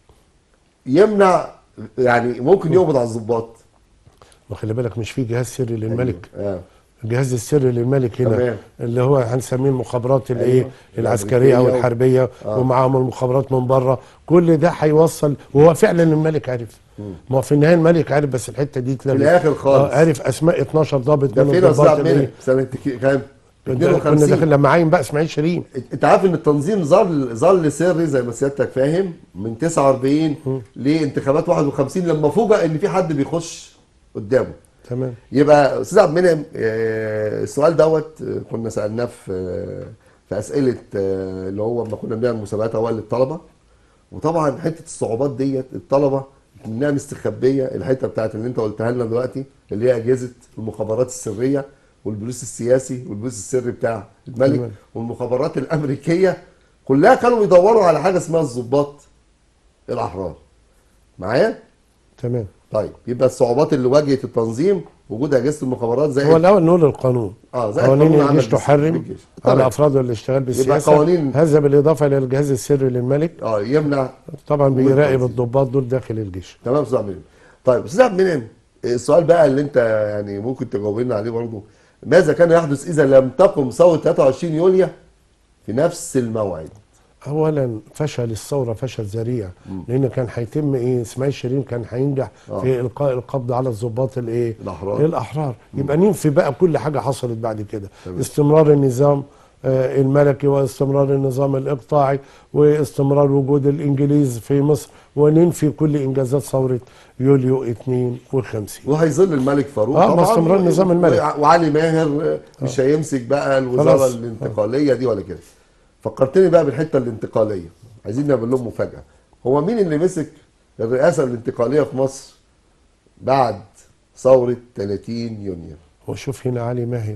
يمنع يعني ممكن يقبض على الضباط وخلي بالك مش في جهاز سري للملك آه. الجهاز السري للملك هنا تمام. اللي هو هنسميه المخابرات الايه أيوة. العسكريه او الأمريكية. الحربيه آه. ومعاهم المخابرات من بره كل ده هيوصل وهو فعلا الملك عرف ما هو في النهايه الملك عرف بس الحته دي اتلغت. الآخر خالص. آه، عرف اسماء 12 ضابط ده من فين يا استاذ الضباط عبد اللي المنعم سنه ك- كام ده كنا 52 داخل لما عين بقى اسماعيل شيرين انت عارف ان التنظيم ظل ظل سري زي ما سيادتك فاهم من 49 لانتخابات 51 لما فوجئ ان في حد بيخش قدامه تمام يبقى استاذ عبد المنعم آه، السؤال دوت آه، كنا سالناه في آه، في اسئله آه، اللي هو لما كنا بنعمل مسابقات اوائل للطلبه وطبعا حته الصعوبات ديت الطلبه منها مستخبيه الحته بتاعت اللي انت قلتها لنا دلوقتي اللي هي اجهزه المخابرات السريه والبوليس السياسي والبوليس السري بتاع الملك تمام. والمخابرات الامريكيه كلها كانوا بيدوروا على حاجه اسمها الضباط الاحرار معايا تمام طيب يبقى الصعوبات اللي واجهت التنظيم وجود اجهزه المخابرات زي هو الاول نقول القانون اه زي قوانين القانون الجيش العام تحرم بالجيش. على تمام. افراد الاشتغال بالسياسه قوانين- هذا بالاضافه الى الجهاز السري للملك اه يمنع طبعا بيراقب والتنظيم. الضباط دول داخل الجيش تمام استاذ عبد المنعم طيب استاذ عبد المنعم السؤال بقى اللي انت يعني ممكن تجاوبنا عليه برضه ماذا كان يحدث اذا لم تقم ثوره 23 يوليو في نفس الموعد؟ اولا فشل الثوره فشل ذريع لان كان هيتم ايه اسماعيل شيرين كان هينجح آه. في القاء القبض على الضباط الايه الأحرار. الاحرار يبقى ننفي بقى كل حاجه حصلت بعد كده تمام. استمرار النظام آه، الملكي واستمرار النظام الاقطاعي واستمرار وجود الانجليز في مصر وننفي كل انجازات ثوره يوليو 52 وهيظل الملك فاروق آه، طبعا باستمرار نظام الملك. و- وعلي ماهر مش هيمسك بقى الوزاره خلاص. الانتقاليه دي ولا كده فكرتني بقى بالحته الانتقاليه عايزين نعمل لهم مفاجاه هو مين اللي مسك الرئاسه الانتقاليه في مصر بعد ثوره 30 يونيو وشوف هنا علي ماهر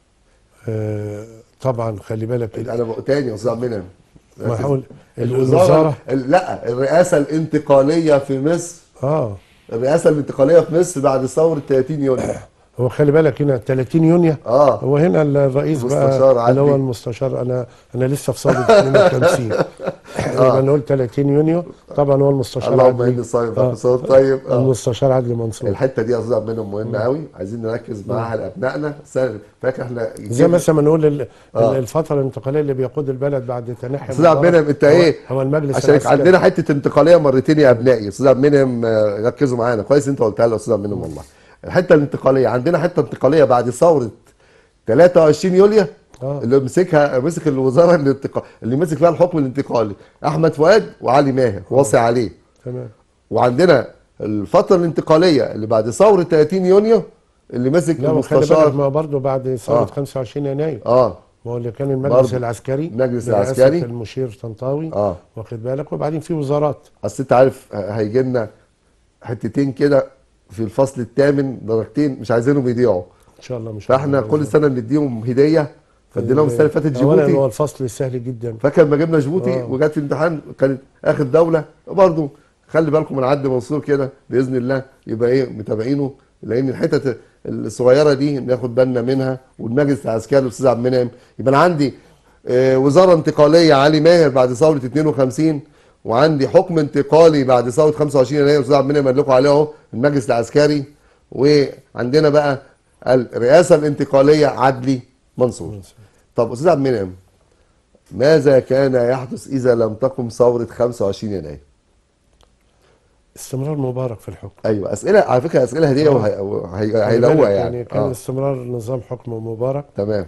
آه، طبعا خلي بالك انا بقى تاني يا استاذ عبد المنعم ما هقول الوزاره الوزاره ال- لا الرئاسه الانتقاليه في مصر اه الرئاسه الانتقاليه في مصر بعد ثوره 30 يونيو هو خلي بالك هنا 30 يونيو اه هو هنا الرئيس المستشار بقى اللي هو عدلي. المستشار انا انا لسه في صادق 52 يبقى نقول 30 يونيو طبعا هو المستشار اللهم عدلي اني صايم آه. صوت طيب آه. المستشار عدلي منصور الحته دي يا استاذ عبد المنعم مهمه قوي عايزين نركز معاها لابنائنا السنة- فاكر احنا زي مثلا ما نقول ال- آه. الفتره الانتقاليه اللي بيقود البلد بعد تنحي استاذ عبد مبارك المنعم انت هو- ايه هو المجلس عشان العسكري. عندنا حته انتقاليه مرتين يا ابنائي استاذ عبد المنعم آه، ركزوا معانا كويس انت قلتها لي يا استاذ عبد المنعم والله الحته الانتقاليه عندنا حته انتقاليه بعد ثوره 23 يوليو آه. اللي مسكها مسك الوزاره الانتقال اللي مسك فيها الحكم الانتقالي احمد فؤاد وعلي ماهر واصي عليه تمام وعندنا الفتره الانتقاليه اللي بعد ثوره 30 يونيو اللي مسك لا وخلي بالك ما المستشار برضه بعد ثوره آه. 25 يناير اه ما هو اللي كان المجلس برضه. العسكري المجلس برئاسة العسكري. المشير طنطاوي اه واخد بالك وبعدين في وزارات اصل انت عارف هيجي لنا حتتين كده في الفصل الثامن درجتين مش عايزينهم يضيعوا ان شاء الله مش فاحنا كل سنه بنديهم هديه فاديناهم السنه اللي فاتت اولا هو جيبوتي الفصل سهل جدا فاكر لما جبنا جيبوتي آه. وجت في الامتحان كانت اخر دوله برضه خلي بالكم من عد منصور كده باذن الله يبقى ايه متابعينه لان الحتت الصغيره دي ناخد بالنا منها والمجلس العسكري الاستاذ عبد المنعم يبقى انا عندي آه، وزاره انتقاليه علي ماهر بعد ثوره 52 وعندي حكم انتقالي بعد ثوره 25 يناير الاستاذ عبد المنعم قال لكم عليه اهو المجلس العسكري وعندنا بقى الرئاسه الانتقاليه عدلي منصور طب استاذ عبد المنعم ماذا كان يحدث اذا لم تقم ثوره 25 يناير استمرار مبارك في الحكم ايوه اسئله على فكره اسئله هديه آه. وهيلاقوها يعني كان آه. استمرار نظام حكم مبارك تمام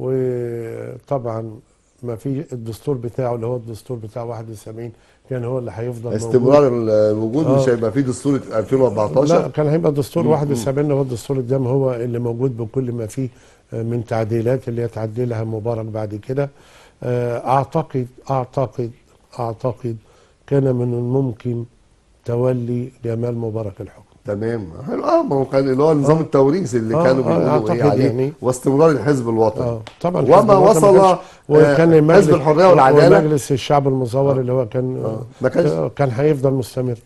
وطبعا ما في الدستور بتاعه اللي هو الدستور بتاع 71 كان هو اللي هيفضل موجود. استمرار الوجود مش آه. هيبقى فيه دستور لا 2014 كان هيبقى دستور 71 اللي هو الدستور الدم هو اللي موجود بكل ما فيه من تعديلات اللي يتعدلها مبارك بعد كده آه، اعتقد اعتقد اعتقد كان من الممكن تولي جمال مبارك الحكم تمام حلو اه ما هو كان اللي هو نظام التوريث اللي آه، كانوا آه، بيقولوا أعتقد ايه عليه يعني. واستمرار الحزب الوطني اه طبعا وما حزب الوطن ما وصل كانش- وكان آه، المجلس حزب الحريه والعداله ومجلس الشعب المصور اللي هو كان آه. ما كانش- كان هيفضل مستمر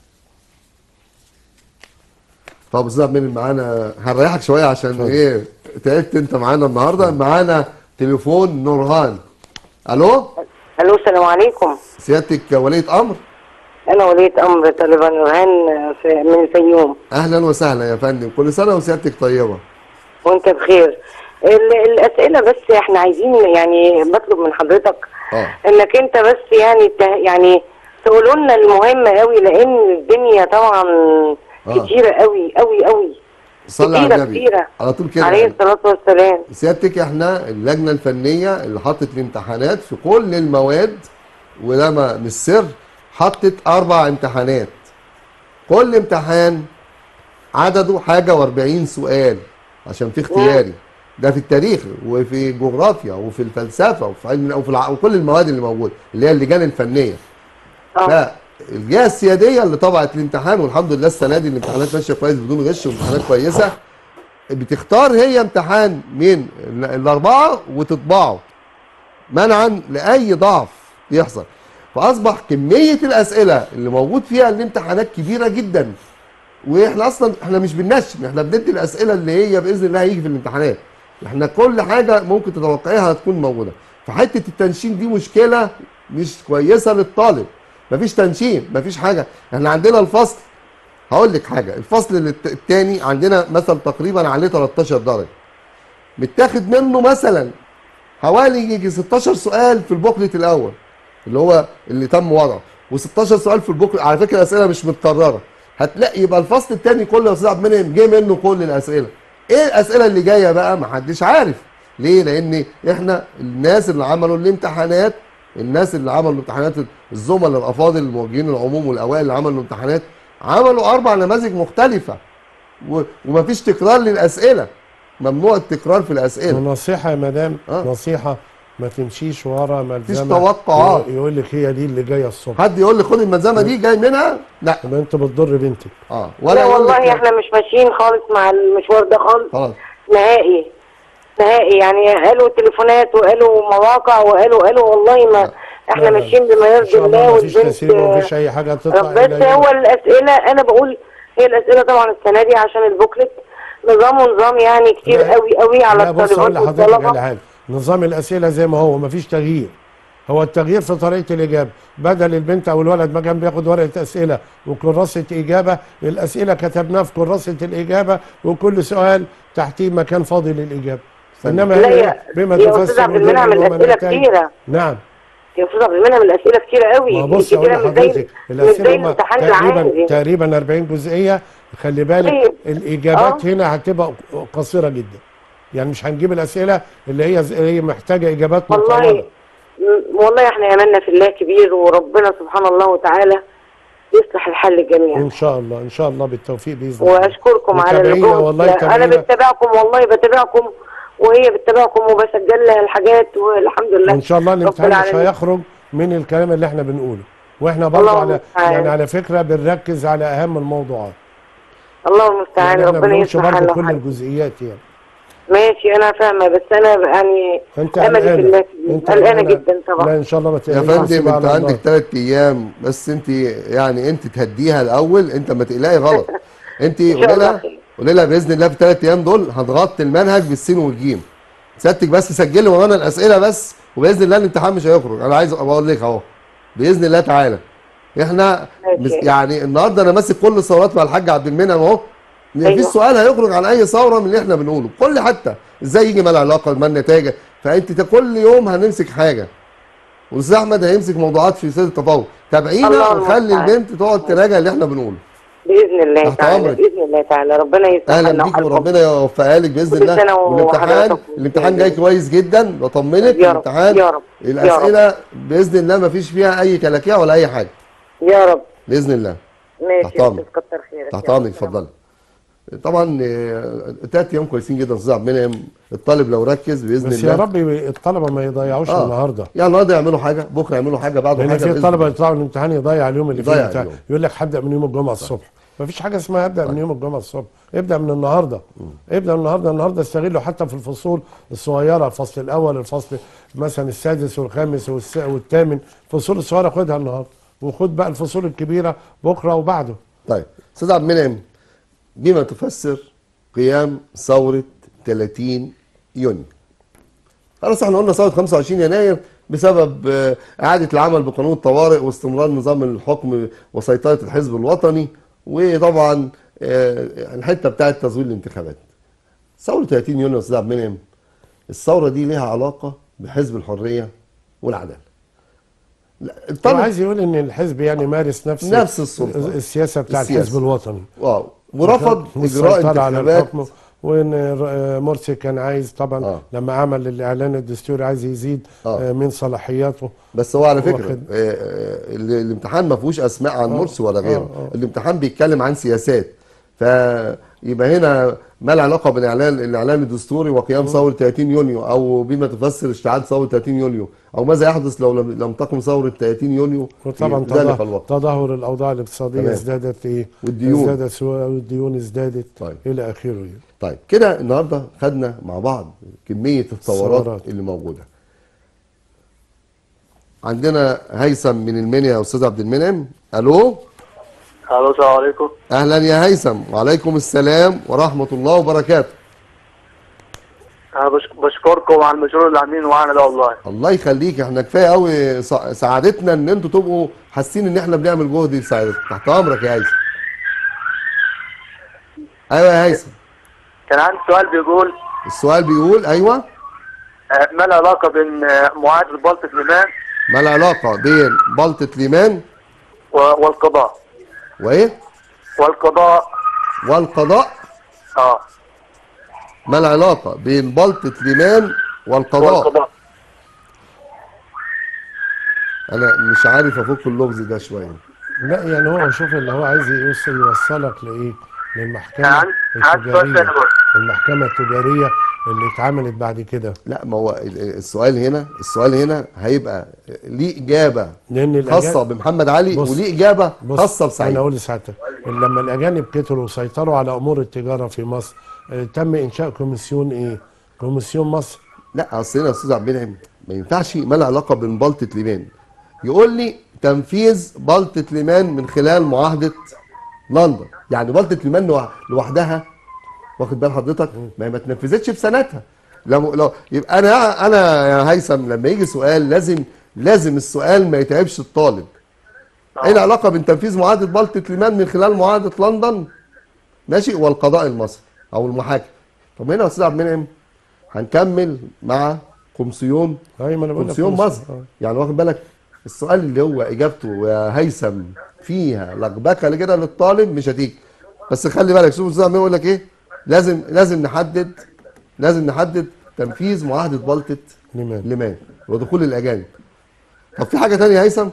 طب استاذ عبد المنعم معانا هنريحك شويه عشان ايه تعبت انت معانا النهارده معانا تليفون نورهان الو الو السلام عليكم سيادتك ولية امر انا ولية امر طالبة نورهان في- من الفيوم اهلا وسهلا يا فندم كل سنه وسيادتك طيبه وانت بخير ال- الاسئله بس احنا عايزين يعني بطلب من حضرتك اه انك انت بس يعني ته- يعني تقولوا لنا المهم قوي لان الدنيا طبعا آه. كتيره قوي قوي قوي صلي على كتيره النبي كتيره على طول كده عليه يعني. الصلاه والسلام سيادتك احنا اللجنه الفنيه اللي حطت الامتحانات في كل المواد وده ما مش سر حطت اربع امتحانات كل امتحان عدده حاجه و40 سؤال عشان في اختياري ده في التاريخ وفي الجغرافيا وفي الفلسفه وفي علم وفي الع... وكل المواد اللي موجوده اللي هي اللجان الفنيه اه فالجهه السياديه اللي طبعت الامتحان والحمد لله السنه دي الامتحانات ماشيه كويس بدون غش وامتحانات كويسه بتختار هي امتحان من ال- الاربعه وتطبعه منعا لاي ضعف يحصل فاصبح كميه الاسئله اللي موجود فيها الامتحانات كبيره جدا واحنا اصلا احنا مش بننشن احنا بندي الاسئله اللي هي باذن الله هيجي في الامتحانات احنا كل حاجه ممكن تتوقعيها هتكون موجوده فحته التنشين دي مشكله مش كويسه للطالب مفيش تنشين مفيش حاجه احنا عندنا الفصل هقول لك حاجه الفصل الت- التاني عندنا مثلا تقريبا عليه 13 درجه متاخد منه مثلا حوالي يجي 16 سؤال في البوكلت الاول اللي هو اللي تم وضعه و16 سؤال في البوكلت على فكره الاسئله مش متكرره هتلاقي يبقى الفصل الثاني كله يا استاذ عبد المنعم جه منه كل الاسئله ايه الاسئله اللي جايه بقى محدش عارف ليه لان احنا الناس اللي عملوا الامتحانات الناس اللي عملوا امتحانات الزملاء الافاضل الموجهين العموم والاوائل اللي عملوا امتحانات عملوا اربع نماذج مختلفه و- ومفيش تكرار للاسئله ممنوع التكرار في الاسئله ونصيحه يا مدام آه. نصيحه ما تمشيش ورا ملزمه توقعات. يقول لك هي دي اللي جايه الصبح حد يقول لي خد الملزمه دي جاي منها لا يبقى انت بتضر بنتك اه لا يقول لك والله احنا مش ماشيين خالص مع المشوار ده خالص خلاص نهائي نهائي يعني قالوا تليفونات وقالوا مواقع وقالوا قالوا والله ما احنا لا، لا. ماشيين بما ان يرضي شاء الله الله مفيش والبنت تسريب ومفيش اي حاجه تطلع بس إلا هو يوم. الاسئله انا بقول هي الاسئله طبعا السنه دي عشان البوكلت نظامه نظام يعني كتير لا. قوي قوي على لا بص اقول الطالبات لحضرتك على والطلبه حاجه نظام الاسئله زي ما هو مفيش تغيير هو التغيير في طريقه الاجابه بدل البنت او الولد ما كان بياخد ورقه اسئله وكراسه اجابه الاسئله كتبناها في كراسه الاجابه وكل سؤال تحتيه مكان فاضي للاجابه انما لا هي يا بما يا استاذ تفسر عبد المنعم وجهه وما الاسئله نتائج. كتيره نعم يا استاذ عبد المنعم الاسئله كتيره قوي ما بص اقول كتيره مش زي لحضرتك مش الاسئله زي هم الامتحان تقريبا العادي تقريبا 40 جزئيه خلي بالك طيب. الاجابات آه. هنا هتبقى قصيره جدا يعني مش هنجيب الاسئله اللي هي زي- هي محتاجه اجابات والله مطوله م- والله احنا املنا في الله كبير وربنا سبحان الله وتعالى يصلح الحل الجميع ان شاء الله ان شاء الله بالتوفيق باذن الله واشكركم على متابعينا الجهد والله انا تابعينا بتابعكم والله بتابعكم وهي بتتابعكم وبسجل لها الحاجات والحمد لله وان شاء الله رب الامتحان مش العالمين. هيخرج من الكلام اللي احنا بنقوله واحنا برضه الله على المستعان. يعني على فكره بنركز على اهم الموضوعات الله المستعان يعني احنا ربنا بنقولش يصلح برضه حالنا كل وحالك. الجزئيات يعني ماشي انا فاهمه بس انا يعني انت املي في قلقانة. الله انت قلقانه قلقانة. جدا لا طبعا ان شاء الله ما يا تقلقيش فندم سيبها انت على عندك الله. ثلاث ايام بس انت يعني انت تهديها الاول انت ما تقلقي غلط انت شاء قولي الله لها خير. قولي لها باذن الله في الثلاث ايام دول هتغطي المنهج بالسين والجيم سيادتك بس سجلي ورانا الاسئله بس وباذن الله الامتحان مش هيخرج انا عايز اقول لك اهو باذن الله تعالى احنا ماشي. مس- يعني النهارده انا ماسك كل الثورات مع الحاج عبد المنعم اهو مفيش أيوة. سؤال هيخرج عن اي ثوره من اللي احنا بنقوله كل حتى ازاي يجي ما العلاقه ما النتائج فانت تا- كل يوم هنمسك حاجه والاستاذ احمد هيمسك موضوعات في سير التفاوض تابعينا الله وخلي المستعان. البنت تقعد تراجع اللي احنا بنقوله باذن الله تحت تعالى أمرك. باذن الله تعالى ربنا يصلح اهلا حالنا بيك وحالكم. وربنا يوفقها لك باذن كل الله سنة والامتحان وحضرتك الامتحان بخير. جاي كويس جدا بطمنك يا رب، الامتحان يا رب، يا الاسئله باذن الله ما فيش فيها اي كلاكيع ولا اي حاجه يا رب باذن الله ماشي تحت يا أمرك. أستاذ، كتر خيرك تحت يا امرك رب. اتفضلي طبعا ثلاث ايام كويسين جدا استاذ عبد المنعم الطالب لو ركز باذن بس الله يا رب الطلبه ما يضيعوش آه. النهارده يعني النهارده يعملوا حاجه بكره يعملوا حاجه بعده لان حاجه في بإذن طلبه الله. يطلعوا الامتحان يضيع اليوم اللي فيه يضيع الامتحان اليوم. يقول لك هبدا من يوم الجمعه الصبح ما فيش حاجه اسمها هبدا من يوم الجمعه الصبح ابدا من النهارده ابدا من النهارده النهارده استغله حتى في الفصول الصغيره الفصل الاول الفصل مثلا السادس والخامس والس- والثامن الفصول الصغيره خدها النهارده وخد بقى الفصول الكبيره بكره وبعده طيب استاذ عبد المنعم بما تفسر قيام ثوره 30 يونيو خلاص احنا قلنا ثوره 25 يناير بسبب آه، اعاده العمل بقانون الطوارئ واستمرار نظام الحكم وسيطره الحزب الوطني وطبعا آه، الحته بتاعه تزوير الانتخابات ثوره 30 يونيو يا استاذ عبد المنعم الثوره دي ليها علاقه بحزب الحريه والعداله لا، هو الطالب عايز يقول ان الحزب يعني مارس نفس نفس السلطة. السياسه بتاع السياسة. الحزب الوطني واو ورفض اجراء والسيطرة على انتخابات الحكم وان آه، مرسي كان عايز طبعا آه. آه. لما عمل الاعلان الدستوري عايز يزيد آه. آه. من صلاحياته بس هو على فكره واخد- آه، آه، ال- الامتحان ما فيهوش اسماء عن آه، مرسي ولا غيره آه، آه. الامتحان بيتكلم عن سياسات فيبقى هنا ما العلاقه بين اعلان الاعلان الدستوري وقيام ثوره 30 يونيو او بما تفسر اشتعال ثوره 30 يونيو او ماذا يحدث لو لم, لم تقم ثوره 30 يونيو وطبعا في ذلك تظاهر, الوقت تدهور الاوضاع الاقتصاديه تمام. ازدادت ايه والديون. ازدادت سواء والديون ازدادت طيب. الى اخره يعني. طيب كده النهارده خدنا مع بعض كميه الثورات الثورات. اللي موجوده عندنا هيثم من المنيا يا استاذ عبد المنعم الو الو السلام عليكم اهلا يا هيثم وعليكم السلام ورحمه الله وبركاته انا بش- بشكركم على المجهود اللي عاملينه معانا ده والله الله يخليك احنا كفايه قوي سعادتنا ان انتوا تبقوا حاسين ان احنا بنعمل جهد لسعادتك تحت امرك يا هيثم ايوه يا هيثم كان عندي سؤال بيقول السؤال بيقول ايوه آه، ما العلاقه بين آه، معاهده بلطة ليمان ما العلاقه بين بلطه ليمان و- والقضاء وايه والقضاء والقضاء اه ما العلاقه بين بلطه ليمان والقضاء والقضاء انا مش عارف افك اللغز ده شويه لا يعني هو شوف اللي هو عايز يوصل يوصلك لايه للمحكمه عن- عن سؤال التجاريه تاني برضه. المحكمه التجاريه اللي اتعملت بعد كده لا ما هو ال- السؤال هنا السؤال هنا هيبقى ليه اجابه لان خاصه الأجانب- بمحمد علي بص- وليه اجابه بص خاصه انا بسعيد اقول لسعادتك إن لما الاجانب كتروا وسيطروا على امور التجاره في مصر آه، تم انشاء كوميسيون ايه؟ كوميسيون مصر لا اصل هنا يا استاذ عبد المنعم ما ينفعش ما له علاقه بين بلطه ليمان يقول لي تنفيذ بلطه ليمان من خلال معاهده لندن يعني بلطه ليمان لوح- لوحدها واخد بال حضرتك ما هي ما اتنفذتش في سنتها لو لو يبقى انا انا يا هيثم لما يجي سؤال لازم لازم السؤال ما يتعبش الطالب ايه العلاقه بين تنفيذ معاهده بلطه ليمان من خلال معاهده لندن ماشي والقضاء المصري او المحاكم طب هنا يا استاذ عبد المنعم هنكمل مع قمصيون ايوه ما انا بقول لك قمصيون كوميسيون. مصر آه. يعني واخد بالك السؤال اللي هو اجابته يا هيثم فيها لغبكه كده للطالب مش هتيجي بس خلي بالك شوف الاستاذ عمال يقول لك ايه لازم لازم نحدد لازم نحدد تنفيذ معاهده بلطه لمن؟ لمان ودخول الاجانب طب في حاجه تانية يا هيثم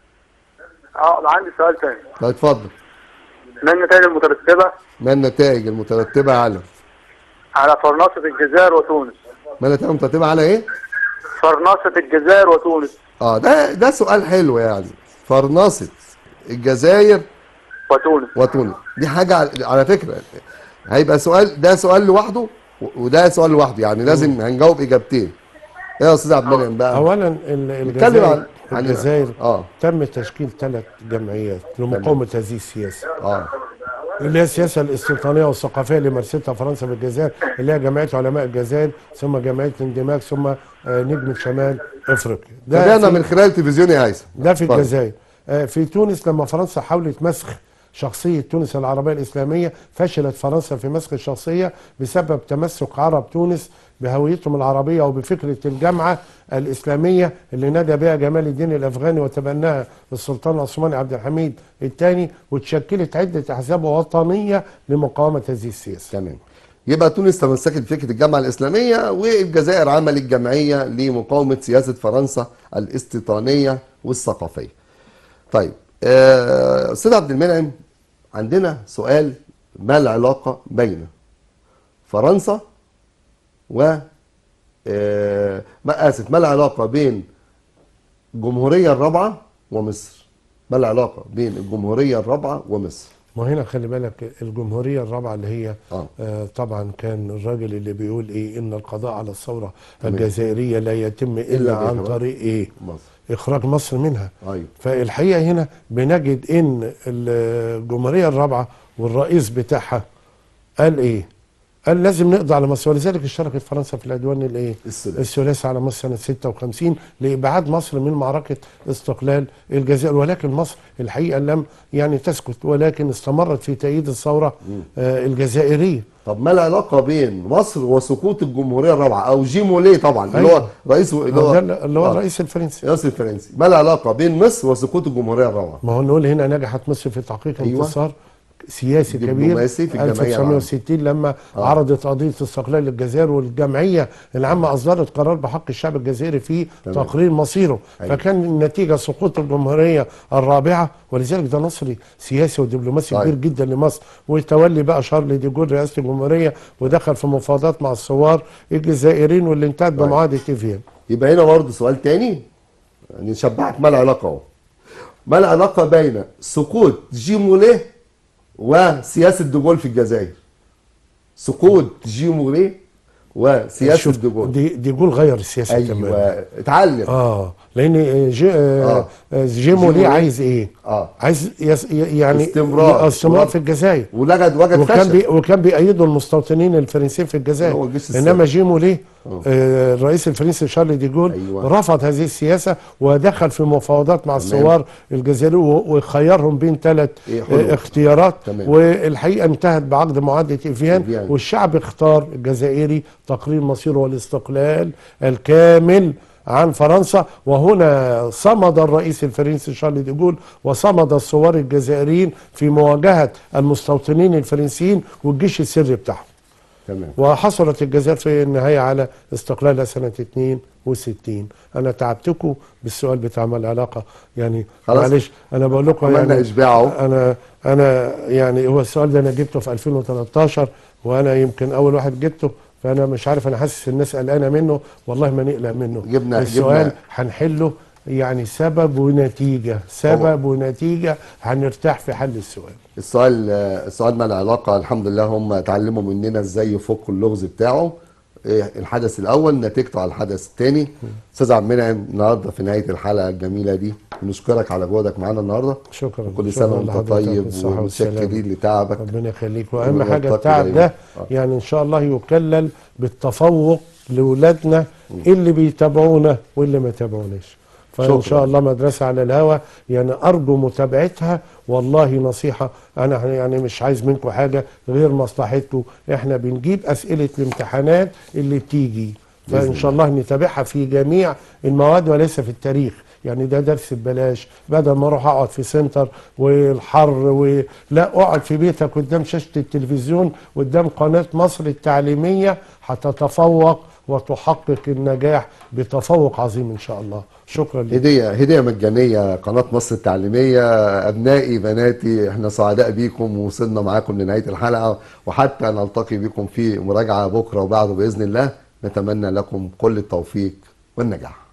اه عندي سؤال تاني طيب اتفضل ما النتائج المترتبه ما النتائج المترتبه على على فرناصه الجزائر وتونس ما النتائج المترتبه على ايه فرناصه الجزائر وتونس اه ده ده سؤال حلو يعني فرناصه الجزائر وتونس وتونس دي حاجه على- على فكره هيبقى سؤال ده سؤال لوحده و- وده سؤال لوحده يعني لازم هنجاوب اجابتين ايه يا استاذ عبد المنعم بقى اولا ال- نتكلم الجزائر عن عن الجزائر اه تم تشكيل ثلاث جمعيات لمقاومه هذه السياسه اه اللي هي السياسه الاستيطانيه والثقافيه اللي مارستها فرنسا بالجزائر اللي هي جمعيه علماء الجزائر ثم جمعيه الاندماج ثم آه، نجم شمال افريقيا بدانا في- من خلال التلفزيون يا هيثم ده في اتفضل. الجزائر آه، في تونس لما فرنسا حاولت مسخ شخصية تونس العربية الإسلامية فشلت فرنسا في مسخ الشخصية بسبب تمسك عرب تونس بهويتهم العربية وبفكرة الجامعة الإسلامية اللي نادى بها جمال الدين الأفغاني وتبناها السلطان العثماني عبد الحميد الثاني وتشكلت عدة أحزاب وطنية لمقاومة هذه السياسة تمام يبقى تونس تمسكت بفكره الجامعه الاسلاميه والجزائر عملت جمعيه لمقاومه سياسه فرنسا الاستيطانيه والثقافيه. طيب آه، استاذ عبد المنعم عندنا سؤال ما العلاقه بين فرنسا و آه، ما اسف ما العلاقه بين الجمهوريه الرابعه ومصر؟ ما العلاقه بين الجمهوريه الرابعه ومصر؟ ما هنا خلي بالك الجمهورية الرابعة اللي هي اه آه طبعا كان الراجل اللي بيقول ايه ان القضاء على الثورة تمام. الجزائرية لا يتم إلا الا عن بإخراج طريق ايه مصر اخراج مصر منها ايوه فالحقيقة هنا بنجد ان الجمهورية الرابعة والرئيس بتاعها قال ايه قال لازم نقضي على مصر ولذلك اشتركت فرنسا في العدوان الايه الثلاثي الثلاثي على مصر سنة 56 لإبعاد مصر من معركة استقلال الجزائر ولكن مصر الحقيقة لم يعني تسكت ولكن استمرت في تأييد الثورة آه الجزائرية طب ما العلاقه بين مصر وسقوط الجمهوريه الرابعه او جيموليه طبعا اللي هو أيوة. رئيس اللي هو هو ده اللي هو آه. الرئيس الفرنسي الرئيس الفرنسي ما العلاقه بين مصر وسقوط الجمهوريه الرابعه ما هو نقول هنا نجحت مصر في تحقيق أيوة. انتصار سياسي كبير دبلوماسي في الجمعية العامة. 1960 لما آه. عرضت قضيه استقلال الجزائر والجمعيه العامه اصدرت قرار بحق الشعب الجزائري في تمام. تقرير مصيره أيوة. فكان النتيجه سقوط الجمهوريه الرابعه ولذلك ده نصر سياسي ودبلوماسي طيب. كبير جدا لمصر وتولي بقى شارل دي جول رئاسه الجمهوريه ودخل في مفاوضات مع الثوار الجزائريين واللي انتهت طيب. بمعاهده ايفيان يبقى هنا برضه سؤال تاني نشبعك ما العلاقه اهو ما العلاقه بين سقوط جيموليه وسياسه دوغول في الجزائر سقوط جيموليه وسياسه شوف دوغول دي دي جول غير السياسه تماما ايوه اتعلم اه لان جي آه. آه. جيمو ليه جيمو عايز ايه؟ اه عايز يس يعني استمرار. استمرار في الجزائر وجد وجد وكان فشل بي وكان بيأيدوا المستوطنين الفرنسيين في هو الجزائر الجيش السابق. انما جيمو ليه آه. آه الرئيس الفرنسي شارل دي جول أيوة. رفض هذه السياسه ودخل في مفاوضات مع الثوار الجزائريين و- وخيرهم بين ثلاث إيه حلو. آه اختيارات تمام. والحقيقه انتهت بعقد معاهده ايفيان إيفيان. والشعب اختار الجزائري تقرير مصيره والاستقلال الكامل عن فرنسا وهنا صمد الرئيس الفرنسي شارل دي جول وصمد الثوار الجزائريين في مواجهه المستوطنين الفرنسيين والجيش السري بتاعهم تمام وحصلت الجزائر في النهايه على استقلالها سنه 62 انا تعبتكم بالسؤال بتاع ما العلاقه يعني خلاص. معلش انا بقول لكم عملنا يعني اشباع اهو انا انا يعني هو السؤال ده انا جبته في 2013 وانا يمكن اول واحد جبته فانا مش عارف انا حاسس الناس قلقانه منه والله ما نقلق منه جبنا- السؤال جبنا- هنحله يعني سبب ونتيجه سبب ونتيجه هنرتاح في حل السؤال السؤال السؤال ما العلاقه الحمد لله هم اتعلموا مننا ازاي يفكوا اللغز بتاعه إيه الحدث الاول نتيجته على الحدث الثاني استاذ عبد المنعم النهارده في نهايه الحلقه الجميله دي بنشكرك على جهودك معانا النهارده شكرا كل شكراً سنه وانت لحضرتك طيب بالصحة والسلامة. ومتشكرين لتعبك ربنا يخليك واهم حاجه ونلتقي التعب دايماً. ده آه. يعني ان شاء الله يكلل بالتفوق لاولادنا اللي بيتابعونا واللي ما يتابعوناش فان شكراً. شاء الله مدرسه على الهوا يعني ارجو متابعتها والله نصيحه انا يعني مش عايز منكم حاجه غير مصلحتكم احنا بنجيب اسئله الامتحانات اللي بتيجي فان شاء الله نتابعها في جميع المواد وليس في التاريخ يعني ده درس ببلاش بدل ما اروح اقعد في سنتر والحر و... لا اقعد في بيتك قدام شاشه التلفزيون قدام قناه مصر التعليميه هتتفوق وتحقق النجاح بتفوق عظيم ان شاء الله شكرا لك هديه هديه مجانيه قناه مصر التعليميه ابنائي بناتي احنا سعداء بيكم ووصلنا معاكم لنهايه الحلقه وحتى نلتقي بكم في مراجعه بكره وبعده باذن الله نتمنى لكم كل التوفيق والنجاح